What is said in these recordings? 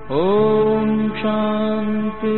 ಓಂ ಶಾಂತಿ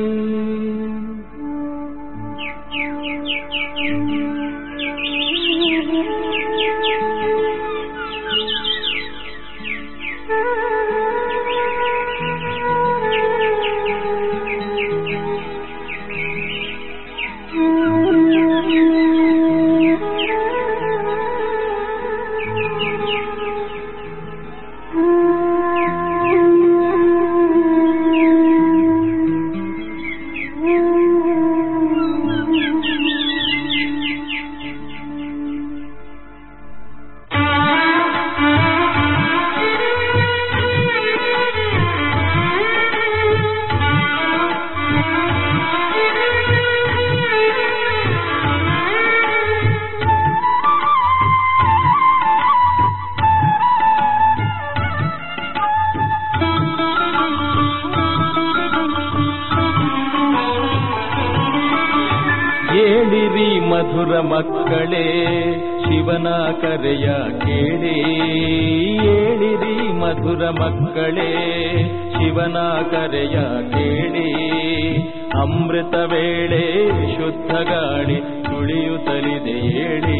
ಏಳಿರಿ ಮಧುರ ಮಕ್ಕಳೇ ಶಿವನ ಕರೆಯ ಕೇಳಿ ಏಳಿರಿ ಮಧುರ ಮಕ್ಕಳೇ ಶಿವನ ಕರೆಯ ಕೇಳಿ ಅಮೃತ ವೇಳೆ ಶುದ್ಧ ಗಾಳಿ ತುಳಿಯುತ್ತಲಿದೆ ಏಳಿ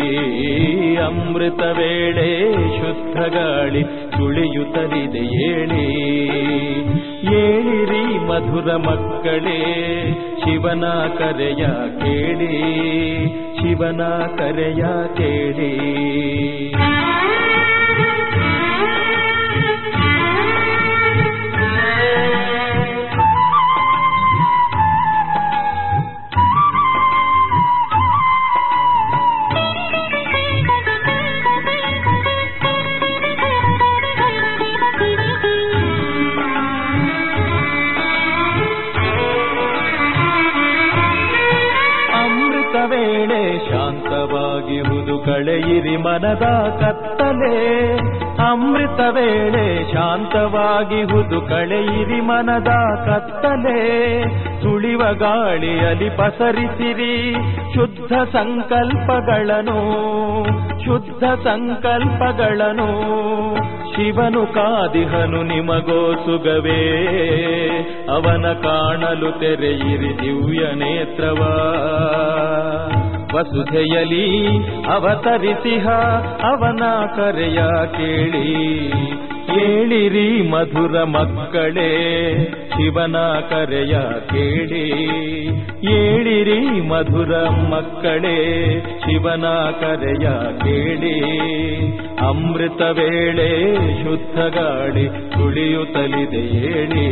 ಅಮೃತ ವೇಳೆ ಶುದ್ಧ ಗಾಳಿ ತುಳಿಯುತ್ತಲಿದೆ ಏಳಿ ಏಳಿರಿ ಮಧುರ ಮಕ್ಕಳೇ ಶಿವನ ಕರೆಯ ಕೇಳಿ ಶಿವನ ಕರೆಯ ಕೇಳಿ ಅಮೃತ ವೇಳೆ ಶಾಂತವಾಗಿ ಹುದು ಕಳೆಯಿರಿ ಮನದ ಕತ್ತಲೆ ಅಮೃತ ವೇಳೆ ಶಾಂತವಾಗಿ ಹುದು ಕಳೆಯಿರಿ ಮನದ ಕತ್ತಲೆ ಸುಳಿವ ಗಾಳಿಯಲ್ಲಿ ಪಸರಿಸಿರಿ ಶುದ್ಧ ಸಂಕಲ್ಪಗಳನ್ನು ಶುದ್ಧ ಸಂಕಲ್ಪಗಳನ್ನು ಶಿವನು ಕಾದಿಹನು ನಿಮಗೋಸುಗವೇ ಅವನ ಕಾಣಲು ತೆರೆಯಿರಿ ದಿವ್ಯ ನೇತ್ರವ ವಸುಧೆಯಲಿ ಅವತರಿಸಿಹ ಅವನ ಕರೆಯ ಕೇಳಿ ಏಳಿರಿ ಮಧುರ ಮಕ್ಕಳೇ ಶಿವನ ಕರೆಯ ಕೇಳಿ ಏಳಿರಿ ಮಧುರ ಮಕ್ಕಳೇ ಶಿವನ ಕರೆಯ ಕೇಳಿ ಅಮೃತ ವೇಳೆ ಶುದ್ಧ ಗಾಳಿ ತುಳಿಯುತ್ತಲಿದೆ ಏಳಿ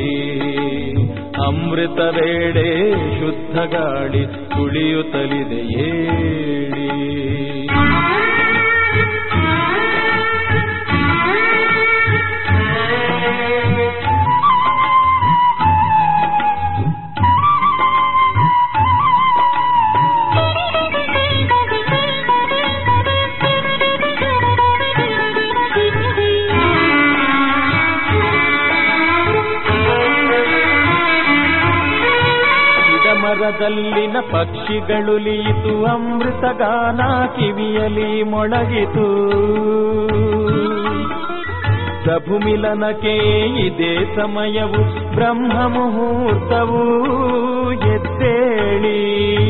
ಅಮೃತ ವೇಳೆ ಶುದ್ಧ ಗಾಳಿ ತುಳಿಯುತ್ತಲಿದೆ ಏಳಿ ಮರದಲ್ಲಿನ ಪಕ್ಷಿಗಳುಲಿಯಿತು ಅಮೃತ ಗಾನ ಕಿವಿಯಲಿ ಮೊಳಗಿತು ಪ್ರಭು ಮಿಲನಕ್ಕೆ ಇದೇ ಸಮಯವು ಬ್ರಹ್ಮ ಮುಹೂರ್ತವು ಎದ್ದೇಳಿ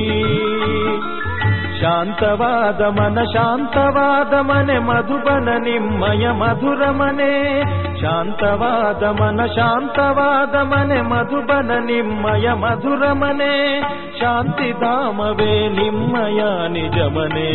ಶಾಂತವಾದ ಮನ ಶಾಂತವಾದ ಮನೆ ಮಧುಬನ ನಿಮ್ಮಯ ಮಧುರ ಮನೆ ಶಾಂತವಾದ ಮನ ಶಾಂತವಾದ ಮನೆ ಮಧುಬನ ನಿಮ್ಮಯ ಮಧುರ ಮನೆ ಶಾಂತಿಧಾಮವೇ ನಿಮ್ಮಯ ನಿಜ ಮನೆ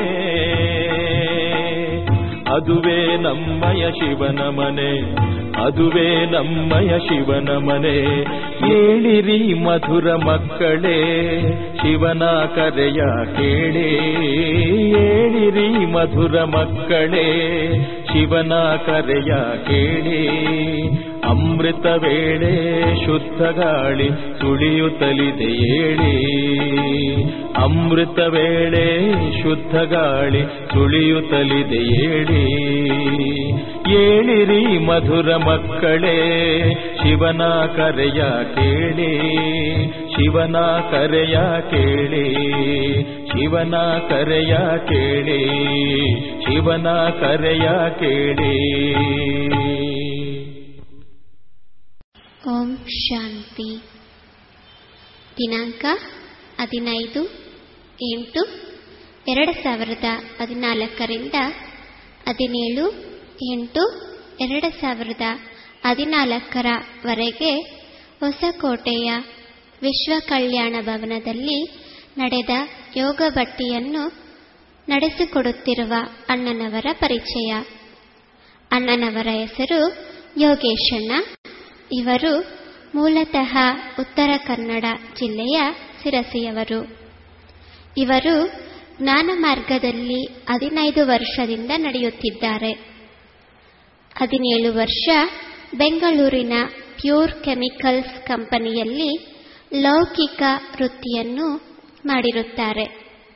ಅದುವೇ ನಮ್ಮಯ ಶಿವನ ಮನೆ ಅದುವೇ ನಮ್ಮಯ ಶಿವನ ಮನೆ ಏಳಿರಿ ಮಧುರ ಮಕ್ಕಳೇ ಶಿವನ ಕರೆಯ ಕೇಳಿ ಏಳಿರಿ ಮಧುರ ಮಕ್ಕಳೇ ಶಿವನ ಕರೆಯ ಕೇಳಿ ಅಮೃತ ವೇಳೆ ಶುದ್ಧ ಗಾಳಿ ತುಳಿಯುತ್ತಲಿದೆ ಏಳಿ ಅಮೃತ ವೇಳೆ ಶುದ್ಧ ಗಾಳಿ ತುಳಿಯುತ್ತಲಿದೆ ಏಳಿ ಏಳಿರಿ ಮಧುರ ಮಕ್ಕಳೇ ಶಿವನ ಕರೆಯ ಕೇಳಿ ಶಿವನ ಕರೆಯ ಕೇಳಿ ಶಿವನ ಕರೆಯ ಕೇಳಿ ಶಿವನ ಕರೆಯ ಕೇಳಿ ಓಂ ಶಾಂತಿ ದಿನಾಂಕ ಹದಿನೈದು ಎಂಟು ಎರಡು ಸಾವಿರದ ಹದಿನಾಲ್ಕರಿಂದ ಹದಿನೇಳು ಎಂಟು ಎರಡು ಸಾವಿರದ ಹದಿನಾಲ್ಕರವರೆಗೆ ಹೊಸಕೋಟೆಯ ವಿಶ್ವ ಕಲ್ಯಾಣ ಭವನದಲ್ಲಿ ನಡೆದ ಯೋಗ ಭಟ್ಟಿಯನ್ನು ನಡೆಸಿಕೊಡುತ್ತಿರುವ ಅಣ್ಣನವರ ಪರಿಚಯ ಅಣ್ಣನವರ ಹೆಸರು ಯೋಗೇಶಣ್ಣ ಇವರು ಮೂಲತಃ ಉತ್ತರ ಕನ್ನಡ ಜಿಲ್ಲೆಯ ಸಿರಸಿಯವರು ಇವರು ಜ್ಞಾನ ಮಾರ್ಗದಲ್ಲಿ ಹದಿನೈದು ವರ್ಷದಿಂದ ನಡೆಯುತ್ತಿದ್ದಾರೆ ಹದಿನೇಳು ವರ್ಷ ಬೆಂಗಳೂರಿನ ಪ್ಯೂರ್ ಕೆಮಿಕಲ್ಸ್ ಕಂಪನಿಯಲ್ಲಿ ಲೌಕಿಕ ವೃತ್ತಿಯನ್ನು ಮಾಡಿರುತ್ತಾರೆ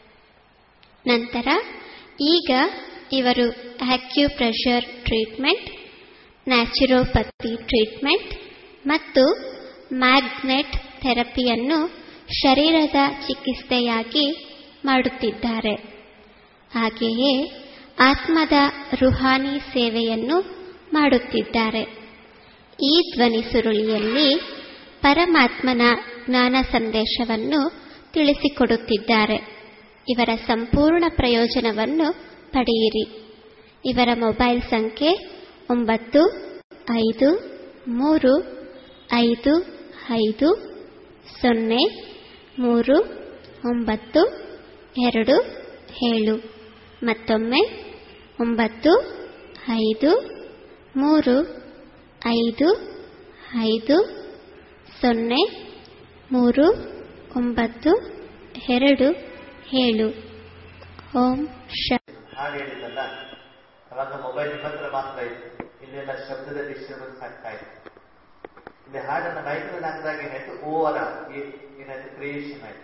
ನಂತರ ಈಗ ಇವರು ಆಕ್ಯುಪ್ರೆಷರ್ ಟ್ರೀಟ್ಮೆಂಟ್ ನ್ಯಾಚುರೋಪತಿ ಟ್ರೀಟ್ಮೆಂಟ್ ಮತ್ತು ಮ್ಯಾಗ್ನೆಟ್ ಥೆರಪಿಯನ್ನು ಶರೀರದ ಚಿಕಿತ್ಸೆಯಾಗಿ ಮಾಡುತ್ತಿದ್ದಾರೆ ಹಾಗೆಯೇ ಆತ್ಮದ ರುಹಾನಿ ಸೇವೆಯನ್ನು ಮಾಡುತ್ತಿದ್ದಾರೆ ಈ ಧ್ವನಿ ಸುರುಳಿಯಲ್ಲಿ ಪರಮಾತ್ಮನ ಜ್ಞಾನ ಸಂದೇಶವನ್ನು ತಿಳಿಸಿಕೊಡುತ್ತಿದ್ದಾರೆ ಇವರ ಸಂಪೂರ್ಣ ಪ್ರಯೋಜನವನ್ನು ಪಡೆಯಿರಿ ಇವರ ಮೊಬೈಲ್ ಸಂಖ್ಯೆ ಒಂಬತ್ತು ಐದು ಮೂರು ಐದು ಐದು ಸೊನ್ನೆ ಮೂರು ಒಂಬತ್ತು ಎರಡು ಏಳು ಮತ್ತೊಮ್ಮೆ ಒಂಬತ್ತು ಐದು ಮೂರು ಐದು ಐದು ಸೊನ್ನೆ ಮೂರು ಒಂಬತ್ತು ಎರಡು ಏಳು ಓಂ ಶ ಹಾಡು ಹೇಳಿದ್ದಲ್ಲ ಅವಾಗ ಮೊಬೈಲ್ ಮಾತ್ರ ಮಾತ್ರ ಇತ್ತು ಇಲ್ಲೆಲ್ಲ ಶಬ್ದದ ಡಿಸ್ಟರ್ಬೆನ್ಸ್ ಆಗ್ತಾ ಇತ್ತು ಇಲ್ಲಿ ಹಾಡನ್ನ ಮೈಕ್ರಲ್ಲಿ ಹಾಕಿದಾಗ ಏನಾಯ್ತು ಓವರ್ ಏನಾಯ್ತು ಕ್ರಿಯೇಷನ್ ಆಯ್ತು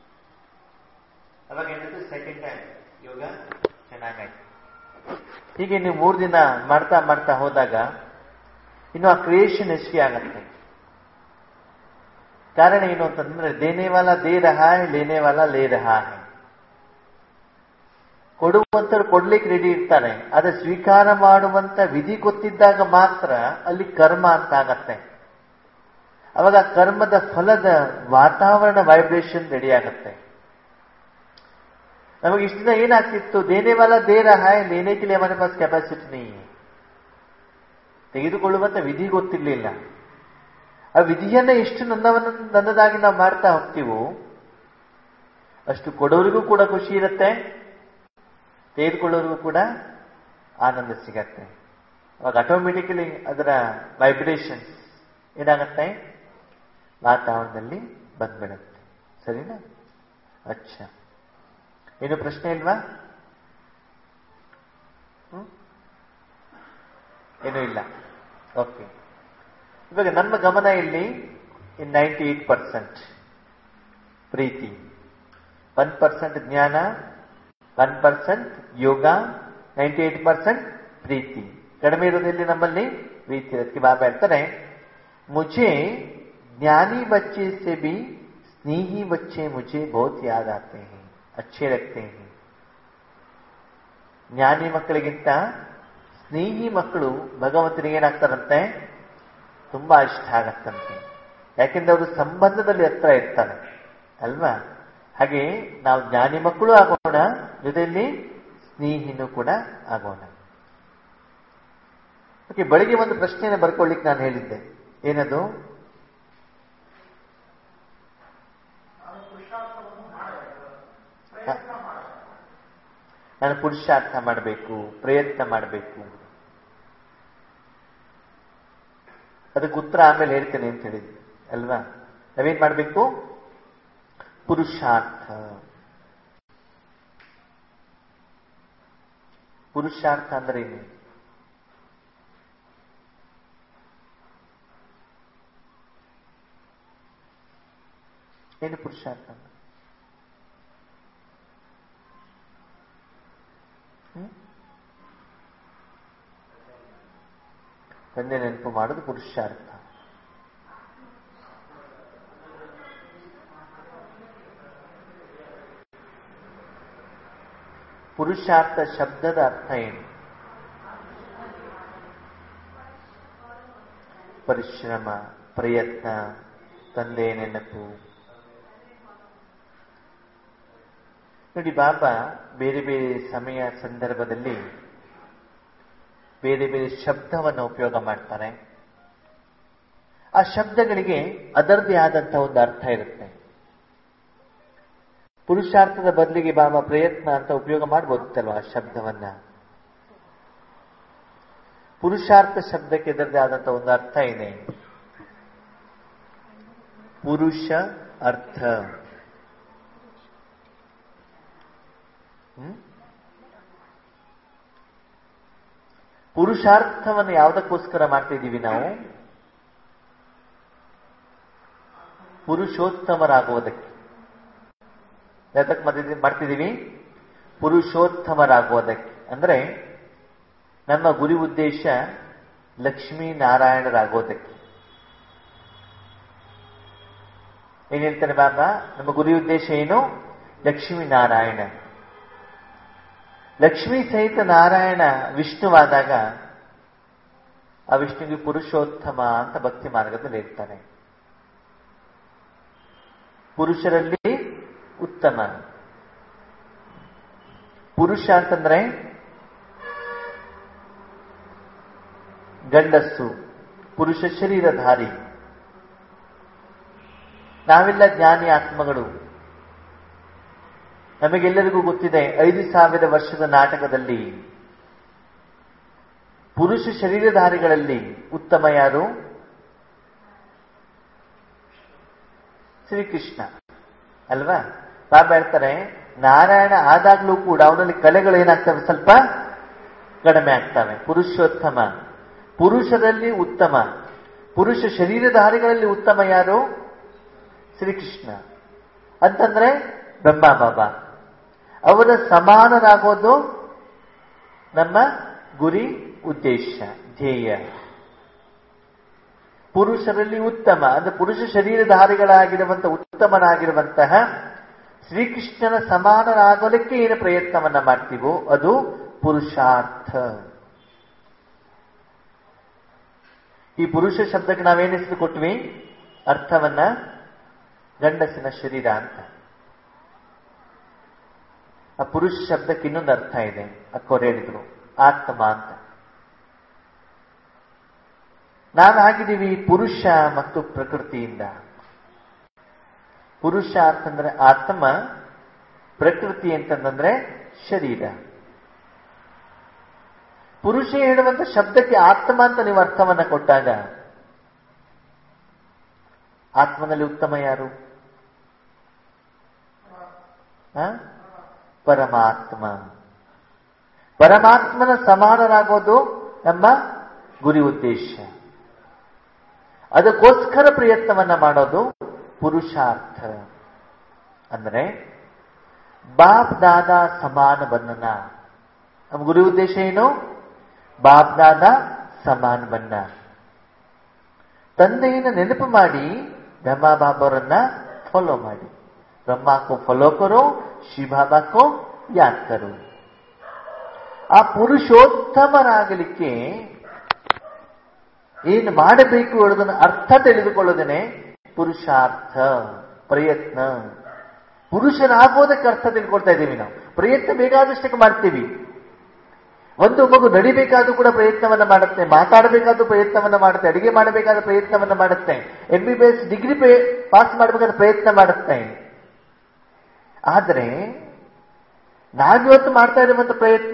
ಅವಾಗ ಏನಾಯ್ತು ಸೆಕೆಂಡ್ ಟೈಮ್ ಯೋಗ ಚೆನ್ನಾಗಾಯ್ತು ಹೀಗೆ ನೀವು ಮೂರು ದಿನ ಮಾಡ್ತಾ ಮಾಡ್ತಾ ಹೋದಾಗ ಇನ್ನು ಆ ಕ್ರಿಯೇಷನ್ ಹೆಚ್ಚಿಗೆ ಆಗತ್ತೆ ಕಾರಣ ಏನು ಅಂತಂದ್ರೆ ದೇನೆ ವಾಲ ದೇ ರಹಾ ಹೈ ಲೇನೆ ವಾಲ ಲೇ ರಹಾ ಹೈ ಕೊಡುವಂತರು ಕೊಡ್ಲಿಕ್ಕೆ ರೆಡಿ ಇರ್ತಾರೆ ಆದ್ರೆ ಸ್ವೀಕಾರ ಮಾಡುವಂತ ವಿಧಿ ಗೊತ್ತಿದ್ದಾಗ ಮಾತ್ರ ಅಲ್ಲಿ ಕರ್ಮ ಅಂತ ಆಗತ್ತೆ ಅವಾಗ ಕರ್ಮದ ಫಲದ ವಾತಾವರಣ ವೈಬ್ರೇಷನ್ ರೆಡಿ ಆಗತ್ತೆ ನಮಗೆ ಇಷ್ಟು ದಿನ ಏನಾಗ್ತಿತ್ತು ದೇನೆ ವಾಲ ದೇ ರಹಾ ಹೈ ಲೇನೆ ಕೆ ಲಿಯೇ ಹಮಾರೆ ಪಾಸ್ ಕೆಪಾಸಿಟಿ ನೀ ತೆಗೆದುಕೊಳ್ಳುವಂತ ವಿಧಿ ಗೊತ್ತಿರ್ಲಿಲ್ಲ ಆ ವಿಧಿಯನ್ನ ಎಷ್ಟು ನನ್ನವನ್ನ ನನ್ನದಾಗಿ ನಾವು ಮಾಡ್ತಾ ಹೋಗ್ತೀವೋ ಅಷ್ಟು ಕೊಡೋರಿಗೂ ಕೂಡ ಖುಷಿ ಇರುತ್ತೆ ತೆಗೆದುಕೊಳ್ಳೋರಿಗೂ ಕೂಡ ಆನಂದ ಸಿಗತ್ತೆ ಅವಾಗ ಆಟೋಮೆಟಿಕಲಿ ಅದರ ವೈಬ್ರೇಷನ್ಸ್ ಏನಾಗತ್ತೆ ವಾತಾವರಣದಲ್ಲಿ ಬಂದ್ಬಿಡುತ್ತೆ ಸರಿನಾ ಅಚ್ಚ ಏನು ಪ್ರಶ್ನೆ ಇಲ್ವಾ ಹ್ಮ್? ಏನೂ ಇಲ್ಲ ಓಕೆ ಇವಾಗ ನಮ್ಮ ಗಮನ ಇಲ್ಲಿ ಇನ್ ನೈಂಟಿ ಏಟ್ ಪರ್ಸೆಂಟ್ ಪ್ರೀತಿ ಒನ್ ಪರ್ಸೆಂಟ್ ಜ್ಞಾನ ಒನ್ ಪರ್ಸೆಂಟ್ ಯೋಗ ನೈಂಟಿ ಏಟ್ ಪರ್ಸೆಂಟ್ ಪ್ರೀತಿ ಕಡಿಮೆ ಇರೋದಿಲ್ಲಿ ನಮ್ಮಲ್ಲಿ ಪ್ರೀತಿ ಅದಕ್ಕೆ ಬಾಬಾ ಹೇಳ್ತಾರೆ ಮುझे ज्ञानी बच्चे से भी स्नेही बच्चे मुझे बहुत याद आते हैं अच्छे लगते हैं ಜ್ಞಾನಿ ಮಕ್ಕಳಿಗಿಂತ ಸ್ನೇಹಿ ಮಕ್ಕಳು ಭಗವಂತನಿಗೆ ಏನಾಗ್ತಾರಂತೆ ತುಂಬಾ ಇಷ್ಟ ಆಗತ್ತಂತೆ ಯಾಕೆಂದ್ರೆ ಅವರು ಸಂಬಂಧದಲ್ಲಿ ಹತ್ರ ಇರ್ತಾರೆ ಅಲ್ವಾ ಹಾಗೆ ನಾವು ಜ್ಞಾನಿ ಮಕ್ಕಳು ಆಗೋಣ ಜೊತೆಯಲ್ಲಿ ಸ್ನೇಹಿನೂ ಕೂಡ ಆಗೋಣ ಓಕೆ ಬೆಳಿಗ್ಗೆ ಒಂದು ಪ್ರಶ್ನೆಯನ್ನು ಬರ್ಕೊಳ್ಳಿಕ್ಕೆ ನಾನು ಹೇಳಿದ್ದೆ ಏನದು ನಾನು ಪುರುಷಾರ್ಥ ಮಾಡಬೇಕು ಪ್ರಯತ್ನ ಮಾಡಬೇಕು ಅದಕ್ಕೆ ಉತ್ತರ ಆಮೇಲೆ ಹೇಳ್ತೇನೆ ಅಂತ ಹೇಳಿದ್ದೆ ಅಲ್ವಾ ನಾವೇನ್ ಮಾಡಬೇಕು ಪುರುಷಾರ್ಥ ಪುರುಷಾರ್ಥ ಅಂದ್ರೆ ಏನು ಏನು ಪುರುಷಾರ್ಥ ಅಂದ್ರೆ ಹ್ಮ್? ತಂದೆ ನೆನಪು ಮಾಡೋದು ಪುರುಷಾರ್ಥ ಪುರುಷಾರ್ಥ ಶಬ್ದದ ಅರ್ಥ ಏನು ಪರಿಶ್ರಮ ಪ್ರಯತ್ನ ತಂದೆ ನೆನಪು ನೋಡಿ ಬಾಬಾ ಬೇರೆ ಬೇರೆ ಸಮಯ ಸಂದರ್ಭದಲ್ಲಿ ಬೇರೆ ಬೇರೆ ಶಬ್ದವನ್ನು ಉಪಯೋಗ ಮಾಡ್ತಾರೆ ಆ ಶಬ್ದಗಳಿಗೆ ಅದರದೇ ಆದಂತಹ ಒಂದು ಅರ್ಥ ಇರುತ್ತೆ ಪುರುಷಾರ್ಥದ ಬದಲಿಗೆ ಬಾಬಾ ಪ್ರಯತ್ನ ಅಂತ ಉಪಯೋಗ ಮಾಡ್ಬೋದಿತ್ತಲ್ವ ಆ ಶಬ್ದವನ್ನ ಪುರುಷಾರ್ಥ ಶಬ್ದಕ್ಕೆ ಇದರದೇ ಆದಂತಹ ಒಂದು ಅರ್ಥ ಇದೆ ಪುರುಷ ಅರ್ಥ ಹ್ಮ್? ಪುರುಷಾರ್ಥವನ್ನು ಯಾವುದಕ್ಕೋಸ್ಕರ ಮಾಡ್ತಿದ್ದೀವಿ ನಾವು ಪುರುಷೋತ್ತಮರಾಗುವುದಕ್ಕೆ ಯಾತಕ್ಕೆ ಮಾಡ್ತಿದ್ದೀವಿ ಮಾಡ್ತಿದ್ದೀವಿ ಪುರುಷೋತ್ತಮರಾಗುವುದಕ್ಕೆ ಅಂದ್ರೆ ನಮ್ಮ ಗುರಿ ಉದ್ದೇಶ ಲಕ್ಷ್ಮೀ ನಾರಾಯಣರಾಗೋದಕ್ಕೆ ಏನ್ ಹೇಳ್ತಾರೆ ಬಾಬಾ ನಮ್ಮ ಗುರಿ ಉದ್ದೇಶ ಏನು ಲಕ್ಷ್ಮೀ ನಾರಾಯಣ ಲಕ್ಷ್ಮೀ ಸಹಿತ ನಾರಾಯಣ ವಿಷ್ಣುವಾದಾಗ ಆ ವಿಷ್ಣುವಿಗೆ ಪುರುಷೋತ್ತಮ ಅಂತ ಭಕ್ತಿ ಮಾರ್ಗದಲ್ಲಿ ಹೇಳ್ತಾರೆ ಪುರುಷರಲ್ಲಿ ಉತ್ತಮ ಪುರುಷ ಅಂತಂದ್ರೆ ಗಂಡಸ್ಸು ಪುರುಷ ಶರೀರಧಾರಿ ನಾವೆಲ್ಲ ಜ್ಞಾನಿ ಆತ್ಮಗಳು ನಮಗೆಲ್ಲರಿಗೂ ಗೊತ್ತಿದೆ ಐದು ಸಾವಿರ ವರ್ಷದ ನಾಟಕದಲ್ಲಿ ಪುರುಷ ಶರೀರಧಾರಿಗಳಲ್ಲಿ ಉತ್ತಮ ಯಾರು ಶ್ರೀಕೃಷ್ಣ ಅಲ್ವಾ ಬಾಬಾ ಹೇಳ್ತಾರೆ ನಾರಾಯಣ ಆದಾಗ್ಲೂ ಕೂಡ ಅವನಲ್ಲಿ ಕಲೆಗಳು ಏನಾಗ್ತವೆ ಸ್ವಲ್ಪ ಕಡಿಮೆ ಆಗ್ತವೆ ಪುರುಷೋತ್ತಮ ಪುರುಷರಲ್ಲಿ ಉತ್ತಮ ಪುರುಷ ಶರೀರಧಾರಿಗಳಲ್ಲಿ ಉತ್ತಮ ಯಾರು ಶ್ರೀಕೃಷ್ಣ ಅಂತಂದ್ರೆ ಬ್ರಹ್ಮ ಬಾಬಾ ಅವರ ಸಮಾನರಾಗೋದು ನಮ್ಮ ಗುರಿ ಉದ್ದೇಶ ಧ್ಯೇಯ ಪುರುಷರಲ್ಲಿ ಉತ್ತಮ ಅಂದ್ರೆ ಪುರುಷ ಶರೀರಧಾರಿಗಳಾಗಿರುವಂತಹ ಉತ್ತಮನಾಗಿರುವಂತಹ ಶ್ರೀಕೃಷ್ಣನ ಸಮಾನರಾಗಲಿಕ್ಕೆ ಏನು ಪ್ರಯತ್ನವನ್ನ ಮಾಡ್ತೀವೋ ಅದು ಪುರುಷಾರ್ಥ ಈ ಪುರುಷ ಶಬ್ದಕ್ಕೆ ನಾವೇನು ಹೆಸರು ಕೊಟ್ವಿ ಅರ್ಥವನ್ನ ಗಂಡಸಿನ ಶರೀರ ಅಂತ ಆ ಪುರುಷ ಶಬ್ದಕ್ಕೆ ಇನ್ನೊಂದು ಅರ್ಥ ಇದೆ ಅಕ್ಕೋರು ಹೇಳಿದ್ರು ಆತ್ಮ ಅಂತ ನಾವು ಆಗಿದ್ದೀವಿ ಪುರುಷ ಮತ್ತು ಪ್ರಕೃತಿಯಿಂದ ಪುರುಷ ಅಂತಂದ್ರೆ ಆತ್ಮ ಪ್ರಕೃತಿ ಅಂತಂದ್ರೆ ಶರೀರ ಪುರುಷ ಹೇಳುವಂತ ಶಬ್ದಕ್ಕೆ ಆತ್ಮ ಅಂತ ನೀವು ಅರ್ಥವನ್ನ ಕೊಟ್ಟಾಗ ಆತ್ಮನಲ್ಲಿ ಉತ್ತಮ ಯಾರು ಆ? ಪರಮಾತ್ಮ ಪರಮಾತ್ಮನ ಸಮಾನರಾಗೋದು ನಮ್ಮ ಗುರಿ ಉದ್ದೇಶ ಅದಕ್ಕೋಸ್ಕರ ಪ್ರಯತ್ನವನ್ನ ಮಾಡೋದು ಪುರುಷಾರ್ಥ ಅಂದ್ರೆ ಬಾಪ್ ದಾದ ಸಮಾನ ಬಂಧನ ನಮ್ಮ ಗುರಿ ಉದ್ದೇಶ ಏನು ಬಾಪ್ ದಾದ ಸಮಾನ ಬನ್ನ ತಂದೆಯನ್ನು ನೆನಪು ಮಾಡಿ ಬ್ರಹ್ಮ ಬಾಬರನ್ನ ಫಾಲೋ ಮಾಡಿ ಬ್ರಹ್ಮ ಕೋ ಫಾಲೋ ಕರೋ ಶಿವ ಬಾಬಾ ಕೋ ಯಾದ್ ಕರೋ ಆ ಪುರುಷೋತ್ತಮರಾಗಲಿಕ್ಕೆ ಏನು ಮಾಡಬೇಕು ಹೇಳೋದನ್ನ ಅರ್ಥ ತಿಳಿದುಕೊಳ್ಳೋದೇನೆ ಪುರುಷಾರ್ಥ ಪ್ರಯತ್ನ ಪುರುಷರಾಗೋದಕ್ಕೆ ಅರ್ಥ ತಿಳ್ಕೊಳ್ತಾ ಇದ್ದೀವಿ ನಾವು ಪ್ರಯತ್ನ ಬೇಕಾದಷ್ಟಕ್ಕೆ ಮಾಡ್ತೀವಿ ಒಂದು ಮಗು ನಡಿಬೇಕಾದ್ರೂ ಕೂಡ ಪ್ರಯತ್ನವನ್ನ ಮಾಡುತ್ತೆ ಮಾತಾಡಬೇಕಾದ್ರೂ ಪ್ರಯತ್ನವನ್ನ ಮಾಡುತ್ತೆ ಅಡಿಗೆ ಮಾಡಬೇಕಾದ ಪ್ರಯತ್ನವನ್ನ ಮಾಡುತ್ತೆ M B B S degree pass ಮಾಡಬೇಕಾದ ಪ್ರಯತ್ನ ಮಾಡುತ್ತೆ ಆದರೆ ನಾವಿವತ್ತು ಮಾಡ್ತಾ ಇರುವಂತ ಪ್ರಯತ್ನ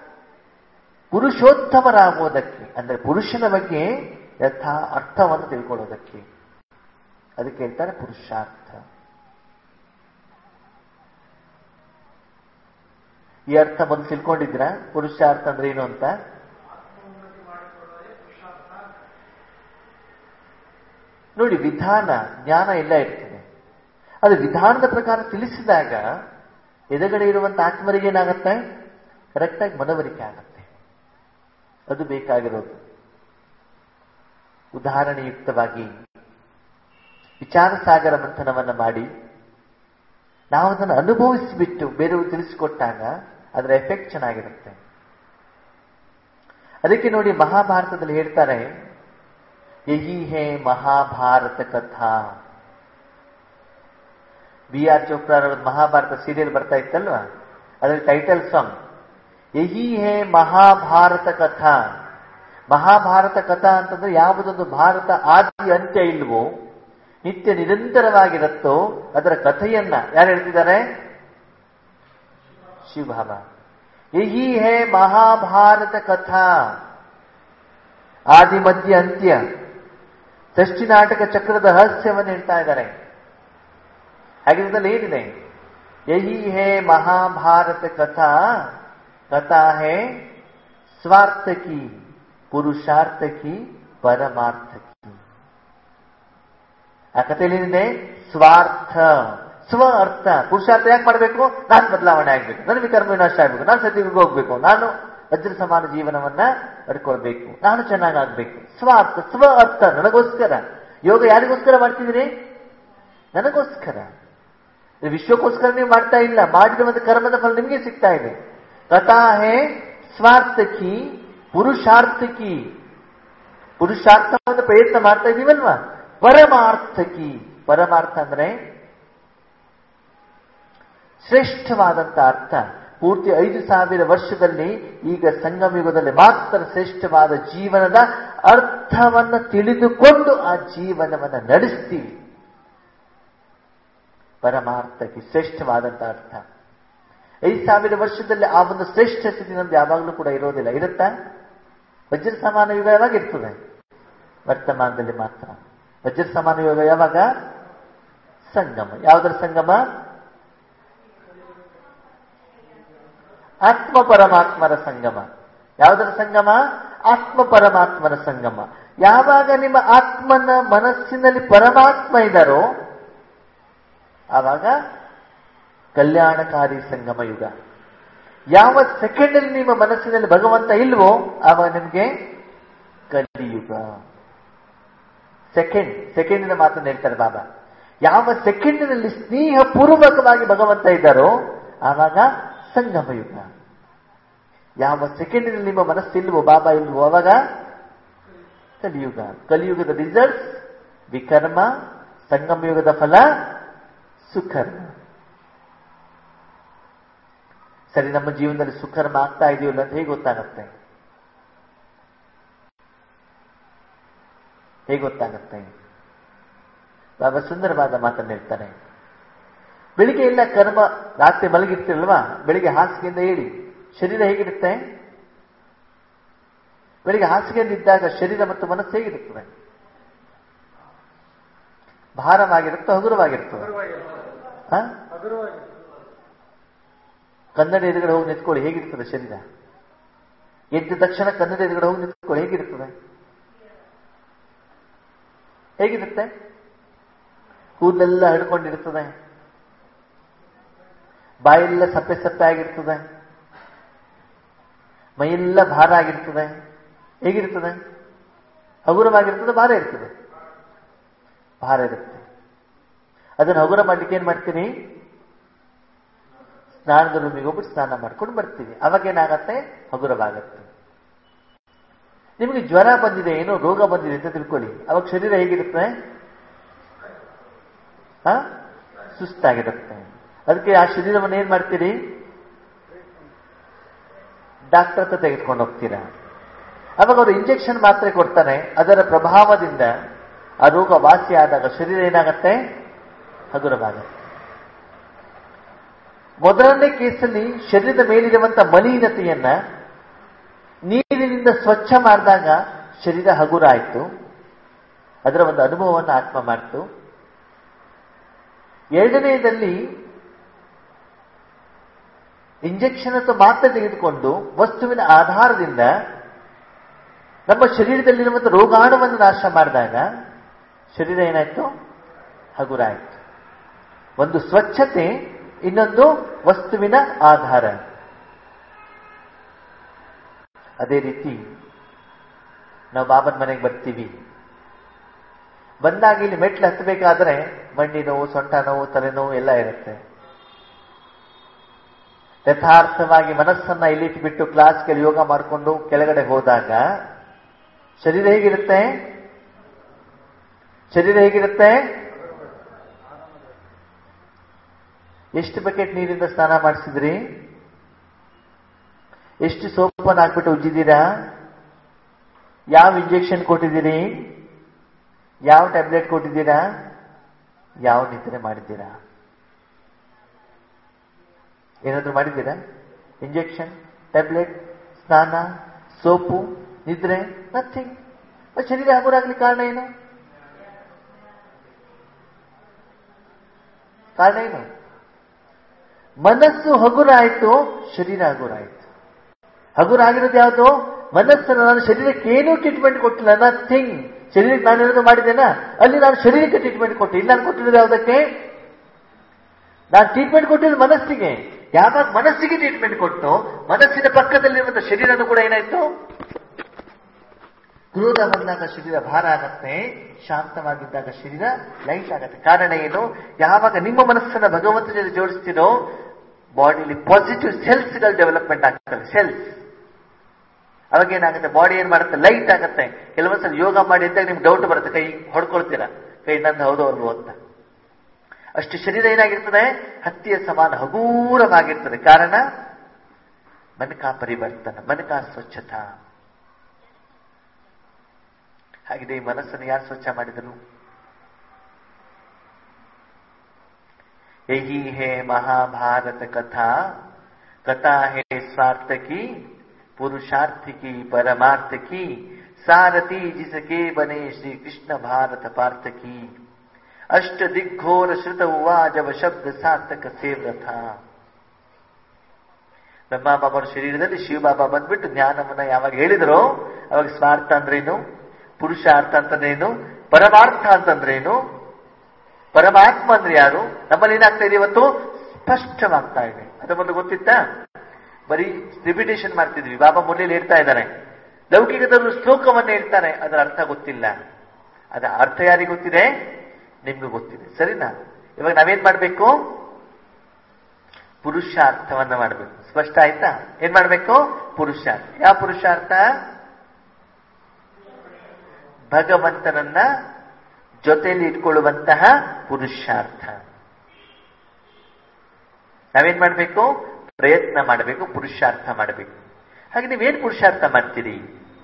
ಪುರುಷೋತ್ತಮರಾಗುವುದಕ್ಕೆ ಅಂದ್ರೆ ಪುರುಷನ ಬಗ್ಗೆ ಯಥಾ ಅರ್ಥವನ್ನು ತಿಳ್ಕೊಳ್ಳೋದಕ್ಕೆ ಅದಕ್ಕೆ ಹೇಳ್ತಾರೆ ಪುರುಷಾರ್ಥ ಈ ಅರ್ಥ ಮೊದಲು ತಿಳ್ಕೊಂಡಿದ್ರ ಪುರುಷಾರ್ಥ ಅಂದ್ರೆ ಏನು ಅಂತ ನೋಡಿ ವಿಧಾನ ಜ್ಞಾನ ಎಲ್ಲ ಇರ್ತದೆ ಅದು ವಿಧಾನದ ಪ್ರಕಾರ ತಿಳಿಸಿದಾಗ ಎದುರುಗಡೆ ಇರುವಂತ ಆತ್ಮರಿಗೆ ಏನಾಗುತ್ತೆ ಕರೆಕ್ಟಾಗಿ ಮನವರಿಕೆ ಆಗುತ್ತೆ ಅದು ಬೇಕಾಗಿರೋದು ಉದಾಹರಣೆಯುಕ್ತವಾಗಿ ವಿಚಾರ ಸಾಗರ ಮಂಥನವನ್ನ ಮಾಡಿ ನಾವು ಅದನ್ನು ಅನುಭವಿಸಿಬಿಟ್ಟು ಬೇರೆಯವರು ತಿಳಿಸಿಕೊಟ್ಟಾಗ ಅದರ ಎಫೆಕ್ಟ್ ಚೆನ್ನಾಗಿರುತ್ತೆ ಅದಕ್ಕೆ ನೋಡಿ ಮಹಾಭಾರತದಲ್ಲಿ ಹೇಳ್ತಾರೆ ಯಹಿ ಹೇ ಮಹಾಭಾರತ ಕಥಾ ಬಿ ಆರ್ ಚೋಪ್ರಾರವ್ರ ಮಹಾಭಾರತ ಸೀರಿಯಲ್ ಬರ್ತಾ ಇತ್ತಲ್ವಾ ಅದರಲ್ಲಿ ಟೈಟಲ್ ಸಾಂಗ್ ಯಹಿ ಹೇ ಮಹಾಭಾರತ ಕಥಾ ಮಹಾಭಾರತ ಕಥಾ ಅಂತಂದ್ರೆ ಯಾವುದೊಂದು ಭಾರತ ಆದಿ ಅಂತ್ಯ ಇಲ್ವೋ ನಿತ್ಯ ನಿರಂತರವಾಗಿರುತ್ತೋ ಅದರ ಕಥೆಯನ್ನ ಯಾರು ಹೇಳ್ತಿದ್ದಾರೆ ಶಿವಭಾವ ಯಹಿ ಹೇ ಮಹಾಭಾರತ ಕಥಾ ಆದಿ ಮಧ್ಯ ಅಂತ್ಯ ಸೃಷ್ಟಿ ನಾಟಕ ಚಕ್ರದ ರಹಸ್ಯವನ್ನು ಹೇಳ್ತಾ ಇದ್ದಾರೆ ಹಾಗಿದ್ದಲ್ಲಿ ಏನಿದೆ ಯಹಿ ಹೇ ಮಹಾಭಾರತ ಕಥಾ ಕಥಾ ಹೇ ಸ್ವಾರ್ಥ ಕಿ ಪುರುಷಾರ್ಥ ಕಿ ಪರಮಾರ್ಥ ಕಿ ಆ ಕಥೆಯಲ್ಲಿ ಏನಿದೆ ಸ್ವಾರ್ಥ ಸ್ವ ಅರ್ಥ ಪುರುಷಾರ್ಥ ಯಾಕೆ ಮಾಡಬೇಕು ನಾನು ಬದಲಾವಣೆ ಆಗ್ಬೇಕು ನನ್ನ ವಿಕರ್ಮ ವಿನಾಶ ಆಗ್ಬೇಕು ನಾನು ಸದ್ಯಕ್ಕೆ ಹೋಗ್ಬೇಕು ನಾನು ವಜ್ರ ಸಮಾನ ಜೀವನವನ್ನ ಪಡ್ಕೊಳ್ಬೇಕು ನಾನು ಚೆನ್ನಾಗಾಗ್ಬೇಕು ಸ್ವಾರ್ಥ ಸ್ವ ಅರ್ಥ ನನಗೋಸ್ಕರ ಯೋಗ ಯಾರಿಗೋಸ್ಕರ ಮಾಡ್ತಿದ್ದೀರಿ ನನಗೋಸ್ಕರ ಇದು ವಿಶ್ವಕ್ಕೋಸ್ಕರ ನೀವು ಮಾಡ್ತಾ ಇಲ್ಲ ಮಾಡಿದ ಒಂದು ಕರ್ಮದ ಫಲ ನಿಮಗೆ ಸಿಗ್ತಾ ಇದೆ ಕಥಾ ಹೇ ಸ್ವಾರ್ಥಕಿ ಪುರುಷಾರ್ಥಕಿ ಪುರುಷಾರ್ಥವನ್ನು ಪ್ರಯತ್ನ ಮಾಡ್ತಾ ಇದೀವಲ್ವಾ ಪರಮಾರ್ಥಕಿ ಪರಮಾರ್ಥ ಅಂದ್ರೆ ಶ್ರೇಷ್ಠವಾದಂತ ಅರ್ಥ ಪೂರ್ತಿ ಐದು ಸಾವಿರ ವರ್ಷದಲ್ಲಿ ಈಗ ಸಂಗಮಯುಗದಲ್ಲಿ ಮಾತ್ರ ಶ್ರೇಷ್ಠವಾದ ಜೀವನದ ಅರ್ಥವನ್ನು ತಿಳಿದುಕೊಂಡು ಆ ಜೀವನವನ್ನು ನಡೆಸ್ತೀವಿ ಪರಮಾರ್ಥಕ್ಕೆ ಶ್ರೇಷ್ಠವಾದಂತ ಅರ್ಥ ಐದು ಸಾವಿರ ವರ್ಷದಲ್ಲಿ ಆ ಒಂದು ಶ್ರೇಷ್ಠ ಸ್ಥಿತಿ ನಮ್ದು ಯಾವಾಗಲೂ ಕೂಡ ಇರೋದಿಲ್ಲ ಇರುತ್ತಾ ವಜ್ರ ಸಮಾನ ಯುಗ ಯಾವಾಗ ಇರ್ತದೆ ವರ್ತಮಾನದಲ್ಲಿ ಮಾತ್ರ ವಜ್ರ ಸಮಾನ ಯುಗ ಯಾವಾಗ ಸಂಗಮ ಯಾವುದರ ಸಂಗಮ ಆತ್ಮ ಪರಮಾತ್ಮರ ಸಂಗಮ ಯಾವುದರ ಸಂಗಮ ಆತ್ಮ ಪರಮಾತ್ಮರ ಸಂಗಮ ಯಾವಾಗ ನಿಮ್ಮ ಆತ್ಮನ ಮನಸ್ಸಿನಲ್ಲಿ ಪರಮಾತ್ಮ ಇದ್ದಾರೋ ಆವಾಗ ಕಲ್ಯಾಣಕಾರಿ ಸಂಗಮ ಯುಗ ಯಾವ ಸೆಕೆಂಡ್ ಅಲ್ಲಿ ನಿಮ್ಮ ಮನಸ್ಸಿನಲ್ಲಿ ಭಗವಂತ ಇಲ್ವೋ ಆವಾಗ ನಿಮಗೆ ಕಲಿಯುಗ ಸೆಕೆಂಡ್ ಸೆಕೆಂಡಿನ ಮಾತನ್ನು ಹೇಳ್ತಾರೆ ಬಾಬಾ ಯಾವ ಸೆಕೆಂಡಿನಲ್ಲಿ ಸ್ನೇಹ ಪೂರ್ವಕವಾಗಿ ಭಗವಂತ ಇದ್ದಾರೋ ಆವಾಗ ಸಂಗಮ ಯುಗ ಯಾವ ಸೆಕೆಂಡಿನಲ್ಲಿ ನಿಮ್ಮ ಮನಸ್ಸಿಲ್ವೋ ಬಾಬಾ ಇಲ್ವೋ ಅವಾಗ ಕಲಿಯುಗ ಕಲಿಯುಗದ ರಿಸಲ್ಟ್ಸ್ ವಿಕರ್ಮ ಸಂಗಮ ಯುಗದ ಫಲ ಸುಕರ್ಮ ಸರಿ ನಮ್ಮ ಜೀವನದಲ್ಲಿ ಸುಕರ್ಮ ಆಗ್ತಾ ಇದೆಯಲ್ಲ ಅಂತ ಹೇಗೆ ಗೊತ್ತಾಗತ್ತೆ ಹೇಗೆ ಗೊತ್ತಾಗತ್ತೆ ಬಾಬಾ ಸುಂದರವಾದ ಮಾತನ್ನು ಹೇಳ್ತಾರೆ ಬೆಳಿಗ್ಗೆ ಎಲ್ಲ ಕರ್ಮ ರಾತ್ರಿ ಮಲಗಿರ್ತಿರಲ್ವಾ ಬೆಳಿಗ್ಗೆ ಹಾಸಿಗೆಯಿಂದ ಹೇಳಿ ಶರೀರ ಹೇಗಿರುತ್ತೆ ಬೆಳಿಗ್ಗೆ ಹಾಸಿಗೆಯಿಂದ ಇದ್ದಾಗ ಶರೀರ ಮತ್ತು ಮನಸ್ಸು ಹೇಗಿರುತ್ತದೆ ಭಾರವಾಗಿರುತ್ತೋ ಹಗುರವಾಗಿರುತ್ತೋ ಕನ್ನಡ ಎದುರುಗಡೆ ಹೋಗಿ ನಿಂತ್ಕೊಳ್ಳಿ ಹೇಗಿರ್ತದೆ ಶರೀರ ಎದ್ದ ತಕ್ಷಣ ಕನ್ನಡ ಎದುರುಗಡೆ ಹೋಗಿ ನಿಂತ್ಕೊಳ್ಳಿ ಹೇಗಿರ್ತದೆ ಹೇಗಿರುತ್ತೆ ಕೂದಲೆಲ್ಲ ಹಿಡ್ಕೊಂಡಿರ್ತದೆ ಬಾಯೆಲ್ಲ ಸಪ್ಪೆ ಸಪ್ಪೆ ಆಗಿರ್ತದೆ ಮೈಯೆಲ್ಲ ಭಾರ ಆಗಿರ್ತದೆ ಹೇಗಿರ್ತದೆ ಹಗುರವಾಗಿರ್ತದೆ ಭಾರ ಇರ್ತದೆ ಭಾರ ಇರುತ್ತೆ ಅದನ್ನು ಹಗುರ ಮಾಡ್ಲಿಕ್ಕೆ ಏನ್ ಮಾಡ್ತೀನಿ ಸ್ನಾನದ ರೂಮಿಗೆ ಹೋಗ್ಬಿಟ್ಟು ಸ್ನಾನ ಮಾಡ್ಕೊಂಡು ಬರ್ತೀವಿ ಅವಾಗ ಏನಾಗತ್ತೆ ಹಗುರವಾಗತ್ತೆ ನಿಮಗೆ ಜ್ವರ ಬಂದಿದೆ ಏನೋ ರೋಗ ಬಂದಿದೆ ಅಂತ ತಿಳ್ಕೊಳ್ಳಿ ಅವಾಗ ಶರೀರ ಹೇಗಿರುತ್ತೆ ಹ ಸುಸ್ತಾಗಿರುತ್ತೆ ಅದಕ್ಕೆ ಆ ಶರೀರವನ್ನು ಏನ್ ಮಾಡ್ತೀರಿ ಡಾಕ್ಟರ್ ಹತ್ರ ತೆಗೆದುಕೊಂಡು ಹೋಗ್ತೀರಾ ಅವಾಗ ಅವರು ಇಂಜೆಕ್ಷನ್ ಮಾತ್ರೆ ಕೊಡ್ತಾನೆ ಅದರ ಪ್ರಭಾವದಿಂದ ಆ ರೋಗ ವಾಸಿ ಆದಾಗ ಶರೀರ ಏನಾಗತ್ತೆ ಹಗುರವಾಗತ್ತೆ ಮೊದಲನೇ ಕೇಸಲ್ಲಿ ಶರೀರದ ಮೇಲಿರುವಂತ ಮಲಿನತೆಯನ್ನ ನೀರಿನಿಂದ ಸ್ವಚ್ಛ ಮಾಡಿದಾಗ ಶರೀರ ಹಗುರ ಆಯಿತು ಅದರ ಒಂದು ಅನುಭವವನ್ನು ಆತ್ಮ ಮಾಡ್ತು ಎರಡನೆಯದಲ್ಲಿ ಇಂಜೆಕ್ಷನ್ ಅಥವಾ ಮಾತ್ರೆ ತೆಗೆದುಕೊಂಡು ವಸ್ತುವಿನ ಆಧಾರದಿಂದ ನಮ್ಮ ಶರೀರದಲ್ಲಿರುವಂಥ ರೋಗಾಣುವನ್ನು ನಾಶ ಮಾಡಿದಾಗ ಶರೀರ ಏನಾಯ್ತು ಹಗುರ ಆಯಿತು ಒಂದು ಸ್ವಚ್ಛತೆ ಇನ್ನೊಂದು ವಸ್ತುವಿನ ಆಧಾರ ಅದೇ ರೀತಿ ನಾವು ಬಾಬನ ಮನೆಗೆ ಬರ್ತೀವಿ ಬಂದಾಗ ಇಲ್ಲಿ ಮೆಟ್ಲು ಹತ್ತಬೇಕಾದ್ರೆ ಮಂಡಿ ನೋವು ಸೊಂಟ ನೋವು ತಲೆನೋವು ಎಲ್ಲ ಇರುತ್ತೆ ಯಥಾರ್ಥವಾಗಿ ಮನಸ್ಸನ್ನ ಇಲ್ಲಿಟ್ಬಿಟ್ಟು ಕ್ಲಾಸ್ಗೆ ಯೋಗ ಮಾಡಿಕೊಂಡು ಕೆಳಗಡೆ ಹೋದಾಗ ಶರೀರ ಹೇಗಿರುತ್ತೆ ಶರೀರ ಹೇಗಿರುತ್ತೆ ಎಷ್ಟು ಬಕೆಟ್ ನೀರಿಂದ ಸ್ನಾನ ಮಾಡಿಸಿದ್ರಿ ಎಷ್ಟು ಸೋಪನ್ನು ಹಾಕ್ಬಿಟ್ಟು ಉಜ್ಜಿದ್ದೀರಾ ಯಾವ ಇಂಜೆಕ್ಷನ್ ಕೊಟ್ಟಿದ್ದೀರಿ ಯಾವ ಟ್ಯಾಬ್ಲೆಟ್ ಕೊಟ್ಟಿದ್ದೀರಾ ಯಾವ ನಿದ್ರೆ ಮಾಡಿದ್ದೀರಾ ಏನಾದ್ರೂ ಮಾಡಿದ್ದೀರಾ ಇಂಜೆಕ್ಷನ್ ಟ್ಯಾಬ್ಲೆಟ್ ಸ್ನಾನ ಸೋಪು ನಿದ್ರೆ ನಥಿಂಗ್ ಶರೀರ ಹಗುರಾಗ್ಲಿಕ್ಕೆ ಕಾರಣ ಏನು ಕಾರಣ ಏನು ಮನಸ್ಸು ಹಗುರಾಯ್ತು ಶರೀರ ಹಗುರಾಯ್ತು ಹಗುರಾಗಿರೋದು ಯಾವುದು ಮನಸ್ಸನ್ನು ನಾನು ಶರೀರಕ್ಕೆ ಏನೂ ಟ್ರೀಟ್ಮೆಂಟ್ ಕೊಟ್ಟಿಲ್ಲ ನಥಿಂಗ್ ಶರೀರಕ್ಕೆ ನಾನು ಏನಾದ್ರು ಮಾಡಿದ್ದೇನಾ ಅಲ್ಲಿ ನಾನು ಶರೀರಕ್ಕೆ ಟ್ರೀಟ್ಮೆಂಟ್ ಕೊಟ್ಟೆ ಇಲ್ಲ ನಾನು ಕೊಟ್ಟಿರೋದು ಯಾವುದಕ್ಕೆ ನಾನು ಟ್ರೀಟ್ಮೆಂಟ್ ಕೊಟ್ಟಿದ್ದು ಮನಸ್ಸಿಗೆ ಯಾವಾಗ ಮನಸ್ಸಿಗೆ ಟ್ರೀಟ್ಮೆಂಟ್ ಕೊಟ್ಟು ಮನಸ್ಸಿನ ಪಕ್ಕದಲ್ಲಿರುವಂತಹ ಶರೀರನೂ ಕೂಡ ಏನಾಯ್ತು ಕ್ರೋಧ ಬಂದಾಗ ಶರೀರ ಭಾರ ಆಗತ್ತೆ ಶಾಂತವಾಗಿದ್ದಾಗ ಶರೀರ ಲೈಟ್ ಆಗತ್ತೆ ಕಾರಣ ಏನು ಯಾವಾಗ ನಿಮ್ಮ ಮನಸ್ಸನ್ನ ಭಗವಂತ ಜೊತೆ ಜೋಡಿಸ್ತೀರೋ ಬಾಡಿಲಿ ಪಾಸಿಟಿವ್ ಸೆಲ್ಸ್ಗಳು ಡೆವಲಪ್ಮೆಂಟ್ ಆಗ್ತವೆ ಸೆಲ್ಸ್ ಅವಾಗ ಏನಾಗುತ್ತೆ ಬಾಡಿ ಏನ್ ಮಾಡುತ್ತೆ ಲೈಟ್ ಆಗುತ್ತೆ ಕೆಲವೊಂದ್ಸಲ ಯೋಗ ಮಾಡಿ ಅಂತ ನಿಮ್ಗೆ ಡೌಟ್ ಬರುತ್ತೆ ಕೈ ಹೊಡ್ಕೊಳ್ತೀರಾ ಕೈ ನಂದು ಹೌದೋ ಅಲ್ವೋ ಅಂತ ಅಷ್ಟು ಶರೀರ ಏನಾಗಿರ್ತದೆ ಹತ್ತಿಯ ಸಮಾನ ಹಗೂರವಾಗಿರ್ತದೆ ಕಾರಣ ಮನಕಾ ಪರಿವರ್ತನ ಮನಕಾ ಸ್ವಚ್ಛತಾ ಹಾಗಿದೆ ಈ ಮನಸ್ಸನ್ನು ಯಾರು ಸ್ವಚ್ಛ ಮಾಡಿದರು यही है महाभारत कथा कथा है स्वार्थ की पुरुषार्थ की परमार्थ की सारथी जिसके बने श्री कृष्ण भारत पार्थ की अष्ट दिग्घोर श्रुत हुआ जब शब्द ಸಾರ್ಥಕ ಸೇವ್ರಥ ಬ್ರಹ್ಮಬಾಬರ ಶರೀರದಲ್ಲಿ ಶಿವಬಾಬಾ ಬಂದ್ಬಿಟ್ಟು ಜ್ಞಾನವನ್ನ ಯಾವಾಗ ಹೇಳಿದ್ರು ಅವಾಗ ಸ್ವಾರ್ಥ ಅಂದ್ರೇನು ಪುರುಷಾರ್ಥ ಅಂತಂದ್ರೇನು ಪರಮಾರ್ಥ ಅಂತಂದ್ರೇನು ಪರಮಾತ್ಮ ಅಂದ್ರೆ ಯಾರು ನಮ್ಮಲ್ಲಿ ಏನಾಗ್ತಾ ಇದೆ ಇವತ್ತು ಸ್ಪಷ್ಟವಾಗ್ತಾ ಇದೆ ಅದ ಮೊದಲು ಗೊತ್ತಿತ್ತಾ ಬರೀ ರಿಪಿಟೇಷನ್ ಮಾಡ್ತಿದ್ವಿ ಬಾಬಾ ಮುರಳಿಯಲ್ಲಿ ಹೇಳ್ತಾ ಇದ್ದಾರೆ ಲೌಕಿಕದವರು ಶ್ಲೋಕವನ್ನ ಹೇಳ್ತಾರೆ ಅದರ ಅರ್ಥ ಗೊತ್ತಿಲ್ಲ ಅದ ಅರ್ಥ ಯಾರಿಗೆ ಗೊತ್ತಿದೆ ನಿಮ್ಗೂ ಗೊತ್ತಿದೆ ಸರಿನಾ ಇವಾಗ ನಾವೇನ್ ಮಾಡ್ಬೇಕು ಪುರುಷಾರ್ಥವನ್ನ ಮಾಡಬೇಕು ಸ್ಪಷ್ಟ ಆಯ್ತಾ ಏನ್ ಮಾಡ್ಬೇಕು ಪುರುಷಾರ್ಥ ಯಾವ ಪುರುಷಾರ್ಥ ಭಗವಂತನನ್ನ ಜೊತೆಯಲ್ಲಿ ಇಟ್ಕೊಳ್ಳುವಂತಹ ಪುರುಷಾರ್ಥ ನಾವೇನ್ ಮಾಡಬೇಕು ಪ್ರಯತ್ನ ಮಾಡಬೇಕು ಪುರುಷಾರ್ಥ ಮಾಡಬೇಕು ಹಾಗೆ ನೀವೇನ್ ಪುರುಷಾರ್ಥ ಮಾಡ್ತೀರಿ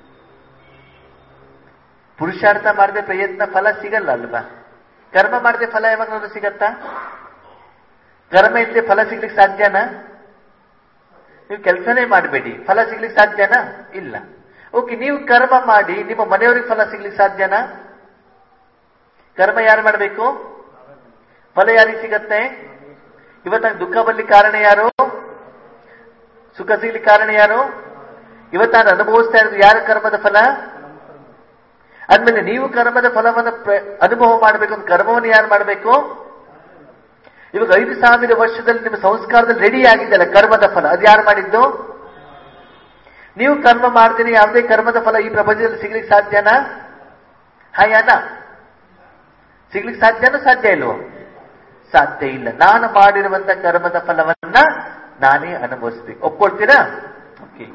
ಪುರುಷಾರ್ಥ ಮಾಡದೆ ಪ್ರಯತ್ನ ಫಲ ಸಿಗಲ್ಲ ಅಲ್ವಾ ಕರ್ಮ ಮಾಡದೆ ಫಲ ಯಾವಾಗಲಾದ್ರೂ ಸಿಗತ್ತಾ ಕರ್ಮ ಇಲ್ಲದೆ ಫಲ ಸಿಗ್ಲಿಕ್ಕೆ ಸಾಧ್ಯನಾ ನೀವು ಕೆಲಸನೇ ಮಾಡಬೇಡಿ ಫಲ ಸಿಗ್ಲಿಕ್ಕೆ ಸಾಧ್ಯನಾ ಇಲ್ಲ ಓಕೆ ನೀವು ಕರ್ಮ ಮಾಡಿ ನಿಮ್ಮ ಮನೆಯವರಿಗೆ ಫಲ ಸಿಗ್ಲಿಕ್ಕೆ ಸಾಧ್ಯನಾ ಕರ್ಮ ಯಾರು ಮಾಡಬೇಕು ಫಲ ಯಾರಿಗೆ ಸಿಗತ್ತೆ ಇವತ್ತ ದುಃಖ ಬರ್ಲಿಕ್ಕೆ ಕಾರಣ ಯಾರು ಸುಖ ಸಿಗ್ಲಿಕ್ಕೆ ಕಾರಣ ಯಾರು ಇವತ್ತು ನಾನು ಅನುಭವಿಸ್ತಾ ಇರೋದು ಯಾರ ಕರ್ಮದ ಫಲ ಆದ್ಮೇಲೆ ನೀವು ಕರ್ಮದ ಫಲವನ್ನು ಪ್ರ- ಅನುಭವ ಮಾಡಬೇಕು ಅಂತ ಕರ್ಮವನ್ನು ಯಾರು ಮಾಡಬೇಕು ಇವಾಗ ಐದು ಸಾವಿರ ವರ್ಷದಲ್ಲಿ ನಿಮ್ಮ ಸಂಸ್ಕಾರದಲ್ಲಿ ರೆಡಿ ಆಗಿದ್ದಲ್ಲ ಕರ್ಮದ ಫಲ ಅದು ಯಾರು ಮಾಡಿದ್ದು ನೀವು ಕರ್ಮ ಮಾಡ್ತೀನಿ ಯಾವುದೇ ಕರ್ಮದ ಫಲ ಈ ಪ್ರಪಂಚದಲ್ಲಿ ಸಿಗ್ಲಿಕ್ಕೆ ಸಾಧ್ಯನಾ ಹಾಯಾನ ಸಿಗ್ಲಿಕ್ಕೆ ಸಾಧ್ಯನಾ ಸಾಧ್ಯ ಇಲ್ವೋ ಸಾಧ್ಯ ಇಲ್ಲ ನಾನು ಮಾಡಿರುವಂತ ಕರ್ಮದ ಫಲವನ್ನ ನಾನೇ ಅನುಭವಿಸ್ಬೇಕು ಒಪ್ಕೊಳ್ತೀರಾ ಓಕೆ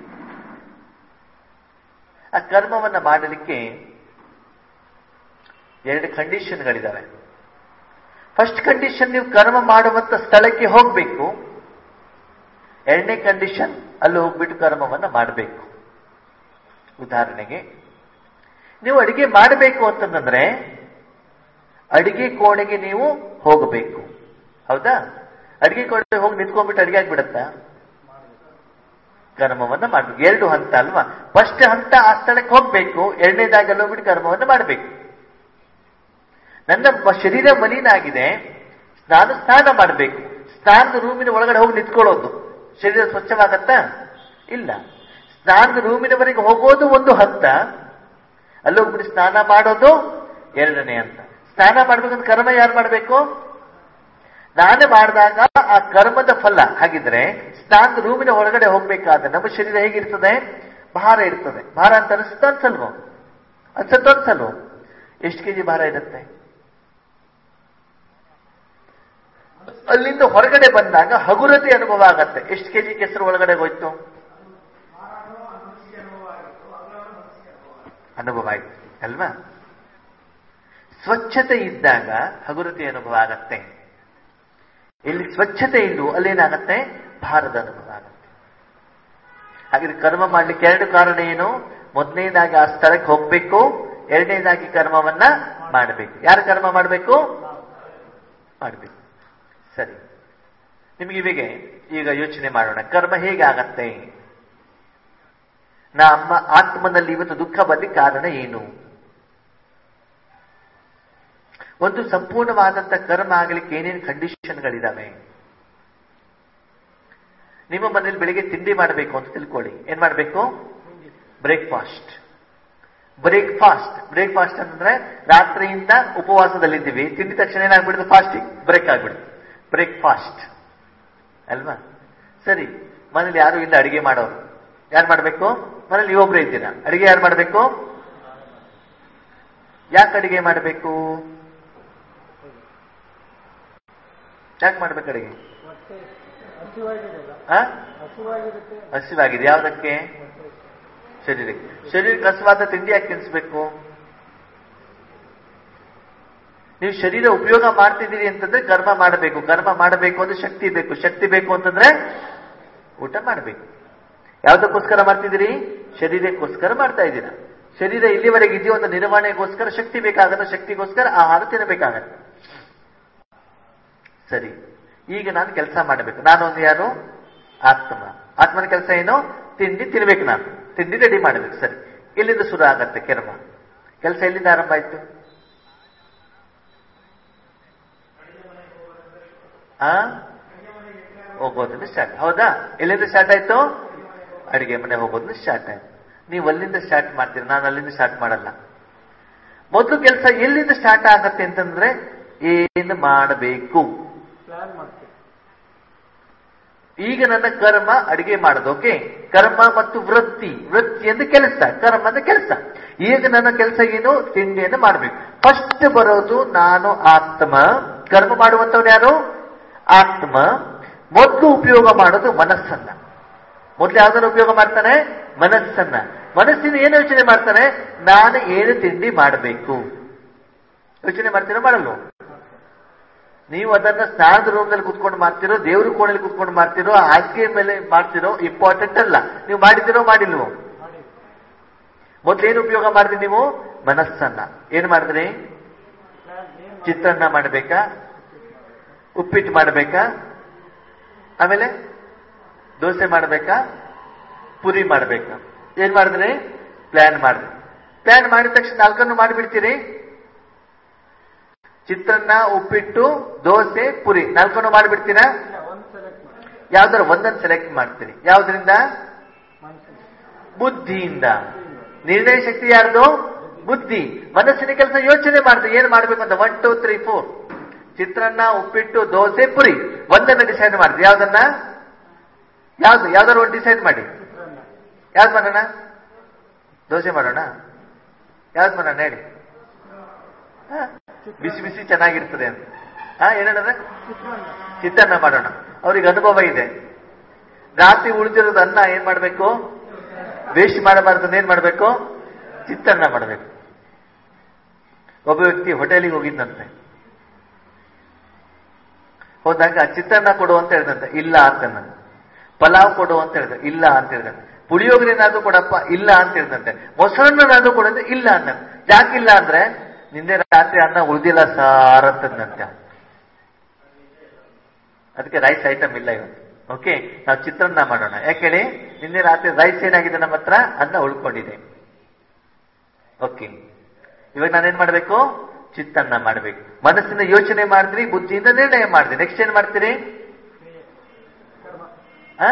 ಆ ಕರ್ಮವನ್ನ ಮಾಡಲಿಕ್ಕೆ ಎರಡು ಕಂಡೀಷನ್ಗಳಿದಾವೆ ಫಸ್ಟ್ ಕಂಡೀಷನ್ ನೀವು ಕರ್ಮ ಮಾಡುವಂತ ಸ್ಥಳಕ್ಕೆ ಹೋಗ್ಬೇಕು ಎರಡನೇ ಕಂಡೀಷನ್ ಅಲ್ಲಿ ಹೋಗ್ಬಿಟ್ಟು ಕರ್ಮವನ್ನ ಮಾಡಬೇಕು ಉದಾಹರಣೆಗೆ ನೀವು ಅಡಿಗೆ ಮಾಡಬೇಕು ಅಂತಂದ್ರೆ ಅಡಿಗೆ ಕೋಣೆಗೆ ನೀವು ಹೋಗಬೇಕು ಹೌದಾ ಅಡಿಗೆ ಕೋಣೆಗೆ ಹೋಗಿ ನಿಂತ್ಕೊಂಡ್ಬಿಟ್ಟು ಅಡಿಗೆ ಆಗ್ಬಿಡತ್ತಾ ಕರ್ಮವನ್ನ ಮಾಡ್ಬೇಕು ಎರಡು ಹಂತ ಅಲ್ವಾ ಫಸ್ಟ್ ಹಂತ ಆ ಸ್ಥಳಕ್ಕೆ ಹೋಗ್ಬೇಕು ಎರಡನೇದಾಗಿ ಅಲ್ಲಿ ಹೋಗ್ಬಿಟ್ಟು ಕರ್ಮವನ್ನ ಮಾಡಬೇಕು ನನ್ನ ಮ- ಶರೀರ ಮಲಿನ ಆಗಿದೆ ನಾನು ಸ್ನಾನ ಮಾಡಬೇಕು ಸ್ನಾನದ ರೂಮಿನ ಒಳಗಡೆ ಹೋಗಿ ನಿಂತ್ಕೊಳ್ಳೋದು ಶರೀರ ಸ್ವಚ್ಛವಾಗತ್ತಾ ಇಲ್ಲ ಸ್ನಾನದ ರೂಮಿನವರೆಗೆ ಹೋಗೋದು ಒಂದು ಹಂತ ಅಲ್ಲಿ ಹೋಗ್ಬಿಟ್ಟು ಸ್ನಾನ ಮಾಡೋದು ಎರಡನೇ ಹಂತ ಸ್ನಾನ ಮಾಡ್ಬೇಕಂತ ಕರ್ಮ ಯಾರು ಮಾಡಬೇಕು ನಾನೇ ಮಾಡಿದಾಗ ಆ ಕರ್ಮದ ಫಲ ಹಾಗಿದ್ರೆ ಸ್ನಾನದ ರೂಮಿನ ಹೊರಗಡೆ ಹೋಗ್ಬೇಕಾದ್ರೆ ನಮ್ಮ ಶರೀರ ಹೇಗಿರ್ತದೆ ಭಾರ ಇರ್ತದೆ ಭಾರ ಅಂತ ಅನಿಸುತ್ತ ಅನ್ಸಲ್ವೋ ಅನ್ಸತ್ತ ಅನ್ಸಲ್ವೋ ಎಷ್ಟು ಕೆಜಿ ಭಾರ ಇರುತ್ತೆ ಅಲ್ಲಿಂದ ಹೊರಗಡೆ ಬಂದಾಗ ಹಗುರತೆ ಅನುಭವ ಆಗತ್ತೆ ಎಷ್ಟು ಕೆಜಿ ಕೆಸರು ಒಳಗಡೆ ಹೋಯ್ತು ಅನುಭವ ಆಯ್ತು ಅಲ್ವಾ ಸ್ವಚ್ಛತೆ ಇದ್ದಾಗ ಹಗುರತೆ ಅನುಭವ ಆಗತ್ತೆ ಎಲ್ಲಿ ಸ್ವಚ್ಛತೆ ಇಲ್ಲೋ ಅಲ್ಲೇನಾಗತ್ತೆ ಭಾರದ ಅನುಭವ ಆಗತ್ತೆ ಹಾಗೆ ಕರ್ಮ ಮಾಡ್ಲಿಕ್ಕೆ ಎರಡು ಕಾರಣ ಏನು ಮೊದಲನೇದಾಗಿ ಆ ಸ್ಥಳಕ್ಕೆ ಹೋಗ್ಬೇಕು ಎರಡನೇದಾಗಿ ಕರ್ಮವನ್ನ ಮಾಡಬೇಕು ಯಾರು ಕರ್ಮ ಮಾಡಬೇಕು ಮಾಡಬೇಕು ಸರಿ ನಿಮಗೆ ಇವಿಗೆ ಈಗ ಯೋಚನೆ ಮಾಡೋಣ ಕರ್ಮ ಹೇಗೆ ಆಗತ್ತೆ ನಮ್ಮ ಆತ್ಮನಲ್ಲಿ ಇವತ್ತು ದುಃಖ ಬರ್ಲಿಕ್ಕೆ ಕಾರಣ ಏನು ಒಂದು ಸಂಪೂರ್ಣವಾದಂತ ಕರ್ಮ ಆಗಲಿಕ್ಕೆ ಏನೇನು ಕಂಡೀಷನ್ಗಳಿದಾವೆ ನಿಮ್ಮ ಮನೇಲಿ ಬೆಳಿಗ್ಗೆ ತಿಂಡಿ ಮಾಡಬೇಕು ಅಂತ ತಿಳ್ಕೊಳ್ಳಿ ಏನ್ ಮಾಡಬೇಕು ಬ್ರೇಕ್ಫಾಸ್ಟ್ ಬ್ರೇಕ್ಫಾಸ್ಟ್ ಬ್ರೇಕ್ಫಾಸ್ಟ್ ಅಂತಂದ್ರೆ ರಾತ್ರಿಯಿಂದ ಉಪವಾಸದಲ್ಲಿದ್ದೀವಿ ತಿಂದ ತಕ್ಷಣ ಏನಾಗ್ಬಿಡುತ್ತೆ ಫಾಸ್ಟಿಂಗ್ ಬ್ರೇಕ್ ಆಗ್ಬಿಡುತ್ತೆ ಬ್ರೇಕ್ಫಾಸ್ಟ್ ಅಲ್ವಾ ಸರಿ ಮನೇಲಿ ಯಾರು ಇಲ್ಲ ಅಡಿಗೆ ಮಾಡೋರು ಯಾರು ಮಾಡಬೇಕು ಮನೇಲಿ ನೀವೊಬ್ರೇ ಇದ್ದೀರಾ ಅಡಿಗೆ ಯಾರು ಮಾಡಬೇಕು ಯಾಕೆ ಅಡಿಗೆ ಮಾಡಬೇಕು ಯಾಕೆ ಮಾಡ್ಬೇಕು ಅಡಿಗೆ ಆ? ಹಸಿವಾಗಿದೆ ಯಾವ್ದಕ್ಕೆ ಶರೀರಕ್ಕೆ ಶರೀರಕ್ಕೆ ಹಸಿವಾದ ತಿಂಡಿ ಯಾಕೆ ತಿನ್ಸ್ಬೇಕು ನೀವು ಶರೀರ ಉಪಯೋಗ ಮಾಡ್ತಿದ್ದೀರಿ ಅಂತಂದ್ರೆ ಕರ್ಮ ಮಾಡಬೇಕು ಕರ್ಮ ಮಾಡಬೇಕು ಅಂದ್ರೆ ಶಕ್ತಿ ಬೇಕು ಶಕ್ತಿ ಬೇಕು ಅಂತಂದ್ರೆ ಊಟ ಮಾಡಬೇಕು ಯಾವ್ದಕ್ಕೋಸ್ಕರ ಮಾಡ್ತಿದ್ದೀರಿ ಶರೀರಕ್ಕೋಸ್ಕರ ಮಾಡ್ತಾ ಇದ್ದೀರಾ ಶರೀರ ಇಲ್ಲಿವರೆಗೆ ಇದೆಯೋ ಒಂದು ನಿರ್ವಹಣೆಗೋಸ್ಕರ ಶಕ್ತಿ ಬೇಕಾಗತ್ತೆ ಶಕ್ತಿಗೋಸ್ಕರ ಆಹಾರ ತಿನ್ನಬೇಕಾಗತ್ತೆ ಸರಿ ಈಗ ನಾನು ಕೆಲಸ ಮಾಡಬೇಕು ನಾನು ಒಂದು ಯಾರು ಆತ್ಮ ಆತ್ಮನ ಕೆಲಸ ಏನು ತಿಂಡಿ ತಿನ್ಬೇಕು ನಾನು ತಿಂಡಿ ರೆಡಿ ಮಾಡಬೇಕು ಸರಿ ಇಲ್ಲಿಂದ ಶುರು ಆಗತ್ತೆ ಕರ್ಮ ಕೆಲಸ ಎಲ್ಲಿಂದ ಆರಂಭ ಆಯ್ತು ಆ ಹೋಗೋದ್ರಿಂದ ಸ್ಟಾರ್ಟ್ ಹೌದಾ ಎಲ್ಲಿಂದ ಸ್ಟಾರ್ಟ್ ಆಯ್ತು ಅಡಿಗೆ ಮನೆ ಹೋಗೋದ್ರಿಂದ ಸ್ಟಾರ್ಟ್ ಆಯ್ತು ನೀವು ಅಲ್ಲಿಂದ ಸ್ಟಾರ್ಟ್ ಮಾಡ್ತೀರಿ ನಾನು ಅಲ್ಲಿಂದ ಸ್ಟಾರ್ಟ್ ಮಾಡಲ್ಲ ಮೊದಲು ಕೆಲಸ ಎಲ್ಲಿಂದ ಸ್ಟಾರ್ಟ್ ಆಗತ್ತೆ ಅಂತಂದ್ರೆ ಏನು ಮಾಡಬೇಕು ಈಗ ನನ್ನ ಕರ್ಮ ಅಡಿಗೆ ಮಾಡೋದು ಓಕೆ ಕರ್ಮ ಮತ್ತು ವೃತ್ತಿ ವೃತ್ತಿ ಎಂದು ಕೆಲಸ ಕರ್ಮ ಅಂದ್ರೆ ಕೆಲಸ ಈಗ ನನ್ನ ಕೆಲಸ ಏನು ತಿಂಡಿಯನ್ನು ಮಾಡಬೇಕು ಫಸ್ಟ್ ಬರೋದು ನಾನು ಆತ್ಮ ಕರ್ಮ ಮಾಡುವಂತವನು ಯಾರು ಆತ್ಮ ಮೊದಲು ಉಪಯೋಗ ಮಾಡೋದು ಮನಸ್ಸನ್ನ ಮೊದಲು ಯಾವ್ದನ್ನ ಉಪಯೋಗ ಮಾಡ್ತಾನೆ ಮನಸ್ಸನ್ನ ಮನಸ್ಸಿನ ಏನು ಯೋಚನೆ ಮಾಡ್ತಾನೆ ನಾನು ಏನು ತಿಂಡಿ ಮಾಡಬೇಕು ಯೋಚನೆ ಮಾಡ್ತೀರೋ ಮಾಡಲ್ವೋ ನೀವು ಅದನ್ನ ಸ್ನಾನದ ರೂಮ್ನಲ್ಲಿ ಕುತ್ಕೊಂಡು ಮಾಡ್ತಿರೋ ದೇವ್ರ ಕೋಣೆಯಲ್ಲಿ ಕುತ್ಕೊಂಡು ಮಾಡ್ತಿರೋ ಹಾಸಿಗೆ ಮೇಲೆ ಮಾಡ್ತಿರೋ ಇಂಪಾರ್ಟೆಂಟ್ ಅಲ್ಲ ನೀವು ಮಾಡಿದಿರೋ ಮಾಡಿಲ್ವೋ ಮೊದ್ಲೇನು ಉಪಯೋಗ ಮಾಡಿದ್ರಿ ನೀವು ಮನಸ್ಸನ್ನ ಏನ್ ಮಾಡಿದ್ರಿ ಚಿತ್ರಾನ್ನ ಮಾಡಬೇಕಾ ಉಪ್ಪಿಟ್ಟು ಮಾಡಬೇಕಾ ಆಮೇಲೆ ದೋಸೆ ಮಾಡಬೇಕಾ ಪುರಿ ಮಾಡಬೇಕಾ ಏನ್ ಮಾಡಿದ್ರಿ ಪ್ಲಾನ್ ಮಾಡಿದ್ರಿ ಪ್ಲಾನ್ ಮಾಡಿದ ತಕ್ಷಣ ನಾಲ್ಕನ್ನು ಮಾಡಿಬಿಡ್ತೀರಿ ಚಿತ್ರಾನ್ನ ಉಪ್ಪಿಟ್ಟು ದೋಸೆ ಪುರಿ ನಾಲ್ಕನ್ನು ಮಾಡಿಬಿಡ್ತೀರಾ ಯಾವ್ದಾರ ಒಂದನ್ನು ಸೆಲೆಕ್ಟ್ ಮಾಡ್ತೀರಿ ಯಾವ್ದ್ರಿಂದ ಬುದ್ಧಿಯಿಂದ ನಿರ್ಣಯ ಶಕ್ತಿ ಯಾರ್ದು ಬುದ್ಧಿ ಮನಸ್ಸಿನ ಕೆಲಸ ಯೋಚನೆ ಮಾಡಿದ್ರೆ ಏನ್ ಮಾಡ್ಬೇಕು ಅಂತ ಒನ್ ಟೂ ತ್ರೀ ಫೋರ್ ಚಿತ್ರಾನ್ನ ಉಪ್ಪಿಟ್ಟು ದೋಸೆ ಪುರಿ ಒಂದನ್ನ ಡಿಸೈಡ್ ಮಾಡಿದ್ರಿ ಯಾವ್ದನ್ನ ಯಾವ್ದು ಯಾವ್ದಾರು ಒಂದು ಡಿಸೈಡ್ ಮಾಡಿ ಯಾವ್ದು ಮಾಡೋಣ ದೋಸೆ ಮಾಡೋಣ ಯಾವ್ದು ಮಾಡೋಣ ಹೇಳಿ ಹ? ಬಿಸಿ ಬಿಸಿ ಚೆನ್ನಾಗಿರ್ತದೆ ಅಂತ ಹಾ ಏನಂದ್ರೆ ಚಿತ್ರಾನ್ನ ಮಾಡೋಣ ಅವ್ರಿಗೆ ಅನುಭವ ಇದೆ ರಾತ್ರಿ ಉಳಿದಿರೋದು ಅನ್ನ ಏನ್ ಮಾಡ್ಬೇಕು ವೇಸ್ಟ್ ಮಾಡಬಾರ್ದು ಅಂತ ಏನ್ ಮಾಡ್ಬೇಕು ಚಿತ್ರಾನ್ನ ಮಾಡಬೇಕು ಒಬ್ಬ ವ್ಯಕ್ತಿ ಹೋಟೆಲಿಗೆ ಹೋಗಿದ್ದಂತೆ ಹೋದಾಗ ಚಿತ್ರಾನ್ನ ಕೊಡು ಅಂತ ಹೇಳಿದಂತೆ ಇಲ್ಲ ಅಂತ ನಾನು ಪಲಾವ್ ಕೊಡು ಅಂತ ಹೇಳಿದ ಇಲ್ಲ ಅಂತ ಹೇಳಿದಂತೆ ಪುಳಿಯೋಗರೆನಾದ್ರೂ ಕೊಡಪ್ಪ ಇಲ್ಲ ಅಂತ ಹೇಳಿದಂತೆ ಮೊಸರನ್ನಾದ್ರೂ ಕೊಡು ಅಂದ್ರೆ ಇಲ್ಲ ಅಂತ ಯಾಕಿಲ್ಲ ಅಂದ್ರೆ ನಿನ್ನೆ ರಾತ್ರಿ ಅನ್ನ ಉಳಿದಿಲ್ಲ ಸಾರ್ ಅಂತಂದಂತೆ ಅದಕ್ಕೆ ರೈಸ್ ಐಟಮ್ ಇಲ್ಲ ಇವತ್ತು ಓಕೆ ನಾವು ಚಿತ್ರಾನ್ನ ಮಾಡೋಣ ಯಾಕೆ ಹೇಳಿ ನಿನ್ನೆ ರಾತ್ರಿ ರೈಸ್ ಏನಾಗಿದೆ ನಮ್ಮ ಹತ್ರ ಅನ್ನ ಉಳ್ಕೊಂಡಿದೆ ಓಕೆ ಇವಾಗ ನಾನೇನ್ ಮಾಡ್ಬೇಕು ಚಿತ್ತನ್ನ ಮಾಡ್ಬೇಕು ಮನಸ್ಸಿನ ಯೋಚನೆ ಮಾಡಿದ್ರಿ ಬುದ್ಧಿಯಿಂದ ನಿರ್ಣಯ ಮಾಡಿದ್ರಿ ನೆಕ್ಸ್ಟ್ ಏನ್ ಮಾಡ್ತೀರಿ ಆ?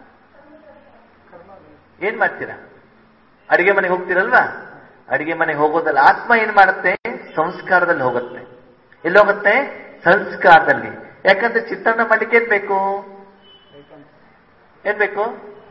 ಏನ್ ಮಾಡ್ತೀರಾ ಅಡಿಗೆ ಮನೆಗೆ ಹೋಗ್ತೀರಲ್ವಾ ಅಡಿಗೆ ಮನೆಗೆ ಹೋಗೋದಲ್ಲ ಆತ್ಮ ಏನ್ ಮಾಡುತ್ತೆ ಸಂಸ್ಕಾರದಲ್ಲಿ ಹೋಗುತ್ತೆ ಎಲ್ಲಿ ಹೋಗುತ್ತೆ ಸಂಸ್ಕಾರದಲ್ಲಿ ಯಾಕಂದ್ರೆ ಚಿತ್ರಾನ್ನ ಮಾಡ್ಲಿಕ್ಕೆ ಏನ್ ಬೇಕು ಏನ್ ಬೇಕು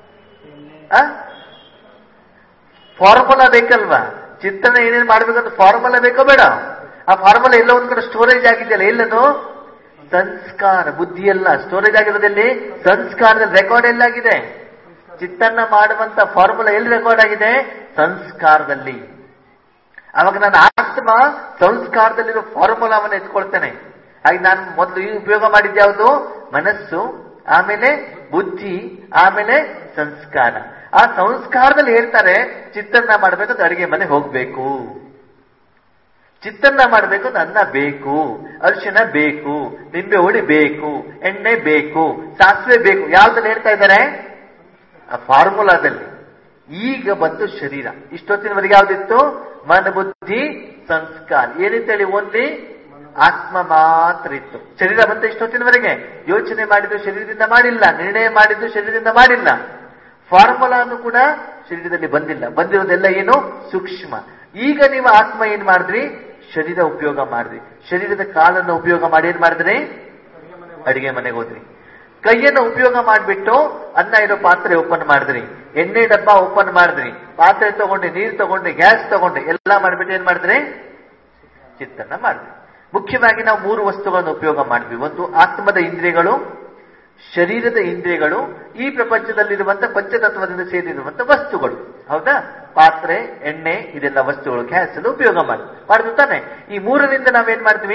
ಫಾರ್ಮುಲಾ ಬೇಕಲ್ವಾ ಚಿತ್ರಣ ಏನೇನ್ ಮಾಡ್ಬೇಕಂತ ಫಾರ್ಮುಲಾ ಬೇಕೋ ಬೇಡ ಆ ಫಾರ್ಮುಲಾ ಎಲ್ಲ ಒಂದ್ ಕಡೆ ಸ್ಟೋರೇಜ್ ಆಗಿದೆಯಲ್ಲ ಎಲ್ಲದು ಸಂಸ್ಕಾರ ಬುದ್ಧಿ ಎಲ್ಲ ಸ್ಟೋರೇಜ್ ಆಗಿರೋದಲ್ಲಿ ಸಂಸ್ಕಾರದಲ್ಲಿ ರೆಕಾರ್ಡ್ ಎಲ್ಲಾಗಿದೆ ಚಿತ್ತನ್ನ ಮಾಡುವಂತ ಫಾರ್ಮುಲಾ ಎಲ್ಲಿ ರೆಕಾರ್ಡ್ ಆಗಿದೆ ಸಂಸ್ಕಾರದಲ್ಲಿ ಅವಾಗ ನಾನು ಆತ್ಮ ಆತ್ಮ ಸಂಸ್ಕಾರದಲ್ಲಿರೋ ಫಾರ್ಮುಲಾವನ್ನು ಎತ್ಕೊಳ್ತಾನೆ ಹಾಗೆ ನಾನು ಮೊದಲು ಈ ಉಪಯೋಗ ಮಾಡಿದ್ದು ಯಾವುದು ಮನಸ್ಸು ಆಮೇಲೆ ಬುದ್ಧಿ ಆಮೇಲೆ ಸಂಸ್ಕಾರ ಆ ಸಂಸ್ಕಾರದಲ್ಲಿ ಹೇಳ್ತಾರೆ ಚಿತ್ತನ್ನ ಮಾಡ್ಬೇಕಂದ್ರೆ ಅಡಿಗೆ ಮನೆ ಹೋಗ್ಬೇಕು ಚಿತ್ತನ್ನ ಮಾಡ್ಬೇಕು ಅಂದ್ರೆ ಅನ್ನ ಬೇಕು ಅರಿಶಿನ ಬೇಕು ನಿಂಬೆ ಹುಳಿ ಬೇಕು ಎಣ್ಣೆ ಬೇಕು ಸಾಸಿವೆ ಬೇಕು ಯಾವ್ದ್ರಲ್ಲಿ ಹೇಳ್ತಾ ಇದ್ದಾರೆ ಆ ಫಾರ್ಮುಲಾದಲ್ಲಿ ಈಗ ಬಂತು ಶರೀರ ಇಷ್ಟೊತ್ತಿನವರೆಗೆ ಯಾವ್ದಿತ್ತು ಮನ ಬುದ್ಧಿ ಸಂಸ್ಕಾರ ಏನಿತ್ತೇಳಿ ಓನ್ಲಿ ಆತ್ಮ ಮಾತ್ರ ಇತ್ತು ಶರೀರ ಬಂತ ಇಷ್ಟೊತ್ತಿನವರೆಗೆ ಯೋಚನೆ ಮಾಡಿದ್ದು ಶರೀರದಿಂದ ಮಾಡಿಲ್ಲ ನಿರ್ಣಯ ಮಾಡಿದ್ದು ಶರೀರದಿಂದ ಮಾಡಿಲ್ಲ ಫಾರ್ಮುಲಾನು ಕೂಡ ಶರೀರದಲ್ಲಿ ಬಂದಿಲ್ಲ ಬಂದಿರೋದೆಲ್ಲ ಏನು ಸೂಕ್ಷ್ಮ ಈಗ ನೀವು ಆತ್ಮ ಏನ್ ಮಾಡಿದ್ರಿ ಶರೀರ ಉಪಯೋಗ ಮಾಡಿದ್ರಿ ಶರೀರದ ಕಾಲನ್ನು ಉಪಯೋಗ ಮಾಡಿ ಏನ್ ಮಾಡಿದ್ರಿ ಅಡಿಗೆ ಮನೆಗೆ ಹೋದ್ರಿ ಕೈಯನ್ನು ಉಪಯೋಗ ಮಾಡಿಬಿಟ್ಟು ಅನ್ನ ಇರೋ ಪಾತ್ರೆ ಓಪನ್ ಮಾಡಿದ್ರಿ ಎಣ್ಣೆ ಡಬ್ಬ ಓಪನ್ ಮಾಡಿದ್ರಿ ಪಾತ್ರೆ ತಗೊಂಡು ನೀರು ತಗೊಂಡು ಗ್ಯಾಸ್ ತಗೊಂಡು ಎಲ್ಲ ಮಾಡ್ಬಿಟ್ಟು ಏನ್ ಮಾಡಿದ್ರಿ ಚಿತ್ತನ್ನ ಮಾಡಿದ್ರಿ ಮುಖ್ಯವಾಗಿ ನಾವು ಮೂರು ವಸ್ತುಗಳನ್ನು ಉಪಯೋಗ ಮಾಡಿದ್ವಿ ಒಂದು ಆತ್ಮದ ಇಂದ್ರಿಯಗಳು ಶರೀರದ ಇಂದ್ರಿಯಗಳು ಈ ಪ್ರಪಂಚದಲ್ಲಿರುವಂತ ಪಂಚತತ್ವದಿಂದ ಸೇರಿರುವಂತ ವಸ್ತುಗಳು ಹೌದಾ ಪಾತ್ರೆ ಎಣ್ಣೆ ಇದೆಲ್ಲ ವಸ್ತುಗಳು ಗ್ಯಾಸ್ ಎಲ್ಲ ಉಪಯೋಗ ಮಾಡಿ ಮಾಡಿದ್ರು ತಾನೆ ಈ ಮೂರರಿಂದ ನಾವೇನ್ ಮಾಡ್ತೀವಿ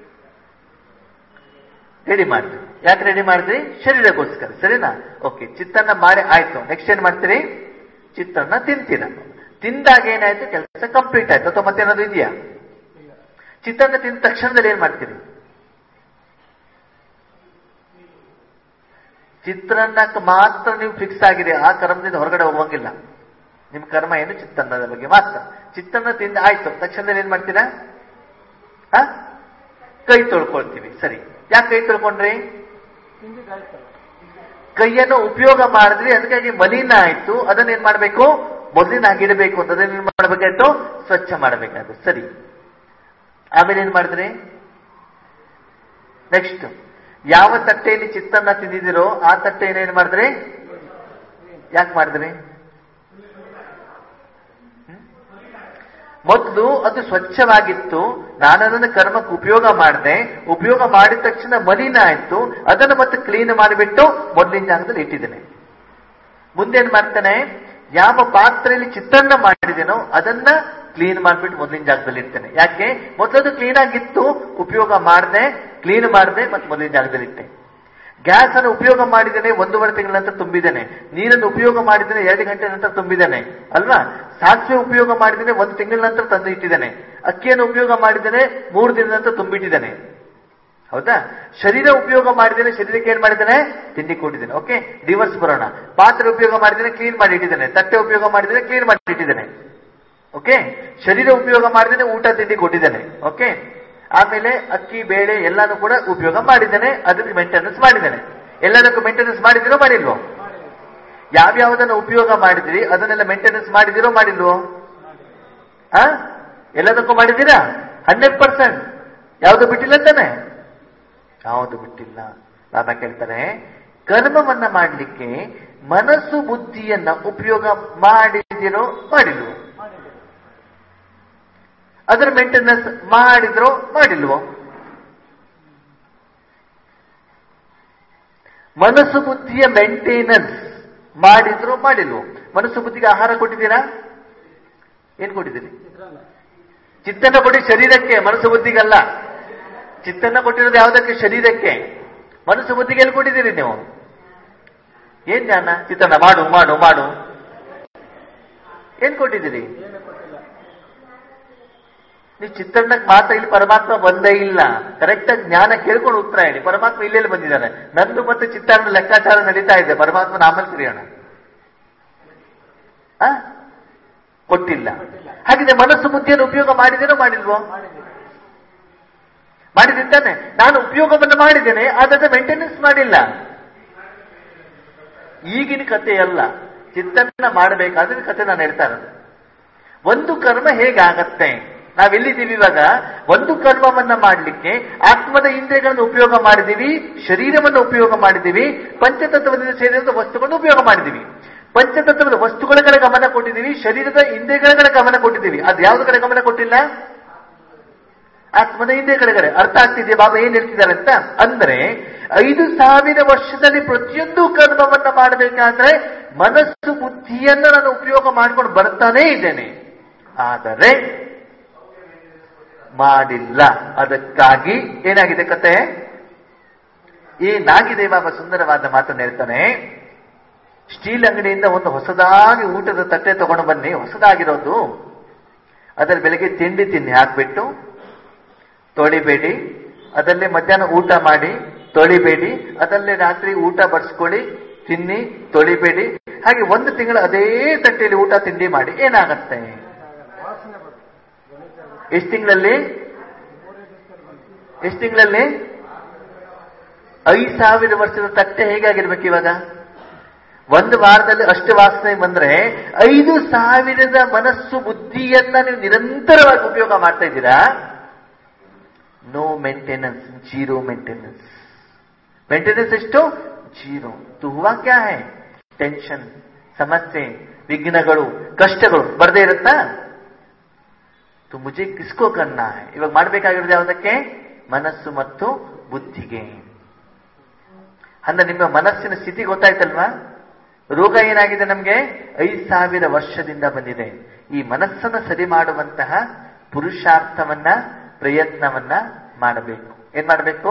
ರೆಡಿ ಮಾಡ್ತೀವಿ ಯಾಕೆ ರೆಡಿ ಮಾಡಿದ್ರಿ ಶರೀರಕ್ಕೋಸ್ಕರ ಸರಿನಾ ಓಕೆ ಚಿತ್ತನ್ನ ಮಾಡಿ ಆಯ್ತು ನೆಕ್ಸ್ಟ್ ಏನ್ ಮಾಡ್ತೀರಿ ಚಿತ್ತನ್ನ ತಿಂತೀರ ತಿಂದಾಗ ಏನಾಯ್ತು ಕೆಲಸ ಕಂಪ್ಲೀಟ್ ಆಯ್ತು ಅಥವಾ ಮತ್ತೇನಾದ್ರು ಇದೆಯಾ ಚಿತ್ತನ್ನ ತಿಂದ ತಕ್ಷಣದಲ್ಲಿ ಏನ್ ಮಾಡ್ತೀರಿ ಚಿತ್ರಾನ್ನಕ್ಕೆ ಮಾತ್ರ ನೀವು ಫಿಕ್ಸ್ ಆಗಿದೆ ಆ ಕರ್ಮದಿಂದ ಹೊರಗಡೆ ಹೋಗುವಂಗಿಲ್ಲ ನಿಮ್ ಕರ್ಮ ಏನು ಚಿತ್ತನ್ನದ ಬಗ್ಗೆ ಮಾತ್ರ ಚಿತ್ತನ್ನ ತಿಂದ ಆಯ್ತು ತಕ್ಷಣದಲ್ಲಿ ಏನ್ ಮಾಡ್ತೀರಾ ಆ? ಕೈ ತೊಳ್ಕೊಳ್ತೀವಿ ಸರಿ ಯಾಕೆ ಕೈ ತೊಳ್ಕೊಂಡ್ರಿ ಕೈಯನ್ನು ಉಪಯೋಗ ಮಾಡಿದ್ರಿ ಅದಕ್ಕಾಗಿ ಮಲಿನ ಆಯ್ತು ಅದನ್ನ ಏನ್ ಮಾಡ್ಬೇಕು ಮೊದಲಿನ ಹಾಗಿಡಬೇಕು ಅಂತ ಅದನ್ನ ಏನ್ ಮಾಡ್ಬೇಕಾಯ್ತು ಸ್ವಚ್ಛ ಮಾಡಬೇಕಾಯ್ತು ಸರಿ ಆಮೇಲೆ ಏನ್ ಮಾಡಿದ್ರಿ ನೆಕ್ಸ್ಟ್ ಯಾವ ತಟ್ಟೆಯಲ್ಲಿ ಚಿತ್ತನ್ನ ತಿಂದಿದಿರೋ ಆ ತಟ್ಟೆಯನ್ನು ಏನ್ ಮಾಡಿದ್ರಿ ಯಾಕೆ ಮಾಡಿದ್ರಿ ಹ್ಮ್? ಮೊದಲು ಅದು ಸ್ವಚ್ಛವಾಗಿತ್ತು ನಾನು ಅದನ್ನು ಕರ್ಮಕ್ಕೆ ಉಪಯೋಗ ಮಾಡಿದೆ ಉಪಯೋಗ ಮಾಡಿದ ತಕ್ಷಣ ಮಲಿನ ಆಯ್ತು ಅದನ್ನು ಮತ್ತೆ ಕ್ಲೀನ್ ಮಾಡಿಬಿಟ್ಟು ಮೊದಲಿನ ಜಾಗದಲ್ಲಿ ಇಟ್ಟಿದ್ದೇನೆ ಮುಂದೇನ್ ಮಾಡ್ತಾನೆ ಯಾವ ಪಾತ್ರೆಯಲ್ಲಿ ಚಿತ್ರಾನ್ನ ಮಾಡಿದೇನೋ ಅದನ್ನ ಕ್ಲೀನ್ ಮಾಡ್ಬಿಟ್ಟು ಮೊದಲಿನ ಜಾಗದಲ್ಲಿ ಇಡ್ತೇನೆ ಯಾಕೆ ಮೊದಲದು ಕ್ಲೀನ್ ಆಗಿತ್ತು ಉಪಯೋಗ ಮಾಡಿದೆ ಕ್ಲೀನ್ ಮಾಡಿದೆ ಮತ್ತೆ ಮೊದಲಿನ ಜಾಗದಲ್ಲಿ ಇಟ್ಟೆ ಗ್ಯಾಸ್ ಅನ್ನು ಉಪಯೋಗ ಮಾಡಿದ್ದೇನೆ ಒಂದೂವರೆ ತಿಂಗಳ ನಂತರ ತುಂಬಿದ್ದೇನೆ ನೀರನ್ನು ಉಪಯೋಗ ಮಾಡಿದ್ದೇನೆ ಎರಡು ಗಂಟೆ ನಂತರ ತುಂಬಿದ್ದೇನೆ ಅಲ್ವಾ ಸಾಸಿವೆ ಉಪಯೋಗ ಮಾಡಿದ್ದೇನೆ ಒಂದು ತಿಂಗಳ ನಂತರ ತಂದು ಇಟ್ಟಿದ್ದೇನೆ ಅಕ್ಕಿಯನ್ನು ಉಪಯೋಗ ಮಾಡಿದ್ದೇನೆ ಮೂರು ದಿನದ ನಂತರ ತುಂಬಿಟ್ಟಿದ್ದೇನೆ ಹೌದಾ ಶರೀರ ಉಪಯೋಗ ಮಾಡಿದ್ದೇನೆ ಶರೀರಕ್ಕೆ ಏನ್ ಮಾಡಿದ್ದೇನೆ ತಿಂಡಿ ಕೊಟ್ಟಿದ್ದೇನೆ ಓಕೆ ರಿವರ್ಸ್ ಬರೋಣ ಪಾತ್ರೆ ಉಪಯೋಗ ಮಾಡಿದ್ದೇನೆ ಕ್ಲೀನ್ ಮಾಡಿ ಇಟ್ಟಿದ್ದೇನೆ ತಟ್ಟೆ ಉಪಯೋಗ ಮಾಡಿದ್ದೇನೆ ಕ್ಲೀನ್ ಮಾಡಿ ಇಟ್ಟಿದ್ದೇನೆ ಓಕೆ ಶರೀರ ಉಪಯೋಗ ಮಾಡಿದ್ದೇನೆ ಊಟ ತಿಂಡಿ ಕೊಟ್ಟಿದ್ದೇನೆ ಓಕೆ ಆಮೇಲೆ ಅಕ್ಕಿ ಬೇಳೆ ಎಲ್ಲಾನು ಕೂಡ ಉಪಯೋಗ ಮಾಡಿದ್ದೇನೆ ಅದಕ್ಕೆ ಮೇಂಟೆನೆನ್ಸ್ ಮಾಡಿದ್ದೇನೆ ಎಲ್ಲದಕ್ಕೂ ಮೇಂಟೆನೆನ್ಸ್ ಮಾಡಿದಿರೋ ಮಾಡಿಲ್ವೋ ಯಾವ್ಯಾವುದನ್ನು ಉಪಯೋಗ ಮಾಡಿದ್ರಿ ಅದನ್ನೆಲ್ಲ ಮೇಂಟೆನೆನ್ಸ್ ಮಾಡಿದಿರೋ ಮಾಡಿಲ್ವೋ ಆ ಎಲ್ಲದಕ್ಕೂ ಮಾಡಿದ್ದೀರಾ ಹಂಡ್ರೆಡ್ ಪರ್ಸೆಂಟ್ ಯಾವುದು ಬಿಟ್ಟಿಲ್ಲ ಅಂತಾನೆ ಯಾವುದು ಬಿಟ್ಟಿಲ್ಲ ರಾಮ ಕೇಳ್ತಾರೆ ಕರ್ಮವನ್ನ ಮಾಡಲಿಕ್ಕೆ ಮನಸ್ಸು ಬುದ್ಧಿಯನ್ನ ಉಪಯೋಗ ಮಾಡಿದಿರೋ ಮಾಡಿಲ್ವೋ ಅದರ ಮೇಂಟೆನೆನ್ಸ್ ಮಾಡಿದ್ರೋ ಮಾಡಿಲ್ವೋ ಮನಸ್ಸು ಬುದ್ಧಿಯ ಮೇಂಟೆನೆನ್ಸ್ ಮಾಡಿದ್ರೋ ಮಾಡಿಲ್ವೋ ಮನಸ್ಸು ಬುದ್ಧಿಗೆ ಆಹಾರ ಕೊಟ್ಟಿದ್ದೀರಾ ಏನ್ ಕೊಟ್ಟಿದ್ದೀರಿ ಚಿತ್ತನ್ನ ಕೊಡಿ ಶರೀರಕ್ಕೆ ಮನಸ್ಸು ಬುದ್ಧಿಗಲ್ಲ ಚಿತ್ತನ್ನ ಕೊಟ್ಟಿರೋದು ಯಾವುದಕ್ಕೆ ಶರೀರಕ್ಕೆ ಮನಸ್ಸು ಬುದ್ಧಿಗೆ ಎಲ್ಲಿ ಕೊಟ್ಟಿದ್ದೀರಿ ನೀವು ಏನ್ ಜ್ಞಾನ ಚಿತ್ತನ್ನ ಮಾಡು ಮಾಡು ಮಾಡು ಏನ್ ಕೊಟ್ಟಿದ್ದೀರಿ ನೀವು ಚಿತ್ರಣಕ್ಕೆ ಮಾತ್ರ ಇಲ್ಲಿ ಪರಮಾತ್ಮ ಬಂದೇ ಇಲ್ಲ ಕರೆಕ್ಟ್ ಆಗಿ ಜ್ಞಾನ ಕೇಳ್ಕೊಂಡು ಉತ್ತರ ಹೇಳಿ ಪರಮಾತ್ಮ ಇಲ್ಲೆಲ್ಲಿ ಬಂದಿದ್ದಾನೆ ನಂದು ಮತ್ತೆ ಚಿತ್ತಾರಣ ಲೆಕ್ಕಾಚಾರ ನಡೀತಾ ಇದೆ ಪರಮಾತ್ಮ ನಾಮಲ್ ತಿಳಿಯೋಣ ಆ? ಕೊಟ್ಟಿಲ್ಲ ಹಾಗಿದ್ರೆ ಮನಸ್ಸು ಬುದ್ಧಿಯನ್ನು ಉಪಯೋಗ ಮಾಡಿದೇನೋ ಮಾಡಿಲ್ವೋ ಮಾಡಿದ್ದಾನೆ ನಾನು ಉಪಯೋಗವನ್ನು ಮಾಡಿದ್ದೇನೆ ಆದ್ರೆ ಮೇಂಟೆನೆನ್ಸ್ ಮಾಡಿಲ್ಲ ಈಗಿನ ಕಥೆ ಅಲ್ಲ ಚಿತ್ತನ್ನ ಮಾಡಬೇಕಾದ್ರೆ ಕಥೆ ನಾನು ಹೇಳ್ತಾ ಇರೋದು ಒಂದು ಕರ್ಮ ಹೇಗಾಗತ್ತೆ ನಾವೆಲ್ಲಿದ್ದೀವಿ ಇವಾಗ ಒಂದು ಕರ್ಮವನ್ನ ಮಾಡಲಿಕ್ಕೆ ಆತ್ಮದ ಇಂದ್ರಿಯಗಳನ್ನು ಉಪಯೋಗ ಮಾಡಿದೀವಿ ಶರೀರವನ್ನು ಉಪಯೋಗ ಮಾಡಿದೀವಿ ಪಂಚತತ್ವದಿಂದ ಸೇರಿದ ವಸ್ತುಗಳನ್ನು ಉಪಯೋಗ ಮಾಡಿದೀವಿ ಪಂಚತತ್ವದ ವಸ್ತುಗಳ ಕಡೆ ಗಮನ ಕೊಟ್ಟಿದ್ದೀವಿ ಶರೀರದ ಇಂದ್ರಿಯಗಳ ಕಡೆ ಗಮನ ಕೊಟ್ಟಿದ್ದೀವಿ ಅದು ಯಾವ್ದು ಕಡೆ ಗಮನ ಕೊಟ್ಟಿಲ್ಲ ಆತ್ಮದ ಇಂದ್ರಿಯ ಕಡೆಗಡೆ ಅರ್ಥ ಆಗ್ತಿದೆಯಾ ಬಾಬಾ ಏನ್ ಹೇಳ್ತಿದ್ದಾರೆ ಅಂತ ಅಂದ್ರೆ ಐದು ಸಾವಿರ ವರ್ಷದಲ್ಲಿ ಪ್ರತಿಯೊಂದು ಕರ್ಮವನ್ನ ಮಾಡಬೇಕಾದ್ರೆ ಮನಸ್ಸು ಬುದ್ಧಿಯನ್ನು ನಾನು ಉಪಯೋಗ ಮಾಡ್ಕೊಂಡು ಬರ್ತಾನೇ ಇದ್ದೇನೆ ಆದರೆ ಮಾಡಿಲ್ಲ ಅದಕ್ಕಾಗಿ ಏನಾಗಿದೆ ಕತೆ ಈ ನಾಗಿದೇವ ಒಬ್ಬ ಸುಂದರವಾದ ಮಾತನ್ನು ಹೇಳ್ತಾನೆ ಸ್ಟೀಲ್ ಅಂಗಡಿಯಿಂದ ಒಂದು ಹೊಸದಾಗಿ ಊಟದ ತಟ್ಟೆ ತಗೊಂಡು ಬನ್ನಿ ಹೊಸದಾಗಿರೋದು ಅದರ ಬೆಳಗ್ಗೆ ತಿಂಡಿ ತಿನ್ನಿ ಹಾಕ್ಬಿಟ್ಟು ತೊಳಿಬೇಡಿ ಅದಲ್ಲೇ ಮಧ್ಯಾಹ್ನ ಊಟ ಮಾಡಿ ತೊಳಿಬೇಡಿ ಅದಲ್ಲೇ ರಾತ್ರಿ ಊಟ ಬಡಿಸ್ಕೊಳ್ಳಿ ತಿನ್ನಿ ತೊಳಿಬೇಡಿ ಹಾಗೆ ಒಂದು ತಿಂಗಳು ಅದೇ ತಟ್ಟೆಯಲ್ಲಿ ಊಟ ತಿಂಡಿ ಮಾಡಿ ಏನಾಗತ್ತೆ ಎಷ್ಟು ತಿಂಗಳಲ್ಲಿ ಎಷ್ಟು ತಿಂಗಳಲ್ಲಿ ಐದು ಸಾವಿರ ವರ್ಷದ ತಟ್ಟೆ ಹೇಗಾಗಿರ್ಬೇಕು ಇವಾಗ ಒಂದು ವಾರದಲ್ಲಿ ಅಷ್ಟು ವಾಸನೆ ಬಂದ್ರೆ ಐದು ಸಾವಿರದ ಮನಸ್ಸು ಬುದ್ಧಿಯನ್ನ ನೀವು ನಿರಂತರವಾಗಿ ಉಪಯೋಗ ಮಾಡ್ತಾ ಇದ್ದೀರಾ no maintenance zero maintenance maintenance ಎಷ್ಟು ಜೀರೋ ತು ಹುವಾ ಕ್ಯಾ ಹೈ ಟೆನ್ಷನ್ ಸಮಸ್ಯೆ ವಿಘ್ನಗಳು ಕಷ್ಟಗಳು ಬರದೇ ಇರುತ್ತಾ ತು ಮುಜೆ ಕಿಸ್ಕೋ ಕನ್ನ ಹೈ ಇವಾಗ ಮಾಡ್ಬೇಕಾಗಿರೋದು ಯಾವುದಕ್ಕೆ ಮನಸ್ಸು ಮತ್ತು ಬುದ್ಧಿಗೆ ಅಂದ್ರೆ ನಿಮ್ಮ ಮನಸ್ಸಿನ ಸ್ಥಿತಿ ಗೊತ್ತಾಯ್ತಲ್ವಾ ರೋಗ ಏನಾಗಿದೆ ನಮಗೆ ಐದು ಸಾವಿರ ವರ್ಷದಿಂದ ಬಂದಿದೆ ಈ ಮನಸ್ಸನ್ನು ಸರಿ ಮಾಡುವಂತಹ ಪುರುಷಾರ್ಥವನ್ನ ಪ್ರಯತ್ನವನ್ನ ಮಾಡಬೇಕು ಏನ್ ಮಾಡಬೇಕು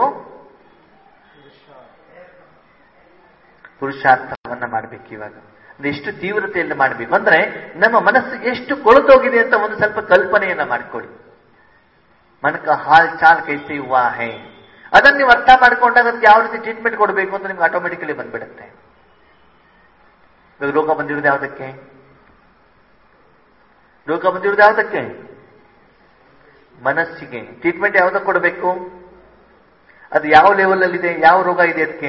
ಪುರುಷಾರ್ಥವನ್ನ ಮಾಡಬೇಕು ಇವಾಗ ಅಂದ್ರೆ ಎಷ್ಟು ತೀವ್ರತೆಯಲ್ಲಿ ಮಾಡಬೇಕು ಅಂದ್ರೆ ನಮ್ಮ ಮನಸ್ಸು ಎಷ್ಟು ಕೊಳತೋಗಿದೆ ಅಂತ ಒಂದು ಸ್ವಲ್ಪ ಕಲ್ಪನೆಯನ್ನ ಮಾಡಿಕೊಳ್ಳಿ ಮನಕ ಹಾಲ್ ಚಾಲ್ ಕೈಸಿ ಹುವಾ ಹೇ ಅದನ್ನ ನೀವು ಅರ್ಥ ಮಾಡ್ಕೊಂಡಾಗ ಅದಕ್ಕೆ ಯಾವ ರೀತಿ ಟ್ರೀಟ್ಮೆಂಟ್ ಕೊಡಬೇಕು ಅಂತ ನಿಮ್ಗೆ ಆಟೋಮೆಟಿಕಲಿ ಬಂದ್ಬಿಡುತ್ತೆ ಇವಾಗ ರೋಗ ಬಂದಿರೋದು ಯಾವುದಕ್ಕೆ ರೋಗ ಬಂದಿರೋದು ಯಾವುದಕ್ಕೆ ಮನಸ್ಸಿಗೆ ಟ್ರೀಟ್ಮೆಂಟ್ ಯಾವುದಕ್ಕೆ ಕೊಡಬೇಕು ಅದು ಯಾವ ಲೆವೆಲ್ ಅಲ್ಲಿ ಇದೆ ಯಾವ ರೋಗ ಇದೆ ಅದಕ್ಕೆ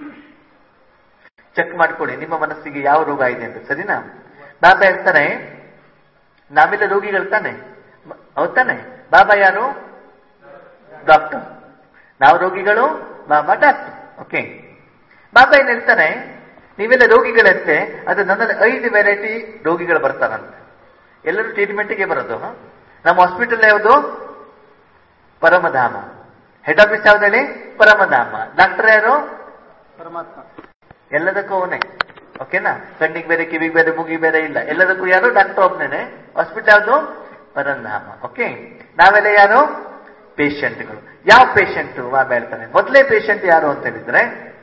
ಚೆಕ್ ಮಾಡ್ಕೊಳ್ಳಿ ನಿಮ್ಮ ಮನಸ್ಸಿಗೆ ಯಾವ ರೋಗ ಇದೆ ಅಂತ ಸರಿನಾ ಬಾಬಾ ಹೇಳ್ತಾರೆ ನಾವೆಲ್ಲ ರೋಗಿಗಳು ತಾನೆ ಹೌದ್ ತಾನೆ ಬಾಬಾ ಯಾರು ಡಾಕ್ಟರ್ ನಾವು ರೋಗಿಗಳು ಬಾಬಾ ಡಾಕ್ಟರ್ ಓಕೆ ಬಾಬಾ ಏನ್ ಹೇಳ್ತಾರೆ ನೀವೆಲ್ಲ ರೋಗಿಗಳಂತೆ ಅದು ನನ್ನಲ್ಲಿ ಐದು ವೆರೈಟಿ ರೋಗಿಗಳು ಬರ್ತಾರಂತೆ ಎಲ್ಲರೂ ಟ್ರೀಟ್ಮೆಂಟ್ಗೆ ಬರೋದು ಹ? ನಮ್ಮ ಹಾಸ್ಪಿಟಲ್ ಯಾವುದು ಪರಮಧಾಮ ಹೆಡ್ ಆಫೀಸ್ ಯಾವ್ದು ಹೇಳಿ ಪರಮಧಾಮ ಡಾಕ್ಟರ್ ಯಾರು ಪರಮಾತ್ಮ ಎಲ್ಲದಕ್ಕೂ ಅವನೇ ಓಕೆನಾ ಕಣ್ಣಿಗೆ ಬೇರೆ ಕಿವಿಗೆ ಬೇರೆ ಮುಗಿಗೆ ಬೇರೆ ಇಲ್ಲ ಎಲ್ಲದಕ್ಕೂ ಯಾರು ಡಾಕ್ಟರ್ ಒಬ್ನೇನೆ ಹಾಸ್ಪಿಟಲ್ ಯಾವುದು ಪರಂಧಾಮ ಓಕೆ ನಾವೆಲ್ಲ ಯಾರು ಪೇಷಂಟ್ಗಳು ಯಾವ ಪೇಷಂಟ್ ಬಾಬಾ ಹೇಳ್ತಾನೆ ಮೊದಲೇ ಪೇಷಂಟ್ ಯಾರು ಅಂತ ಹೇಳಿದ್ರೆ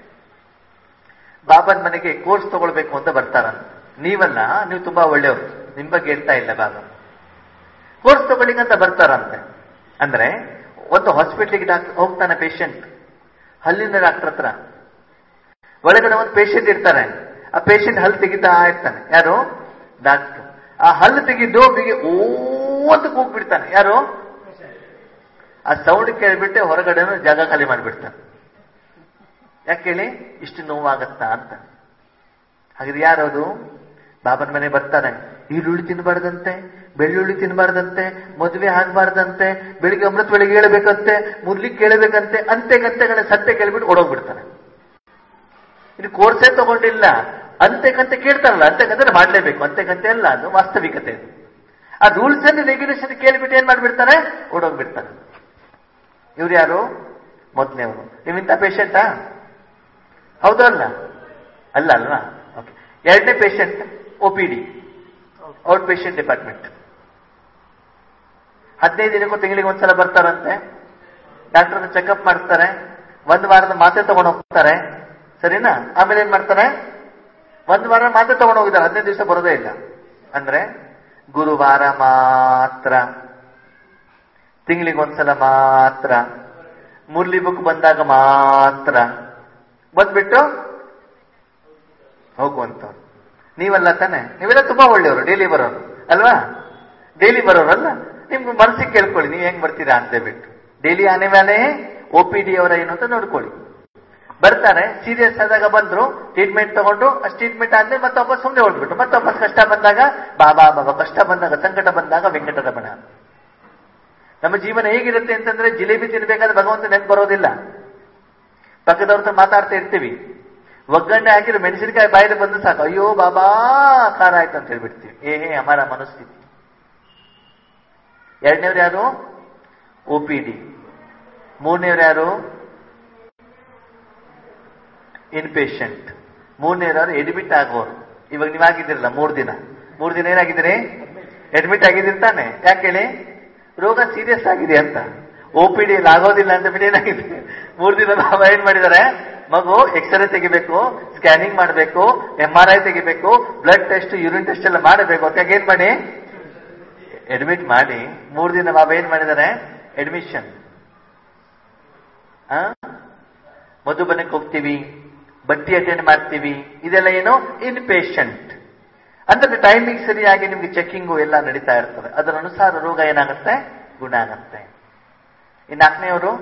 ಬಾಬನ್ ಮನೆಗೆ ಕೋರ್ಸ್ ತಗೊಳ್ಬೇಕು ಅಂತ ಬರ್ತಾರಂತ ನೀವಲ್ಲ ನೀವು ತುಂಬಾ ಒಳ್ಳೆಯವರು ನಿಮ್ ಬಗ್ಗೆ ಹೇಳ್ತಾ ಇಲ್ಲ ಬಾಬಾ ಕೋರ್ಸ್ ತಗೊಳ್ಳಿಕ್ಕಂತ ಬರ್ತಾರಂತೆ ಅಂದ್ರೆ ಒಂದು ಹಾಸ್ಪಿಟ್ಲಿಗೆ ಡಾಕ್ಟರ್ ಹೋಗ್ತಾನೆ ಪೇಷಂಟ್ ಹಲ್ಲಿನ ಡಾಕ್ಟರ್ ಹತ್ರ ಒಳಗಡೆ ಒಂದು ಪೇಷಂಟ್ ಇರ್ತಾರೆ ಆ ಪೇಷಂಟ್ ಹಲ್ಲು ತೆಗಿತಾ ಇರ್ತಾನೆ ಯಾರು ಡಾಕ್ಟರ್ ಆ ಹಲ್ಲು ತೆಗಿದ್ದು ಬಿಗಿ ಓ ಅಂತ ಕೂಗ್ಬಿಡ್ತಾನೆ ಯಾರು ಆ ಸೌಂಡ್ ಕೇಳ್ಬಿಟ್ಟೆ ಹೊರಗಡೆ ಜಾಗ ಖಾಲಿ ಮಾಡಿಬಿಡ್ತಾನೆ ಯಾಕೆ ಹೇಳಿ ಇಷ್ಟು ನೋವಾಗತ್ತಾ ಅಂತ ಹಾಗಿದ್ರೆ ಯಾರದು ಬಾಬನ ಮನೆ ಬರ್ತಾನೆ ಈರುಳ್ಳಿ ತಿನ್ನಬಾರ್ದಂತೆ ಬೆಳ್ಳುಳ್ಳಿ ತಿನ್ನಬಾರ್ದಂತೆ ಮದುವೆ ಆಗ್ಬಾರ್ದಂತೆ ಬೆಳಿಗ್ಗೆ ಅಮೃತ ಬೆಳಿಗ್ಗೆ ಹೇಳಬೇಕಂತೆ ಮುರ್ಲಿಕ್ಕೆ ಕೇಳಬೇಕಂತೆ ಅಂತೆ ಗಂತೆಗಳ ಸತ್ಯ ಕೇಳ್ಬಿಟ್ಟು ಓಡೋಗ್ಬಿಡ್ತಾನೆ ಇದು ಕೋರ್ಸೇ ತಗೊಂಡಿಲ್ಲ ಅಂತೆ ಕಂತೆ ಕೇಳ್ತಾರಲ್ಲ ಅಂತೆ ಕಂತೆ ಮಾಡ್ಲೇಬೇಕು ಅಂತೆ ಕಂತೆ ಅಲ್ಲ ಅದು ವಾಸ್ತವಿಕತೆ ಇದು. ಆ ರೂಲ್ಸ್ ಅಂಡ್ ರೆಗ್ಯುಲೇಷನ್ ಕೇಳ್ಬಿಟ್ಟು ಏನ್ ಮಾಡ್ಬಿಡ್ತಾರೆ ಓಡೋಗ್ಬಿಡ್ತಾರೆ ಇವ್ರು ಯಾರು ಮೊದಲನೇವರು ನೀವಿಂತ ಪೇಷಂಟಾ ಹೌದು ಅಲ್ಲ ಅಲ್ಲ ಅಲ್ವಾ ಓಕೆ ಎರಡನೇ patient O P D out patient department ಹದಿನೈದು ದಿನಕ್ಕೂ ತಿಂಗಳಿಗೆ ಒಂದ್ಸಲ ಬರ್ತಾರಂತೆ ಡಾಕ್ಟರ್ ಚೆಕಪ್ ಮಾಡ್ತಾರೆ ಒಂದು ವಾರದ ಮಾತ್ರೆ ತಗೊಂಡು ಹೋಗ್ತಾರೆ ಸರಿನಾ ಆಮೇಲೆ ಏನ್ ಮಾಡ್ತಾರೆ ಒಂದು ವಾರ ಮಾತ್ರೆ ತಗೊಂಡು ಹೋಗಿದ್ದಾರೆ ಹದಿನೈದು ದಿವಸ ಬರೋದೇ ಇಲ್ಲ ಅಂದ್ರೆ ಗುರುವಾರ ಮಾತ್ರ ತಿಂಗಳಿಗೆ ಒಂದ್ಸಲ ಮಾತ್ರ ಮುರ್ಲಿ ಬುಕ್ ಬಂದಾಗ ಮಾತ್ರ ಬಂದ್ಬಿಟ್ಟು ಹೋಗುವಂತವ್ರು ನೀವಲ್ಲ ತಾನೆ ನೀವೆಲ್ಲ ತುಂಬಾ ಒಳ್ಳೆಯವರು ಡೈಲಿ ಬರೋರು ಅಲ್ವಾ ಡೈಲಿ ಬರೋರಲ್ಲ ನಿಮ್ಗೆ ಮನಸ್ಸಿಗೆ ಕೇಳ್ಕೊಳ್ಳಿ ನೀವು ಹೆಂಗ್ ಬರ್ತೀರಾ ಅಂತ ಬಿಟ್ಟು ಡೈಲಿ ಆನೆ ಮೇಲೆ ಒ ಪಿ ಡಿ ಅವರ ಏನು ಅಂತ ನೋಡ್ಕೊಳ್ಳಿ ಬರ್ತಾರೆ ಸೀರಿಯಸ್ ಆದಾಗ ಬಂದ್ರು ಟ್ರೀಟ್ಮೆಂಟ್ ತಗೊಂಡು ಅಷ್ಟು ಟ್ರೀಟ್ಮೆಂಟ್ ಆದ್ಮೇಲೆ ಮತ್ತೆ ವಾಪಸ್ ಸುಮ್ಮನೆ ಹೊರಡ್ಬಿಟ್ಟು ಮತ್ತೆ ವಾಪಸ್ ಕಷ್ಟ ಬಂದಾಗ ಬಾಬಾ ಬಾಬಾ ಕಷ್ಟ ಬಂದಾಗ ಸಂಕಟ ಬಂದಾಗ ವೆಂಕಟರಮಣ ನಮ್ಮ ಜೀವನ ಹೇಗಿರುತ್ತೆ ಅಂತಂದ್ರೆ ಜಿಲೇಬಿ ತಿನ್ಬೇಕಾದ್ರೆ ಭಗವಂತ ನೆನ್ಪು ಬರೋದಿಲ್ಲ ಪಕ್ಕದವ್ರ ಹತ್ರ ಮಾತಾಡ್ತಾ ಇರ್ತೀವಿ ಒಗ್ಗರಣೆ ಹಾಕಿದ್ರೆ ಮೆಣಸಿನಕಾಯಿ ಬಾಯಲ್ಲಿ ಬಂದು ಸಾಕು ಅಯ್ಯೋ ಬಾಬಾ ಖಾರ ಆಯ್ತು ಅಂತ ಹೇಳ್ಬಿಡ್ತೀವಿ ಏ ಹೇ ಅಮರ ಮನಸ್ಥಿತಿ ಎರಡನೇವ್ರು ಯಾರು ಒ ಪಿ ಡಿ ಮೂರನೇವ್ರು ಯಾರು ಇನ್ ಪೇಷಂಟ್ ಮೂರನೇವ್ರು ಎಡ್ಮಿಟ್ ಆಗೋರು ಇವಾಗ ನೀವು ಆಗಿದ್ದೀರಲ್ಲ ಮೂರ್ ದಿನ ಮೂರ್ ದಿನ ಏನಾಗಿದ್ದೀರಿ ಅಡ್ಮಿಟ್ ಆಗಿದ್ದೀರಿ ತಾನೆ ಯಾಕೆ ಹೇಳಿ ರೋಗ ಸೀರಿಯಸ್ ಆಗಿದೆ ಅಂತ ಒ ಪಿ ಡಿ ಆಗೋದಿಲ್ಲ ಅಂತ ಬಿಟ್ಟು ಏನಾಗಿದೆ ಮೂರು ದಿನ ನಾವು ಏನ್ ಮಾಡಿದ್ದಾರೆ ಮಗು ಎಕ್ಸ್ರೇ ತೆಗಿಬೇಕು ಸ್ಕ್ಯಾನಿಂಗ್ ಮಾಡಬೇಕು ಎಂ ಆರ್ ಐ ತೆಗಿಬೇಕು ಬ್ಲಡ್ ಟೆಸ್ಟ್ ಯೂರಿನ್ ಟೆಸ್ಟ್ ಎಲ್ಲ ಮಾಡಬೇಕು ಅಂತ ಏನ್ ಮಾಡಿ ಅಡ್ಮಿಟ್ ಮಾಡಿ ಮೂರು ದಿನ ಬಾಬಾ ಏನ್ ಮಾಡಿದ್ದಾರೆ ಅಡ್ಮಿಷನ್ ಮಧುಬನಕ್ಕೆ ಹೋಗ್ತೀವಿ ಬಟ್ಟಿ ಅಟೆಂಡ್ ಮಾಡ್ತೀವಿ ಇದೆಲ್ಲ ಏನು ಇನ್ ಪೇಷಂಟ್ ಅಂದ್ರೆ ಟೈಮಿಂಗ್ ಸರಿಯಾಗಿ ನಿಮ್ಗೆ ಚೆಕಿಂಗು ಎಲ್ಲ ನಡೀತಾ ಇರ್ತದೆ ಅದರ ಅನುಸಾರ ರೋಗ ಏನಾಗುತ್ತೆ ಗುಣ ಆಗುತ್ತೆ ಈ ನಾಲ್ಕನೆಯವರು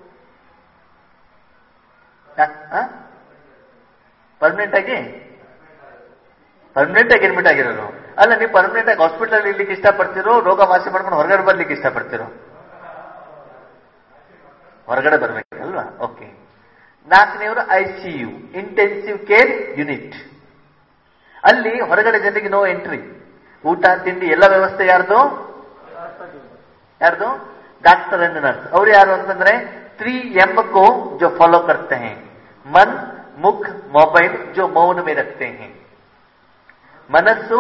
ಪರ್ಮನೆಂಟ್ ಆಗಿ ಪರ್ಮನೆಂಟ್ ಆಗಿ ಅಡ್ಮಿಟ್ ಆಗಿರೋರು ಅಲ್ಲ ನೀವು ಪರ್ಮನೆಂಟ್ ಆಗಿ ಹಾಸ್ಪಿಟಲ್ ಇರ್ಲಿಕ್ಕೆ ಇಷ್ಟಪಡ್ತಿರೋ ರೋಗ ವಾಸಿ ಮಾಡ್ಕೊಂಡು ಹೊರಗಡೆ ಬರ್ಲಿಕ್ಕೆ ಇಷ್ಟಪಡ್ತಿರೋ ಹೊರಗಡೆ ಬರ್ಬೇಕಲ್ವಾ ಓಕೆ ನಾಲ್ಕನೆಯವರು ಐಸಿಯು ಇಂಟೆನ್ಸಿವ್ ಕೇರ್ ಯೂನಿಟ್ ಅಲ್ಲಿ ಹೊರಗಡೆ ಜನರಿಗೆ ನೋ ಎಂಟ್ರಿ ಊಟ ತಿಂಡಿ ಎಲ್ಲ ವ್ಯವಸ್ಥೆ ಯಾರ್ದು ಯಾರ್ದು ಡಾಕ್ಟರ್ ಅಂಡ್ ನರ್ಸ್ ಅವ್ರು ಯಾರು ಅಂತಂದ್ರೆ ತ್ರೀ एम को जो फॉलो करते हैं मन मुख मोबाइल जो मौन में रखते हैं ಮನಸ್ಸು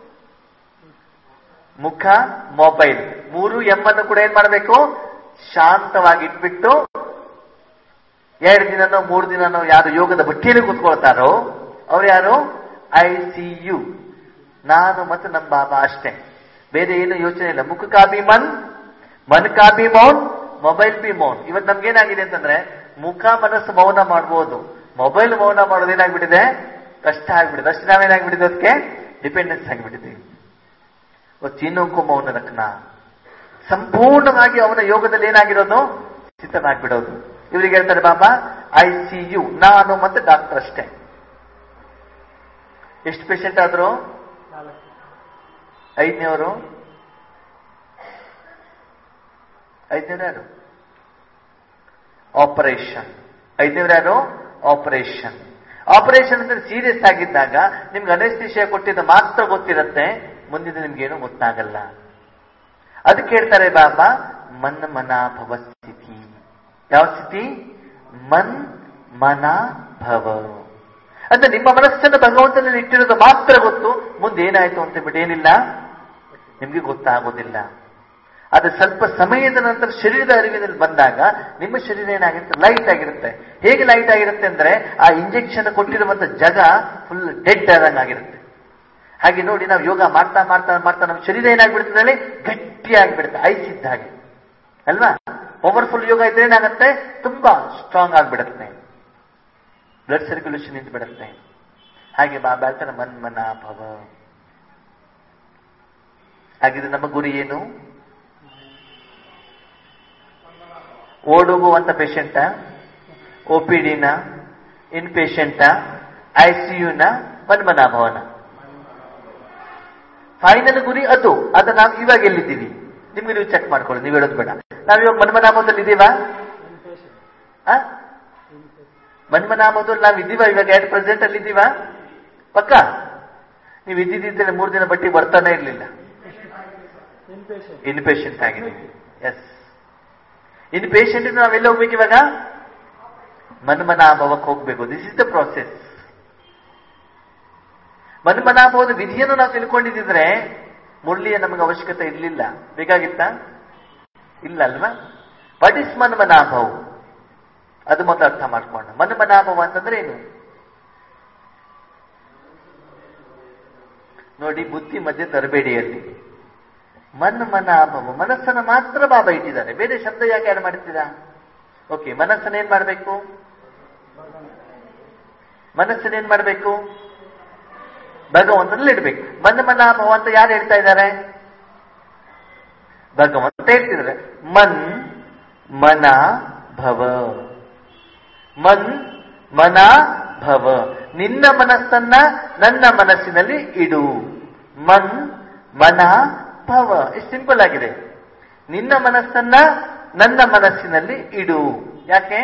ಮುಖ ಮೊಬೈಲ್ ಮೂರು ಎಂ ಅನ್ನು ಕೂಡ ಏನ್ ಮಾಡಬೇಕು ಶಾಂತವಾಗಿ ಇಟ್ಬಿಟ್ಟು ಎರಡು ದಿನನೋ ಮೂರು ದಿನನೋ ಯಾರು ಯೋಗದ ಬಟ್ಟಿಯಲ್ಲಿ ಕೂತ್ಕೊಳ್ತಾರೋ ಅವ್ರು ಯಾರು ಐ ಸಿ ಯು ನಾನು ಮತ್ತು ನಮ್ಮ ಬಾಬಾ ಅಷ್ಟೇ ಬೇರೆ ಏನು ಯೋಚನೆ ಇಲ್ಲ ಮುಖ ಕಾ ಬಿ ಮನ್ ಮನ್ ಕಾ ಬಿ ಮೌನ್ ಮೊಬೈಲ್ ಬಿ ಮೌನ್ ಇವತ್ತು ನಮ್ಗೇನಾಗಿದೆ ಅಂತಂದ್ರೆ ಮುಖ ಮನಸ್ಸು ಮೌನ ಮಾಡ್ಬೋದು ಮೊಬೈಲ್ ಮೌನ ಮಾಡೋದು ಏನಾಗ್ಬಿಟ್ಟಿದೆ ಕಷ್ಟ ಆಗ್ಬಿಟ್ಟಿದೆ ಅಷ್ಟು ನಾವೇನಾಗ್ಬಿಟ್ಟಿದೆ ಅದಕ್ಕೆ ಡಿಪೆಂಡೆನ್ಸ್ ಆಗಿಬಿಟ್ಟಿದ್ದೀವಿ ಚೀನೋಕು ಮೌನ ರಕ್ನ ಸಂಪೂರ್ಣವಾಗಿ ಅವನ ಯೋಗದಲ್ಲಿ ಏನಾಗಿರೋದು ಸ್ಥಿತನಾಗ್ಬಿಡೋದು ಇವರಿಗೆ ಹೇಳ್ತಾರೆ ಬಾಬಾ ಐ ಸಿ ಯು ನಾನು ಮತ್ತೆ ಡಾಕ್ಟರ್ ಅಷ್ಟೇ ಎಷ್ಟು ಪೇಷಂಟ್ ಆದ್ರು ಐದನೇವರು ಐದನೇವ್ರು ಯಾರು ಆಪರೇಷನ್ ಐದನೇವ್ರು ಯಾರು ಆಪರೇಷನ್ ಆಪರೇಷನ್ ಅಂದ್ರೆ ಸೀರಿಯಸ್ ಆಗಿದ್ದಾಗ ನಿಮ್ಗೆ ಅನಸ್ತಿಷಯ ಕೊಟ್ಟಿದ್ದ ಮಾತ್ರ ಗೊತ್ತಿರುತ್ತೆ ಮುಂದಿನ ನಿಮ್ಗೇನು ಗೊತ್ತಾಗಲ್ಲ ಅದಕ್ಕೆ ಹೇಳ್ತಾರೆ ಬಾಬಾ ಮನ್ ಮನ ಭವ ಸ್ಥಿತಿ ಯಾವ ಸ್ಥಿತಿ ಮನ್ ಮನ ಭವ ಅಂದ್ರೆ ನಿಮ್ಮ ಮನಸ್ಸನ್ನು ಭಗವಂತನಲ್ಲಿ ಇಟ್ಟಿರೋದು ಮಾತ್ರ ಗೊತ್ತು ಮುಂದೆ ಏನಾಯ್ತು ಅಂತ ಬಿಟ್ಟು ಏನಿಲ್ಲ ನಿಮ್ಗೆ ಗೊತ್ತಾಗೋದಿಲ್ಲ ಅದು ಸ್ವಲ್ಪ ಸಮಯದ ನಂತರ ಶರೀರದ ಅರಿವಿನಲ್ಲಿ ಬಂದಾಗ ನಿಮ್ಮ ಶರೀರ ಏನಾಗಿರುತ್ತೆ ಲೈಟ್ ಆಗಿರುತ್ತೆ ಹೇಗೆ ಲೈಟ್ ಆಗಿರುತ್ತೆ ಅಂದ್ರೆ ಆ ಇಂಜೆಕ್ಷನ್ ಕೊಟ್ಟಿರುವಂತ ಜಗ ಫುಲ್ ಡೆಡ್ ಆದಂಗಾಗಿರುತ್ತೆ ಹಾಗೆ ನೋಡಿ ನಾವು ಯೋಗ ಮಾಡ್ತಾ ಮಾಡ್ತಾ ಮಾಡ್ತಾ ನಮ್ಮ ಶರೀರ ಏನಾಗ್ಬಿಡುತ್ತೆ ಅಲ್ಲಿ ಗಟ್ಟಿಯಾಗಿಬಿಡುತ್ತೆ ಐಸ್ ಇದ್ದ ಹಾಗೆ ಅಲ್ವಾ ಪವರ್ಫುಲ್ ಯೋಗ ಇದ್ರೆ ಏನಾಗುತ್ತೆ ತುಂಬಾ ಸ್ಟ್ರಾಂಗ್ ಆಗಿಬಿಡುತ್ತೆ ಬ್ಲಡ್ ಸರ್ಕ್ಯುಲೇಷನ್ ನಿಂತು ಹಾಗೆ ಬಾಬಾ ಹೇಳ್ತಾನೆ ಮನ್ ಮನ ಭವ ಹಾಗಿದ್ರೆ ನಮ್ಮ ಗುರಿ ಏನು ಓಡೋಗುವಂತ ಪೇಷಂಟ ಒ ಪಿ ಡಿನ ಇನ್ ಪೇಷಂಟ ಐಸಿಯುನ ಮನ್ಮನಾಭವನ ಫೈನಲ್ ಗುರಿ ಅದು ಅದು ನಾವು ಇವಾಗ ಎಲ್ಲಿದ್ದೀವಿ ನಿಮ್ಗೆ ನೀವು ಚೆಕ್ ಮಾಡ್ಕೊಳ್ಳಿ ನೀವು ಹೇಳೋದು ಬೇಡ ನಾವು ಇವಾಗ ಮನ್ಮನಾಭದಲ್ಲಿ ಇದ್ದೀವಾ ಮನ್ಮನಾಭದಲ್ಲಿ ನಾವು ಇದ್ದೀವ ಇವಾಗ ಎಟ್ ಪ್ರೆಸೆಂಟ್ ಅಲ್ಲಿ ಇದ್ದೀವಾ ಪಕ್ಕ ನೀವು ಇದ್ದಿದ್ದರೆ ಮೂರು ದಿನ ಬಟ್ಟಿ ಬರ್ತಾನೆ ಇರಲಿಲ್ಲ ಇನ್ ಪೇಷಂಟ್ ಆಗಿದ್ದೀವಿ ಎಸ್ ಇನ್ ಪೇಷಂಟ್ ನಾವೆಲ್ಲ ಹೋಗ್ಬೇಕು ಇವಾಗ ಮನ್ಮನಾಭವಕ್ಕೆ ಹೋಗ್ಬೇಕು ದಿಸ್ ಇಸ್ ದ ಪ್ರಾಸೆಸ್ ಮನ್ಮನಾಭವದ ವಿಧಿಯನ್ನು ನಾವು ತಿಳ್ಕೊಂಡಿದ್ರೆ ಮುರಳಿಯ ನಮಗೆ ಅವಶ್ಯಕತೆ ಇರಲಿಲ್ಲ ಬೇಕಾಗಿತ್ತ ಇಲ್ಲ ಅಲ್ವಾ ವಾಟ್ ಇಸ್ ಮನ್ಮನಾಭವ ಅದು ಮೊದಲು ಅರ್ಥ ಮಾಡ್ಕೊಂಡ ಮನ್ಮನಾಭವ ಅಂತಂದ್ರೆ ಏನು ನೋಡಿ ಬುದ್ಧಿ ಮಧ್ಯೆ ತರಬೇಡಿ ಅಲ್ಲಿ ಮನ್ ಮನಾಭವ ಮನಸ್ಸನ್ನು ಮಾತ್ರ ಬಾಬಾ ಇಟ್ಟಿದ್ದಾರೆ ಬೇರೆ ಶಬ್ದ ಯಾಕೆ ಯಾರು ಮಾಡ್ತೀರಾ ಓಕೆ ಮನಸ್ಸನ್ನ ಏನ್ ಮಾಡಬೇಕು ಮನಸ್ಸನ್ನ ಏನ್ ಮಾಡಬೇಕು ಭಗವಂತನಲ್ಲಿ ಇಡ್ಬೇಕು ಮನ್ ಮನಾಭವ ಅಂತ ಯಾರು ಹೇಳ್ತಾ ಇದ್ದಾರೆ ಭಗವಂತ ಹೇಳ್ತಿದ್ದಾರೆ ಮನ್ ಮನ ಭವ ಮನ್ ಮನ ಭವ ನಿನ್ನ ಮನಸ್ಸನ್ನ ನನ್ನ ಮನಸ್ಸಿನಲ್ಲಿ ಇಡು ಮನ್ ಮನ ಭವ ಇಷ್ಟು ಸಿಂಪಲ್ ಆಗಿದೆ ನಿನ್ನ ಮನಸ್ಸನ್ನ ನನ್ನ ಮನಸ್ಸಿನಲ್ಲಿ ಇಡು ಯಾಕೆ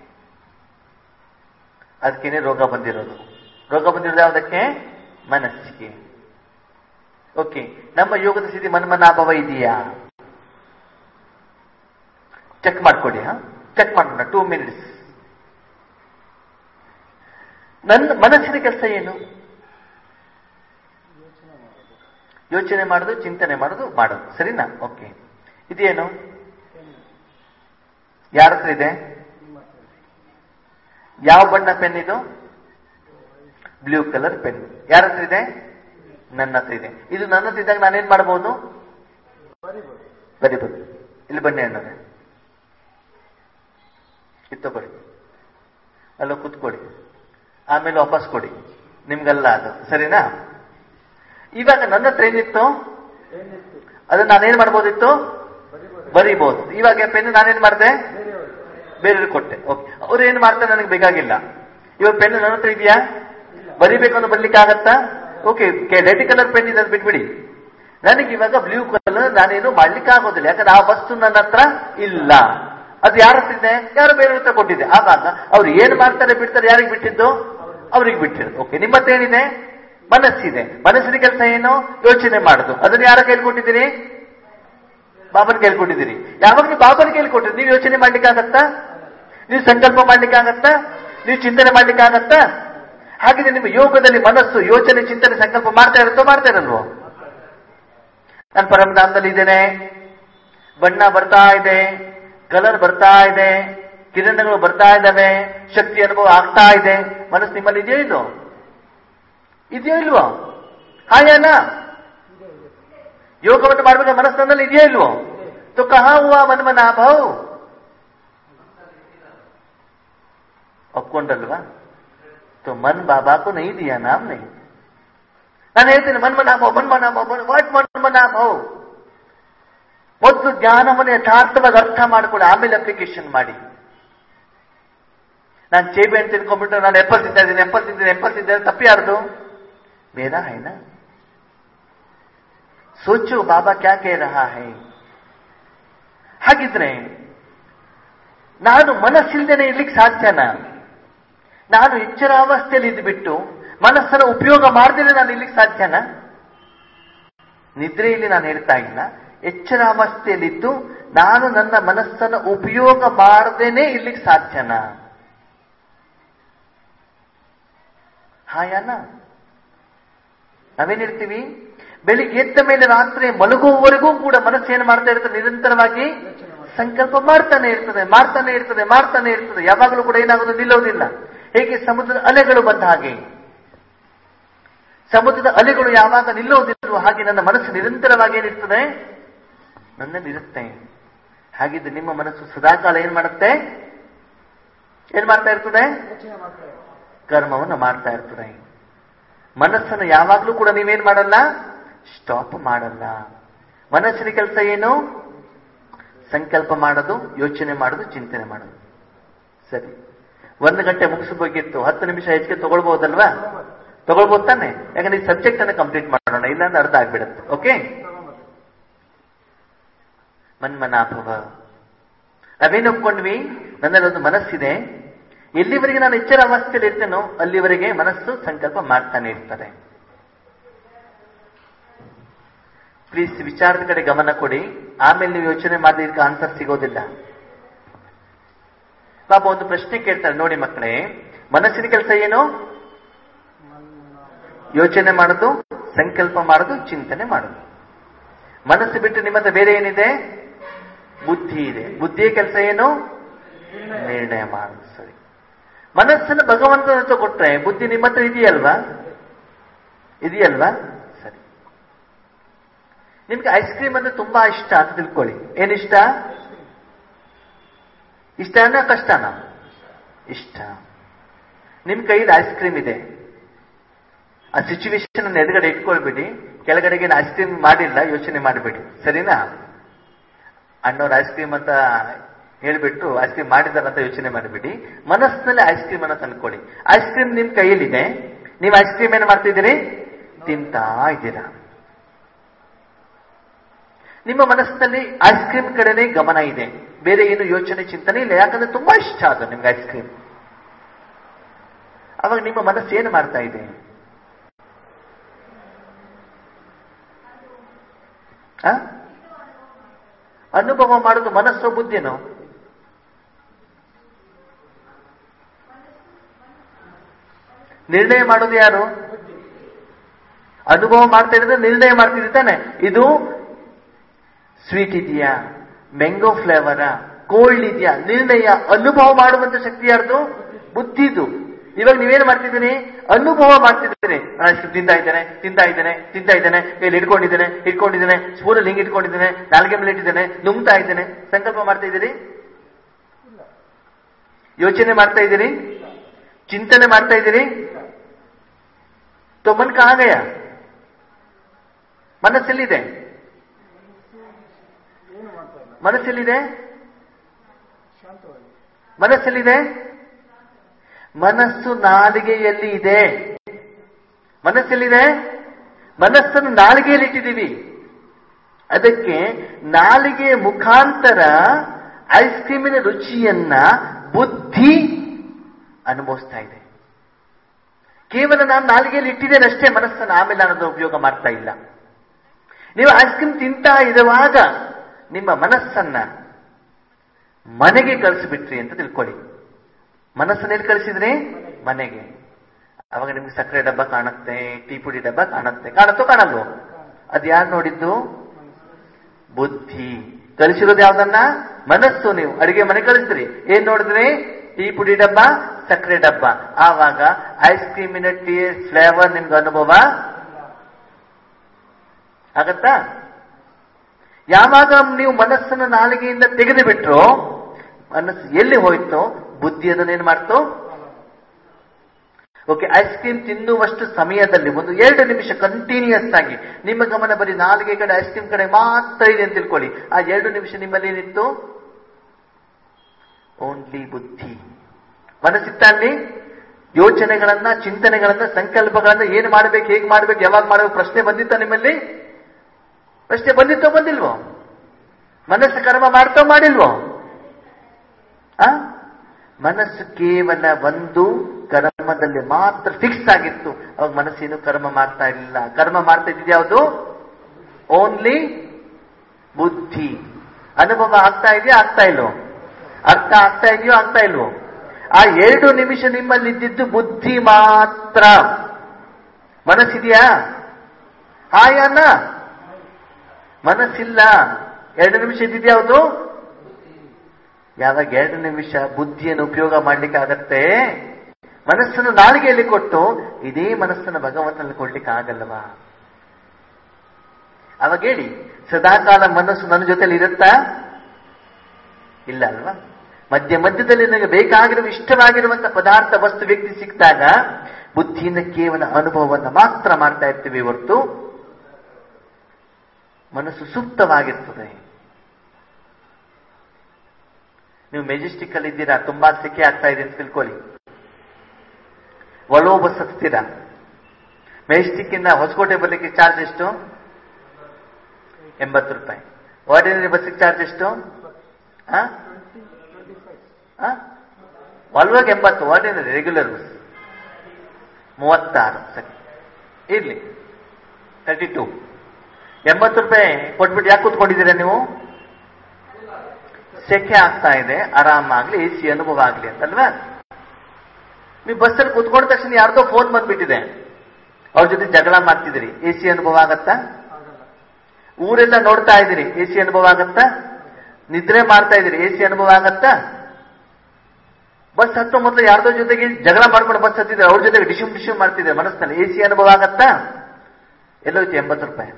ಅದಕ್ಕೇನೆ ರೋಗ ಬಂದಿರೋದು ರೋಗ ಬಂದಿರೋದು ಯಾವುದಕ್ಕೆ ಮನಸ್ಸಿಗೆ ಓಕೆ ನಮ್ಮ ಯೋಗದ ಸ್ಥಿತಿ ಮನ್ಮನಾಭವ ಇದೆಯಾ ಚೆಕ್ ಮಾಡ್ಕೊಡಿ ಹಾ ಚೆಕ್ ಮಾಡೋಣ ಟೂ ಮಿನಿಟ್ಸ್ ನನ್ನ ಮನಸ್ಸಿನ ಕೆಲಸ ಏನು ಯೋಚನೆ ಮಾಡೋದು ಚಿಂತನೆ ಮಾಡೋದು ಮಾಡೋದು ಸರಿನಾ ಓಕೆ ಇದೇನು ಯಾರ ಹತ್ರ ಇದೆ ಯಾವ ಬಣ್ಣ ಪೆನ್ ಇದು ಬ್ಲೂ ಕಲರ್ ಪೆನ್ ಯಾರ ಹತ್ರ ಇದೆ ನನ್ನ ಹತ್ರ ಇದೆ ಇದು ನನ್ನ ಹತ್ರ ಇದ್ದಾಗ ನಾನೇನ್ ಮಾಡಬಹುದು ಬರಿಬೋದು ಇಲ್ಲಿ ಬನ್ನಿ ಅಣ್ಣವ್ರೆ ಇದು ತಗೊಳ್ಳಿ ಅಲ್ಲ ಕುತ್ಕೊಳ್ಳಿ ಆಮೇಲೆ ವಾಪಸ್ ಕೊಡಿ ನಿಮ್ಗಲ್ಲ ಅದು ಸರಿನಾ ಇವಾಗ ನನ್ನ ಹತ್ರ ಏನಿತ್ತು ಅದನ್ನ ನಾನೇನ್ ಮಾಡ್ಬೋದಿತ್ತು ಬರಿಬಹುದು ಇವಾಗ ಪೆನ್ ನಾನೇನ್ ಮಾಡಿದೆ ಬೇರೆಯವ್ರಿಗೆ ಕೊಟ್ಟೆ ಓಕೆ ಅವ್ರು ಏನ್ ಮಾಡ್ತಾರೆ ನನಗೆ ಬೇಕಾಗಿಲ್ಲ ಇವಾಗ ಪೆನ್ ನನ್ನ ಹತ್ರ ಇದೆಯಾ ಬರಿಬೇಕು ಅಂತ ಬರ್ಲಿಕ್ಕೆ ಆಗತ್ತಾ ಓಕೆ ರೆಡ್ ಕಲರ್ ಪೆನ್ ಇದೆ ಅದ್ ಬಿಟ್ಬಿಡಿ ನನಗೆ ಇವಾಗ ಬ್ಲೂ ಕಲರ್ ನಾನೇನು ಮಾಡ್ಲಿಕ್ಕೆ ಆಗೋದಿಲ್ಲ ಯಾಕಂದ್ರೆ ಆ ವಸ್ತು ನನ್ನ ಹತ್ರ ಇಲ್ಲ ಅದು ಯಾರ ಹತ್ರ ಇದೆ ಯಾರು ಬೇರೆ ಹತ್ರ ಕೊಟ್ಟಿದೆ ಆವಾಗ ಅವ್ರು ಏನ್ ಮಾಡ್ತಾರೆ ಬಿಡ್ತಾರೆ ಯಾರಿಗೆ ಬಿಟ್ಟಿದ್ದು ಅವ್ರಿಗೆ ಬಿಟ್ಟಿರೋದು ಓಕೆ ನಿಮ್ಮ ಹತ್ರ ಏನಿದೆ ಮನಸ್ಸಿದೆ ಮನಸ್ಸಿನ ಕೆಲಸ ಏನು ಯೋಚನೆ ಮಾಡುದು ಅದನ್ನ ಯಾರ ಕೈಲಿ ಕೊಟ್ಟಿದ್ದೀರಿ ಬಾಬನ ಕೈಲಿ ಕೊಟ್ಟಿದ್ದೀರಿ ಯಾವಾಗ ನೀವು ಬಾಬನ ಕೈಲಿ ಕೊಟ್ಟಿರಿ ನೀವು ಯೋಚನೆ ಮಾಡ್ಲಿಕ್ಕೆ ಆಗತ್ತಾ ನೀವು ಸಂಕಲ್ಪ ಮಾಡ್ಲಿಕ್ಕೆ ಆಗತ್ತಾ ನೀವು ಚಿಂತನೆ ಮಾಡ್ಲಿಕ್ಕೆ ಆಗತ್ತಾ ಹಾಗಿದ್ರೆ ನಿಮ್ಮ ಯೋಗದಲ್ಲಿ ಮನಸ್ಸು ಯೋಚನೆ ಚಿಂತನೆ ಸಂಕಲ್ಪ ಮಾಡ್ತಾ ಇರುತ್ತೋ ಮಾಡ್ತಾ ಇರಲ್ವೋ ನಾನು ಪರಮಧಾಮದಲ್ಲಿ ಇದ್ದೇನೆ ಬಣ್ಣ ಬರ್ತಾ ಇದೆ ಕಲರ್ ಬರ್ತಾ ಇದೆ ಕಿರಣಗಳು ಬರ್ತಾ ಇದ್ದಾವೆ ಶಕ್ತಿ ಅನುಭವ ಆಗ್ತಾ ಇದೆ ಮನಸ್ಸು ನಿಮ್ಮಲ್ಲಿ ಇದೆಯೋ ಇಲ್ವೋ ಇದೆಯೋ ಇಲ್ವೋ ಹಾಯನ ಯೋಗವನ್ನು ಮಾಡ್ಬೇಕಾದ್ರೆ ಮನಸ್ಸಿನಲ್ಲಿ ಇದೆಯೋ ಇಲ್ವೋ तो कहा हुआ मन मना भाव ಒಪ್ಕೊಂಡಲ್ವಾ तो मन बाबा को नहीं दिया नाम नहीं ನಾನು ಹೇಳ್ತೇನೆ ಮನ್ಮನ ಭಾವ ಮನ್ಮನ ಭಾವ ವಾಟ್ ಮನ್ಮನ ಭಾವ ಮೊದಲು ಜ್ಞಾನವನ್ನು ಯಥಾರ್ಥವಾಗಿ ಅರ್ಥ ಮಾಡ್ಕೊಳ್ಳಿ ಆಮೇಲೆ ಅಪ್ಲಿಕೇಶನ್ ಮಾಡಿ ನಾನು ಚೇಬೆ ಅಂತ ತಿನ್ಕೊಂಡ್ಬಿಟ್ಟು ನಾನು ಎಪ್ಪಲ್ ತಿಂತಾ ಇದ್ದೀನಿ ಎಪ್ಪಲ್ ತಿಂತೀನಿ ಎಪ್ಪಲ್ ತಿಂತೀನಿ ತಪ್ಪಿ ಯಾರ್ದು ಬೇಡ ಹೈನ ಸೋಚು ಬಾಬಾ ಕ್ಯಾ ಕೇ ರಹಾ ಹೈ ಹಾಗಿದ್ರೆ ನಾನು ಮನಸ್ಸಿಲ್ದೇನೆ ಇರ್ಲಿಕ್ಕೆ ಸಾಧ್ಯನಾ ನಾನು ಎಚ್ಚರಾವಸ್ಥೆಯಲ್ಲಿ ಇದ್ಬಿಟ್ಟು ಮನಸ್ಸನ್ನು ಉಪಯೋಗ ಮಾಡದೇನೆ ನಾನು ಇರ್ಲಿಕ್ಕೆ ಸಾಧ್ಯನಾ ನಿದ್ರೆಯಲ್ಲಿ ನಾನು ಹೇಳ್ತಾ ಇಲ್ಲ ಎಚ್ಚರಾವಸ್ಥೆಯಲ್ಲಿದ್ದು ನಾನು ನನ್ನ ಮನಸ್ಸನ್ನು ಉಪಯೋಗ ಮಾಡದೇನೆ ಇರ್ಲಿಕ್ಕೆ ಸಾಧ್ಯನಾ ಹಾಯಾನ ನಾವೇನ್ ಹೇಳ್ತೀವಿ ಬೆಳಿಗ್ಗೆ ಎದ್ದ ಮೇಲೆ ರಾತ್ರಿ ಮಲಗುವವರೆಗೂ ಕೂಡ ಮನಸ್ಸು ಏನು ಮಾಡ್ತಾ ಇರ್ತದೆ ನಿರಂತರವಾಗಿ ಸಂಕಲ್ಪ ಮಾಡ್ತಾನೆ ಇರ್ತದೆ ಮಾಡ್ತಾನೆ ಇರ್ತದೆ ಮಾಡ್ತಾನೆ ಇರ್ತದೆ ಯಾವಾಗಲೂ ಕೂಡ ಏನಾಗೋದು ನಿಲ್ಲೋದಿಲ್ಲ ಹೇಗೆ ಸಮುದ್ರದ ಅಲೆಗಳು ಬಂದ ಹಾಗೆ ಸಮುದ್ರದ ಅಲೆಗಳು ಯಾವಾಗ ನಿಲ್ಲೋದಿಲ್ವೋ ಹಾಗೆ ನನ್ನ ಮನಸ್ಸು ನಿರಂತರವಾಗಿ ಏನಿರ್ತದೆ ನನ್ನಲ್ಲಿರುತ್ತೆ ಹಾಗಿದ್ದು ನಿಮ್ಮ ಮನಸ್ಸು ಸದಾಕಾಲ ಏನ್ ಮಾಡುತ್ತೆ ಏನ್ ಮಾಡ್ತಾ ಇರ್ತದೆ ಕರ್ಮವನ್ನು ಮಾಡ್ತಾ ಇರ್ತದೆ ಮನಸ್ಸನ್ನು ಯಾವಾಗ್ಲೂ ಕೂಡ ನೀವೇನ್ ಮಾಡಲ್ಲ ಸ್ಟಾಪ್ ಮಾಡಲ್ಲ ಮನಸ್ಸಿನ ಕೆಲಸ ಏನು ಸಂಕಲ್ಪ ಮಾಡೋದು ಯೋಚನೆ ಮಾಡೋದು ಚಿಂತನೆ ಮಾಡೋದು ಸರಿ ಒಂದು ಗಂಟೆ ಮುಗಿಸಬೇಕಿತ್ತು ಹತ್ತು ನಿಮಿಷ ಹೆಚ್ಚಿಗೆ ತಗೊಳ್ಬಹುದಲ್ವಾ ತಗೊಳ್ಬಹುದು ತಾನೆ ಯಾಕಂದ್ರೆ ಈ ಸಬ್ಜೆಕ್ಟ್ ಅನ್ನು ಕಂಪ್ಲೀಟ್ ಮಾಡೋಣ ಇಲ್ಲಾಂದ್ರೆ ಅರ್ಥ ಆಗ್ಬಿಡುತ್ತೆ ಓಕೆ ಮನ್ಮನಾಭವ ನಾವೇನು ಒಪ್ಕೊಂಡ್ವಿ ನನ್ನಲ್ಲಿ ಒಂದು ಮನಸ್ಸಿದೆ ಎಲ್ಲಿವರೆಗೆ ನಾನು ಎಚ್ಚರ ಅವಸ್ಥೆಯಲ್ಲಿ ಇರ್ತೇನೋ ಅಲ್ಲಿವರೆಗೆ ಮನಸ್ಸು ಸಂಕಲ್ಪ ಮಾಡ್ತಾನೆ ಇರ್ತದೆ ಪ್ಲೀಸ್ ವಿಚಾರದ ಕಡೆ ಗಮನ ಕೊಡಿ ಆಮೇಲೆ ನೀವು ಯೋಚನೆ ಮಾಡಿದಕ್ಕೆ ಆನ್ಸರ್ ಸಿಗೋದಿಲ್ಲ ಪಾಪ ಒಂದು ಪ್ರಶ್ನೆ ಕೇಳ್ತಾರೆ ನೋಡಿ ಮಕ್ಕಳೇ ಮನಸ್ಸಿನ ಕೆಲಸ ಏನು ಯೋಚನೆ ಮಾಡೋದು ಸಂಕಲ್ಪ ಮಾಡೋದು ಚಿಂತನೆ ಮಾಡೋದು ಮನಸ್ಸು ಬಿಟ್ಟು ನಿಮ್ಮ ಹತ್ರ ಬೇರೆ ಏನಿದೆ ಬುದ್ಧಿ ಇದೆ ಬುದ್ಧಿಯ ಕೆಲಸ ಏನು ನಿರ್ಣಯ ಮಾಡೋದು ಸರಿ ಮನಸ್ಸನ್ನು ಭಗವಂತನ ಹತ್ರ ಕೊಟ್ರೆ ಬುದ್ಧಿ ನಿಮ್ಮ ಹತ್ರ ಇದೆಯಲ್ವಾ ಇದೆಯಲ್ವಾ ಸರಿ ನಿಮ್ಗೆ ಐಸ್ ಕ್ರೀಮ್ ಅಂದ್ರೆ ತುಂಬಾ ಇಷ್ಟ ಅಂತ ತಿಳ್ಕೊಳ್ಳಿ ಏನಿಷ್ಟ ಇಷ್ಟನ ಕಷ್ಟನ ಇಷ್ಟ ನಿಮ್ ಕೈಯಲ್ಲಿ ಐಸ್ ಕ್ರೀಮ್ ಇದೆ ಆ ಸಿಚುವೇಶನ್ ಅನ್ನು ಎದುರುಗಡೆ ಇಟ್ಕೊಳ್ಬೇಡಿ ಕೆಳಗಡೆಗೆ ಐಸ್ ಕ್ರೀಮ್ ಮಾಡಿಲ್ಲ ಯೋಚನೆ ಮಾಡಬೇಡಿ ಸರಿನಾ ಅಣ್ಣವ್ರು ಐಸ್ ಕ್ರೀಮ್ ಅಂತ ಹೇಳ್ಬಿಟ್ಟು ಐಸ್ ಕ್ರೀಮ್ ಮಾಡಿದಾರಂತ ಯೋಚನೆ ಮಾಡಬೇಡಿ ಮನಸ್ಸಿನಲ್ಲಿ ಐಸ್ ಕ್ರೀಮ್ ಅನ್ನ ತಂದ್ಕೊಳ್ಳಿ ಐಸ್ ಕ್ರೀಮ್ ನಿಮ್ ಕೈಯಲ್ಲಿದೆ ನೀವು ಐಸ್ ಕ್ರೀಮ್ ಏನ್ ಮಾಡ್ತಿದ್ದೀರಿ ತಿಂತಾ ಇದ್ದೀರಾ ನಿಮ್ಮ ಮನಸ್ಸಿನಲ್ಲಿ ಐಸ್ ಕ್ರೀಮ್ ಕಡೆನೇ ಗಮನ ಇದೆ ಬೇರೆ ಏನು ಯೋಚನೆ ಚಿಂತನೆ ಇಲ್ಲ ಯಾಕಂದ್ರೆ ತುಂಬಾ ಇಷ್ಟ ಅದು ನಿಮ್ಗೆ ಐಸ್ ಕ್ರೀಮ್ ಅವಾಗ ನಿಮ್ಮ ಮನಸ್ಸು ಏನು ಮಾಡ್ತಾ ಇದೆ ಆ? ಅನುಭವ ಮಾಡೋದು ಮನಸ್ಸು ಬುದ್ಧಿನೋ ನಿರ್ಣಯ ಮಾಡೋದು ಯಾರು ಅನುಭವ ಮಾಡ್ತಾ ಇದ್ರೆ ನಿರ್ಣಯ ಮಾಡ್ತಿದ್ದಾನೆ ಇದು ಸ್ವೀಟ್ ಇದೆಯಾ ಮ್ಯಾಂಗೋ ಫ್ಲೇವರ ಕೋಲ್ಡ್ ಇದೆಯಾ ನಿರ್ಣಯ ಅನುಭವ ಮಾಡುವಂತ ಶಕ್ತಿ ಯಾರ್ದು ಬುದ್ಧಿದು ಇವಾಗ ನೀವೇನ್ ಮಾಡ್ತಿದ್ದೀನಿ ಅನುಭವ ಮಾಡ್ತಿದ್ದೀನಿ ಐಸ್ ಕ್ರೀಮ್ ತಿಂತಾ ಇದ್ದೇನೆ ತಿಂತಾ ಇದ್ದೇನೆ ತಿಂತಾ ಇದ್ದೇನೆ ಇಲ್ಲಿ ಇಟ್ಕೊಂಡಿದ್ದೇನೆ ಇಟ್ಕೊಂಡಿದ್ದೇನೆ ಸ್ಪೂನಲ್ಲಿ ಹಿಂಗ್ ಇಟ್ಕೊಂಡಿದ್ದೇನೆ ನಾಲ್ಗೆ ಮೇಲೆ ಇಟ್ಟಿದ್ದೇನೆ ನುಂಗ್ತಾ ಇದ್ದೇನೆ ಸಂಕಲ್ಪ ಮಾಡ್ತಾ ಇದ್ದೀರಿ ಯೋಚನೆ ಮಾಡ್ತಾ ಇದ್ದೀರಿ ಚಿಂತನೆ ಮಾಡ್ತಾ ಇದ್ದೀರಿ तो मन कहाँ गया ಮನಸ್ಸೆಲ್ಲಿದೆ ಮನಸ್ಸೆಲ್ಲಿದೆ ಮನಸ್ಸೆಲ್ಲಿದೆ ಮನಸ್ಸು ನಾಲಿಗೆಯಲ್ಲಿ ಇದೆ ಮನಸ್ಸೆಲ್ಲಿದೆ ಮನಸ್ಸನ್ನು ನಾಲಿಗೆಯಲ್ಲಿ ಇಟ್ಟಿದ್ದೀವಿ ಅದಕ್ಕೆ ನಾಲಿಗೆ ಮುಖಾಂತರ ಐಸ್ ಕ್ರೀಮಿನ ರುಚಿಯನ್ನ ಬುದ್ಧಿ ಅನುಭವಿಸ್ತಾ ಇದೆ ಕೇವಲ ನಾನು ನಾಲಿಗೆಯಲ್ಲಿ ಇಟ್ಟಿದ್ದೇನೆ ಅಷ್ಟೇ ಮನಸ್ಸನ್ನು ಆಮೇಲೆ ನಾನು ಅದನ್ನು ಉಪಯೋಗ ಮಾಡ್ತಾ ಇಲ್ಲ ನೀವು ಐಸ್ ಕ್ರೀಮ್ ತಿಂತಾ ಇರುವಾಗ ನಿಮ್ಮ ಮನಸ್ಸನ್ನ ಮನೆಗೆ ಕಳಿಸ್ಬಿಟ್ರಿ ಅಂತ ತಿಳ್ಕೊಳ್ಳಿ ಮನಸ್ಸನ್ನ ಎಲ್ಲಿ ಕಳಿಸಿದ್ರಿ ಮನೆಗೆ ಅವಾಗ ನಿಮ್ಗೆ ಸಕ್ಕರೆ ಡಬ್ಬ ಕಾಣುತ್ತೆ ಟೀ ಪುಡಿ ಡಬ್ಬ ಕಾಣುತ್ತೆ ಕಾಣುತ್ತೋ ಕಾಣಲ್ವೋ ಅದು ಯಾರು ನೋಡಿದ್ದು ಬುದ್ಧಿ ಕಳಿಸಿರೋದು ಯಾವ್ದನ್ನ ಮನಸ್ಸು ನೀವು ಅಡಿಗೆ ಮನೆ ಕಳಿಸಿದ್ರಿ ಏನ್ ನೋಡಿದ್ರಿ ಟೀ ಪುಡಿ ಡಬ್ಬ ಸಕ್ಕರೆ ಡಬ್ಬ ಆವಾಗ ಐಸ್ ಕ್ರೀಮಿನ ಟೀ ಫ್ಲೇವರ್ ನಿಮ್ಗೆ ಅನುಭವ ಆಗತ್ತಾ ಯಾವಾಗ ನೀವು ಮನಸ್ಸನ್ನು ನಾಲಿಗೆಯಿಂದ ತೆಗೆದು ಬಿಟ್ರು ಮನಸ್ಸು ಎಲ್ಲಿ ಹೋಯ್ತೋ ಬುದ್ಧಿ ಅದನ್ನೇನು ಮಾಡ್ತು ಓಕೆ ಐಸ್ ಕ್ರೀಮ್ ತಿನ್ನುವಷ್ಟು ಸಮಯದಲ್ಲಿ ಒಂದು ಎರಡು ನಿಮಿಷ ಕಂಟಿನ್ಯೂಸ್ ಆಗಿ ನಿಮ್ಮ ಗಮನ ಬರೀ ನಾಲ್ಗೆ ಕಡೆ ಐಸ್ ಕ್ರೀಮ್ ಕಡೆ ಮಾತ್ರ ಇದೆ ಅಂತ ತಿಳ್ಕೊಳ್ಳಿ ಆ ಎರಡು ನಿಮಿಷ ನಿಮ್ಮಲ್ಲಿ ಏನಿತ್ತು ಓನ್ಲಿ ಬುದ್ಧಿ ಮನಸ್ಸಿತ್ತ ಅಲ್ಲಿ ಯೋಚನೆಗಳನ್ನ ಚಿಂತನೆಗಳನ್ನ ಸಂಕಲ್ಪಗಳನ್ನ ಏನು ಮಾಡ್ಬೇಕು ಹೇಗೆ ಮಾಡ್ಬೇಕು ಯಾವಾಗ ಮಾಡಬೇಕು ಪ್ರಶ್ನೆ ಬಂದಿತ್ತ ನಿಮ್ಮಲ್ಲಿ ಪ್ರಶ್ನೆ ಬಂದಿತ್ತೋ ಬಂದಿಲ್ವೋ ಮನಸ್ಸು ಕರ್ಮ ಮಾಡ್ತೋ ಮಾಡಿಲ್ವೋ ಆ ಮನಸ್ಸು ಕೇವಲ ಒಂದು ಕರ್ಮದಲ್ಲಿ ಮಾತ್ರ ಫಿಕ್ಸ್ ಆಗಿತ್ತು ಅವಾಗ ಮನಸ್ಸೇನು ಕರ್ಮ ಮಾಡ್ತಾ ಇರಲಿಲ್ಲ ಕರ್ಮ ಮಾಡ್ತಾ ಇದ್ದಿದ್ದು ಯಾವುದು ಓನ್ಲಿ ಬುದ್ಧಿ ಅನುಭವ ಆಗ್ತಾ ಇದೆಯಾ ಆಗ್ತಾ ಇಲ್ವೋ ಅರ್ಥ ಆಗ್ತಾ ಇದೆಯೋ ಆಗ್ತಾ ಇಲ್ವೋ ಆ ಎರಡು ನಿಮಿಷ ನಿಮ್ಮಲ್ಲಿ ಇದ್ದಿದ್ದು ಬುದ್ಧಿ ಮಾತ್ರ ಮನಸ್ಸಿದೆಯಾ ಹಾಯನ್ನ ಮನಸ್ಸಿಲ್ಲ ಎರಡು ನಿಮಿಷ ಇದ್ದಿದ್ಯಾವುದು ಯಾವಾಗ ಎರಡು ನಿಮಿಷ ಬುದ್ಧಿಯನ್ನು ಉಪಯೋಗ ಮಾಡ್ಲಿಕ್ಕೆ ಆಗತ್ತೆ ಮನಸ್ಸನ್ನು ನಾಲಿಗೆಯಲ್ಲಿ ಕೊಟ್ಟು ಇದೇ ಮನಸ್ಸನ್ನು ಭಗವಂತನಲ್ಲಿ ಕೊಡ್ಲಿಕ್ಕೆ ಆಗಲ್ಲವಾ ಅವಾಗ ಹೇಳಿ ಸದಾಕಾಲ ಮನಸ್ಸು ನನ್ನ ಜೊತೆಲಿ ಇರುತ್ತಾ ಇಲ್ಲ ಅಲ್ವಾ ಮಧ್ಯ ಮಧ್ಯದಲ್ಲಿ ನನಗೆ ಬೇಕಾಗಿರುವ ಇಷ್ಟವಾಗಿರುವಂತ ಪದಾರ್ಥ ವಸ್ತು ವ್ಯಕ್ತಿ ಸಿಕ್ಕಿದಾಗ ಬುದ್ಧಿಯಿಂದ ಕೇವಲ ಅನುಭವವನ್ನು ಮಾತ್ರ ಮಾಡ್ತಾ ಇರ್ತೀವಿ ಹೊರತು ಮನಸ್ಸು ಸೂಕ್ತವಾಗಿರ್ತದೆ ನೀವು ಮೆಜೆಸ್ಟಿಕ್ ಅಲ್ಲಿ ಇದ್ದೀರಾ ತುಂಬಾ ಸೆಕೆ ಆಗ್ತಾ ಇದೆ ಅಂತ ತಿಳ್ಕೊಳ್ಳಿ ಒಲೋ ಬಸ್ ಹತ್ತೀರಾ ಮೆಜೆಸ್ಟಿಕ್ ಇಂದ ಹೊಸಕೋಟೆ ಬರ್ಲಿಕ್ಕೆ ಚಾರ್ಜ್ ಎಷ್ಟು ಎಂಬತ್ತು ರೂಪಾಯಿ ಆರ್ಡಿನರಿ ಬಸ್ಸಿಗೆ ಚಾರ್ಜ್ ಎಷ್ಟು ವಾಲ್ವಾಗ ಎಂಬತ್ತು ಆರ್ಡಿನರಿ ರೆಗ್ಯುಲರ್ ಬಸ್ ಮೂವತ್ತಾರು ಸರಿ ಇರ್ಲಿ ತರ್ಟಿ ಟೂ ಎಂಬತ್ತು ರೂಪಾಯಿ ಕೊಟ್ಬಿಟ್ಟು ಯಾಕೆ ಕೂತ್ಕೊಂಡಿದ್ದೀರಾ ನೀವು ಸೆಕೆ ಆಗ್ತಾ ಇದೆ ಆರಾಮಾಗ್ಲಿ ಎ ಸಿ ಅನುಭವ ಆಗ್ಲಿ ಅಂತಲ್ವಾ ನೀವು ಬಸ್ಸಲ್ಲಿ ಕುತ್ಕೊಂಡ ತಕ್ಷಣ ಯಾರ್ದೋ ಫೋನ್ ಬಂದ್ಬಿಟ್ಟಿದೆ ಅವ್ರ ಜೊತೆ ಜಗಳ ಮಾಡ್ತಿದ್ದೀರಿ ಎ ಸಿ ಅನುಭವ ಆಗತ್ತಾ ಊರೆಲ್ಲ ನೋಡ್ತಾ ಇದ್ದೀರಿ ಎ ಸಿ ಅನುಭವ ಆಗತ್ತಾ ನಿದ್ರೆ ಮಾಡ್ತಾ ಇದ್ದೀರಿ ಎ ಸಿ ಅನುಭವ ಆಗತ್ತಾ ಬಸ್ ಹತ್ತೋ ಮೊದಲು ಯಾರ್ದೋ ಜೊತೆಗೆ ಜಗಳ ಮಾಡ್ಕೊಂಡು ಬಸ್ ಹತ್ತಿದ್ರೆ ಅವ್ರ ಜೊತೆಗೆ ಡಿಶುಮ್ ಡಿಶುಮ್ ಮಾಡ್ತಿದ್ರೆ ಮನಸ್ಸಿನಲ್ಲಿ ಎ ಸಿ ಅನುಭವ ಆಗತ್ತಾ ಎಲ್ಲೋಯ್ತು ಎಂಬತ್ತು ರೂಪಾಯಿ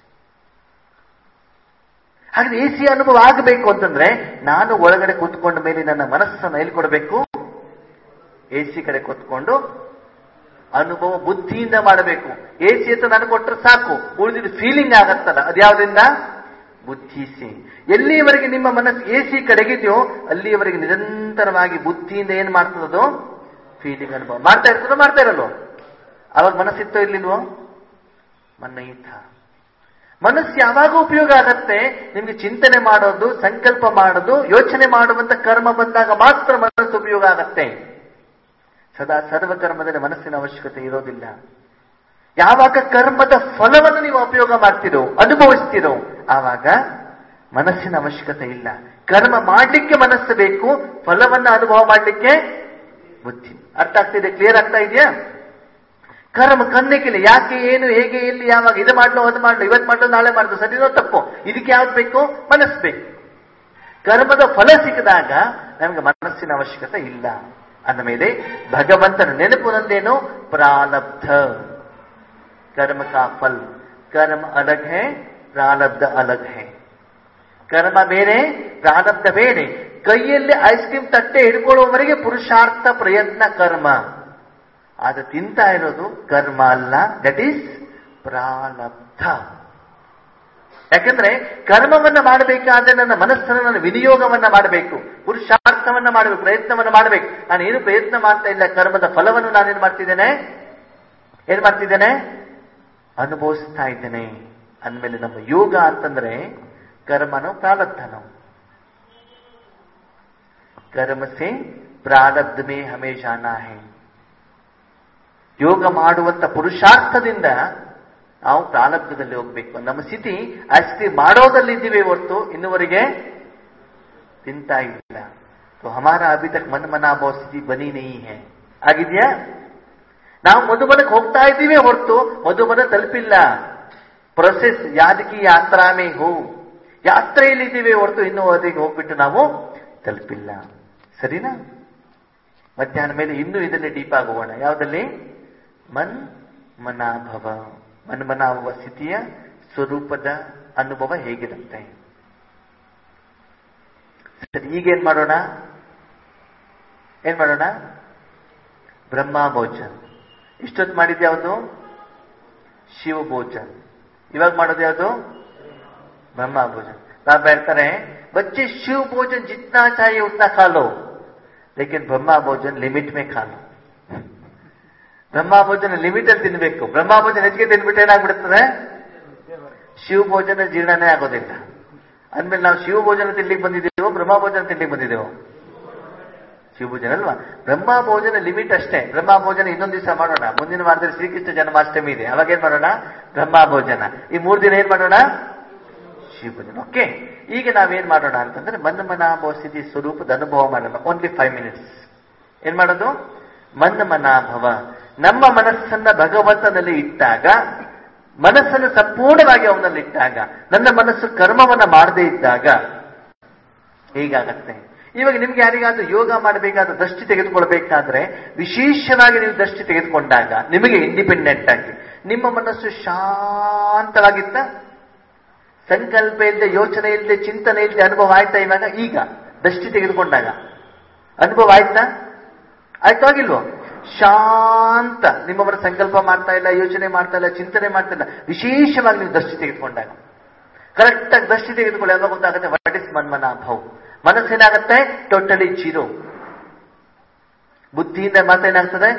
ಹಾಗಾದ್ರೆ ಎ ಸಿ ಅನುಭವ ಆಗಬೇಕು ಅಂತಂದ್ರೆ ನಾನು ಒಳಗಡೆ ಕೂತ್ಕೊಂಡ ಮೇಲೆ ನನ್ನ ಮನಸ್ಸನ್ನು ಎಲ್ಲಿ ಕೊಡಬೇಕು ಎ ಸಿ ಕಡೆ ಕೂತ್ಕೊಂಡು ಅನುಭವ ಬುದ್ಧಿಯಿಂದ ಮಾಡಬೇಕು ಎ ಸಿ ಅಂತ ನಾನು ಕೊಟ್ಟರೆ ಸಾಕು ಉಳಿದಿದ್ದು ಫೀಲಿಂಗ್ ಆಗತ್ತಲ್ಲ ಅದ್ಯಾವುದರಿಂದ ಬುದ್ಧಿ ಸಿ ಎಲ್ಲಿಯವರೆಗೆ ನಿಮ್ಮ ಮನಸ್ಸು ಎ ಸಿ ಕಡೆಗಿದೆಯೋ ಅಲ್ಲಿಯವರೆಗೆ ನಿರಂತರವಾಗಿ ಬುದ್ಧಿಯಿಂದ ಏನ್ ಮಾಡ್ತದೋ ಫೀಲಿಂಗ್ ಅನುಭವ ಮಾಡ್ತಾ ಇರ್ತದೋ ಮಾಡ್ತಾ ಇರಲ್ವೋ ಅವಾಗ ಮನಸ್ಸಿತ್ತೋ ಇರ್ಲಿಲ್ವೋ ಮನ್ನೈಥ ಮನಸ್ಸು ಯಾವಾಗ ಉಪಯೋಗ ಆಗತ್ತೆ ನಿಮ್ಗೆ ಚಿಂತನೆ ಮಾಡೋದು ಸಂಕಲ್ಪ ಮಾಡೋದು ಯೋಚನೆ ಮಾಡುವಂತ ಕರ್ಮ ಬಂದಾಗ ಮಾತ್ರ ಮನಸ್ಸು ಉಪಯೋಗ ಆಗತ್ತೆ ಸದಾ ಸರ್ವ ಕರ್ಮದಲ್ಲಿ ಮನಸ್ಸಿನ ಅವಶ್ಯಕತೆ ಇರೋದಿಲ್ಲ ಯಾವಾಗ ಕರ್ಮದ ಫಲವನ್ನು ನೀವು ಉಪಯೋಗ ಮಾಡ್ತಿರೋ ಅನುಭವಿಸ್ತಿರೋ ಆವಾಗ ಮನಸ್ಸಿನ ಅವಶ್ಯಕತೆ ಇಲ್ಲ ಕರ್ಮ ಮಾಡ್ಲಿಕ್ಕೆ ಮನಸ್ಸು ಬೇಕು ಫಲವನ್ನ ಅನುಭವ ಮಾಡ್ಲಿಕ್ಕೆ ಬುದ್ಧಿ ಅರ್ಥ ಆಗ್ತಿದೆ ಕ್ಲಿಯರ್ ಆಗ್ತಾ ಇದೆಯಾ ಕರ್ಮ ಕನ್ನೆಕ್ಕಿಲ್ಲ ಯಾಕೆ ಏನು ಹೇಗೆ ಎಲ್ಲಿ ಯಾವಾಗ ಇದು ಮಾಡ್ಲೋ ಅದು ಮಾಡ್ಲೋ ಇವತ್ತು ಮಾಡ್ಲೋ ನಾಳೆ ಮಾಡ್ಲೋ ಸರಿನೋ ತಪ್ಪು ಇದಕ್ಕೆ ಯಾವ್ದು ಬೇಕು ಮನಸ್ಸು ಬೇಕು ಕರ್ಮದ ಫಲ ಸಿಕ್ಕಿದಾಗ ನಮಗೆ ಮನಸ್ಸಿನ ಅವಶ್ಯಕತೆ ಇಲ್ಲ ಅಂದ ಮೇಲೆ ಭಗವಂತನ ನೆನಪು ನಂದೇನು ಪ್ರಾರಬ್ಧ कर्म का फल कर्म अलग है ಪ್ರಾರಬ್ಧ ಅಲಗ್ ಹೇ ಕರ್ಮ ಬೇರೆ ಪ್ರಾರಬ್ಧ ಬೇರೆ ಕೈಯಲ್ಲಿ ಐಸ್ ಕ್ರೀಮ್ ತಟ್ಟೆ ಹಿಡ್ಕೊಳ್ಳುವವರೆಗೆ ಪುರುಷಾರ್ಥ ಪ್ರಯತ್ನ ಕರ್ಮ ಅದು ತಿಂತಾ ಇರೋದು ಕರ್ಮ ಅಲ್ಲ ದಟ್ ಈಸ್ ಪ್ರಾರಬ್ಧ ಯಾಕಂದ್ರೆ ಕರ್ಮವನ್ನ ಮಾಡಬೇಕಾದ್ರೆ ನನ್ನ ಮನಸ್ಸನ್ನು ನನ್ನ ವಿನಿಯೋಗವನ್ನ ಮಾಡಬೇಕು ಪುರುಷಾರ್ಥವನ್ನ ಮಾಡಬೇಕು ಪ್ರಯತ್ನವನ್ನ ಮಾಡಬೇಕು ನಾನು ಏನು ಪ್ರಯತ್ನ ಮಾಡ್ತಾ ಇಲ್ಲ ಕರ್ಮದ ಫಲವನ್ನು ನಾನೇನು ಮಾಡ್ತಿದ್ದೇನೆ ಏನ್ ಮಾಡ್ತಿದ್ದೇನೆ ಅನುಭವಿಸ್ತಾ ಇದ್ದೇನೆ ಅಂದಮೇಲೆ ನಮ್ಮ ಯೋಗ ಅಂತಂದ್ರೆ ಕರ್ಮನೋ ಪ್ರಾರಬ್ಧನೋ ಕರ್ಮ ಸೆ ಪ್ರಾರಬ್ಧ ಮೇ ಹಮೇ ಜಾನಾ ಹೇ ಯೋಗ ಮಾಡುವಂತ ಪುರುಷಾರ್ಥದಿಂದ ನಾವು ಪ್ರಾರಬ್ಧದಲ್ಲಿ ಹೋಗ್ಬೇಕು ನಮ್ಮ ಸ್ಥಿತಿ ಅಷ್ಟೇ ಮಾಡೋದಲ್ಲಿದ್ದೀವಿ ಹೊರತು ಇನ್ನುವರೆಗೆ ತಿಂತಾ ಇಲ್ಲ तो हमारा अभी तक मन मना बहुत स्थिति बनी नहीं है ಆಗಿದ್ಯಾ ನಾವು ಮಧುಬನಕ್ಕೆ ಹೋಗ್ತಾ ಇದ್ದೀವಿ ಹೊರತು ಮಧುಬನ ತಲುಪಿಲ್ಲ ಪ್ರೊಸೆಸ್ ಯಾದಕಿ ಯಾತ್ರಾಮೇ ಹೋ ಯಾತ್ರೆಯಲ್ಲಿದ್ದೀವಿ ಹೊರತು ಇನ್ನೂ ಅದಕ್ಕೆ ಹೋಗ್ಬಿಟ್ಟು ನಾವು ತಲುಪಿಲ್ಲ ಸರಿನಾ ಮಧ್ಯಾಹ್ನ ಮೇಲೆ ಇನ್ನೂ ಇದನ್ನೇ ಡೀಪ್ ಆಗಿ ಹೋಗೋಣ ಯಾವುದಲ್ಲಿ ಮನ್ ಮನಾಭವ ಮನ್ ಮನಾಭವ ಸ್ಥಿತಿಯ ಸ್ವರೂಪದ ಅನುಭವ ಹೇಗಿರುತ್ತೆ ಸರಿ ಈಗೇನ್ ಮಾಡೋಣ ಏನ್ ಮಾಡೋಣ ಬ್ರಹ್ಮ ಭೋಜನ್ ಇಷ್ಟೊತ್ತು ಮಾಡಿದ್ ಯಾವುದು ಶಿವ ಭೋಜನ್ ಇವಾಗ ಮಾಡೋದು ಯಾವುದು ಬ್ರಹ್ಮ ಭೋಜನ್ ಬಾಬಾ ಹೇಳ್ತಾರೆ बच्चे शिव भोजन जितना चाहिए उतना खा लो लेकिन ब्रह्मा भोजन लिमिट में खा लो ಬ್ರಹ್ಮ ಭೋಜನ ಲಿಮಿಟ್ ಅಲ್ಲಿ ತಿನ್ಬೇಕು ಬ್ರಹ್ಮ ಭೋಜನ ಹೆಚ್ಚಿಗೆ ತಿನ್ಬಿಟ್ಟು ಏನಾಗ್ಬಿಡುತ್ತದೆ ಶಿವ ಭೋಜನ ಜೀರ್ಣನೇ ಆಗೋದಿಲ್ಲ ಅಂದ್ಮೇಲೆ ನಾವು ಶಿವ ಭೋಜನ ತಿನ್ಲಿಕ್ಕೆ ಬಂದಿದ್ದೇವೋ ಬ್ರಹ್ಮ ಭೋಜನ ತಿನ್ಲಿಕ್ಕೆ ಬಂದಿದ್ದೇವೋ ಶಿವ ಭೋಜನ ಅಲ್ವಾ ಬ್ರಹ್ಮ ಭೋಜನ ಲಿಮಿಟ್ ಅಷ್ಟೇ ಬ್ರಹ್ಮ ಭೋಜನ ಇನ್ನೊಂದು ದಿವಸ ಮಾಡೋಣ ಮುಂದಿನ ವಾರದಲ್ಲಿ ಶ್ರೀಕೃಷ್ಣ ಜನ್ಮಾಷ್ಟಮಿ ಇದೆ ಅವಾಗ ಏನ್ ಮಾಡೋಣ ಬ್ರಹ್ಮ ಭೋಜನ ಈ ಮೂರು ದಿನ ಏನ್ ಮಾಡೋಣ ಶಿವ ಭೋಜನ ಓಕೆ ಈಗ ನಾವೇನ್ ಮಾಡೋಣ ಅಂತಂದ್ರೆ ಮನ್ನ ಮನಾಭವ ಸ್ಥಿತಿ ಸ್ವರೂಪದ ಅನುಭವ ಮಾಡೋಣ ಓನ್ಲಿ ಫೈವ್ ಮಿನಿಟ್ಸ್ ಏನ್ ಮಾಡೋದು ಮನ್ನ ಮನಾಭವ ನಮ್ಮ ಮನಸ್ಸನ್ನ ಭಗವಂತನಲ್ಲಿ ಇಟ್ಟಾಗ ಮನಸ್ಸನ್ನು ಸಂಪೂರ್ಣವಾಗಿ ಅವನಲ್ಲಿ ಇಟ್ಟಾಗ ನನ್ನ ಮನಸ್ಸು ಕರ್ಮವನ್ನ ಮಾಡದೇ ಇದ್ದಾಗ ಹೀಗಾಗತ್ತೆ ಇವಾಗ ನಿಮ್ಗೆ ಯಾರಿಗಾದ್ರೂ ಯೋಗ ಮಾಡಬೇಕಾದ ದೃಷ್ಟಿ ತೆಗೆದುಕೊಳ್ಬೇಕಾದ್ರೆ ವಿಶೇಷವಾಗಿ ನೀವು ದೃಷ್ಟಿ ತೆಗೆದುಕೊಂಡಾಗ ನಿಮಗೆ ಇಂಡಿಪೆಂಡೆಂಟ್ ಆಗಿ ನಿಮ್ಮ ಮನಸ್ಸು ಶಾಂತವಾಗಿತ್ತ ಸಂಕಲ್ಪ ಇಲ್ಲದೆ ಯೋಚನೆ ಇಲ್ಲದೆ ಚಿಂತನೆ ಇಲ್ಲದೆ ಅನುಭವ ಆಯ್ತಾ ಇವಾಗ ಈಗ ದೃಷ್ಟಿ ತೆಗೆದುಕೊಂಡಾಗ ಅನುಭವ ಆಯ್ತಾ ಆಯ್ತಾಗಿಲ್ವೋ ಶಾಂತ ನಿಮ್ಮವರ ಸಂಕಲ್ಪ ಮಾಡ್ತಾ ಇಲ್ಲ ಯೋಚನೆ ಮಾಡ್ತಾ ಇಲ್ಲ ಚಿಂತನೆ ಮಾಡ್ತಾ ಇಲ್ಲ ವಿಶೇಷವಾಗಿ ನೀವು ದೃಷ್ಟಿ ತೆಗೆದುಕೊಂಡಾಗ ಕರೆಕ್ಟ್ ಆಗಿ ದೃಷ್ಟಿ ತೆಗೆದುಕೊಳ್ಳಿ ಯಾವಾಗ ಗೊತ್ತಾಗುತ್ತೆ ವಾಟ್ ಇಸ್ ಮನ್ಮನ ಭವ್ ಮನಸ್ಸೇನಾಗತ್ತೆ ಟೋಟಲಿ ಜೀರೋ ಬುದ್ಧಿಯಿಂದ ಮಾತೇನಾಗ್ತದೆ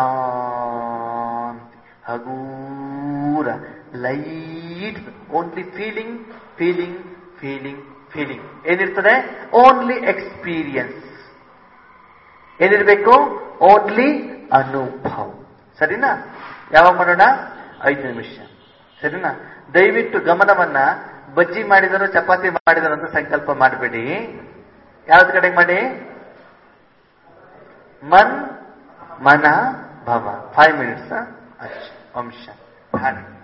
ಶಾಂತಿ ಹಗೂರ light only feeling feeling feeling feeling ಏನಿರ್ತದೆ ಓನ್ಲಿ ಎಕ್ಸ್ಪೀರಿಯನ್ಸ್ ಏನಿರಬೇಕು ಓನ್ಲಿ ಅನುಭವ ಸರಿನಾ ಯಾವಾಗ ಮಾಡೋಣ ಐದು ನಿಮಿಷ ಸರಿನಾ ದಯವಿಟ್ಟು ಗಮನವನ್ನ ಬಜ್ಜಿ ಮಾಡಿದರು ಚಪಾತಿ ಮಾಡಿದರು ಅಂತ ಸಂಕಲ್ಪ ಮಾಡಬೇಡಿ ಯಾವ್ದು ಕಡೆ ಮಾಡಿ ಮನ್ ಮನ ಭವ ಫೈವ್ ಮಿನಿಟ್ಸ್ ಅಂಶ ಹಾಗೆ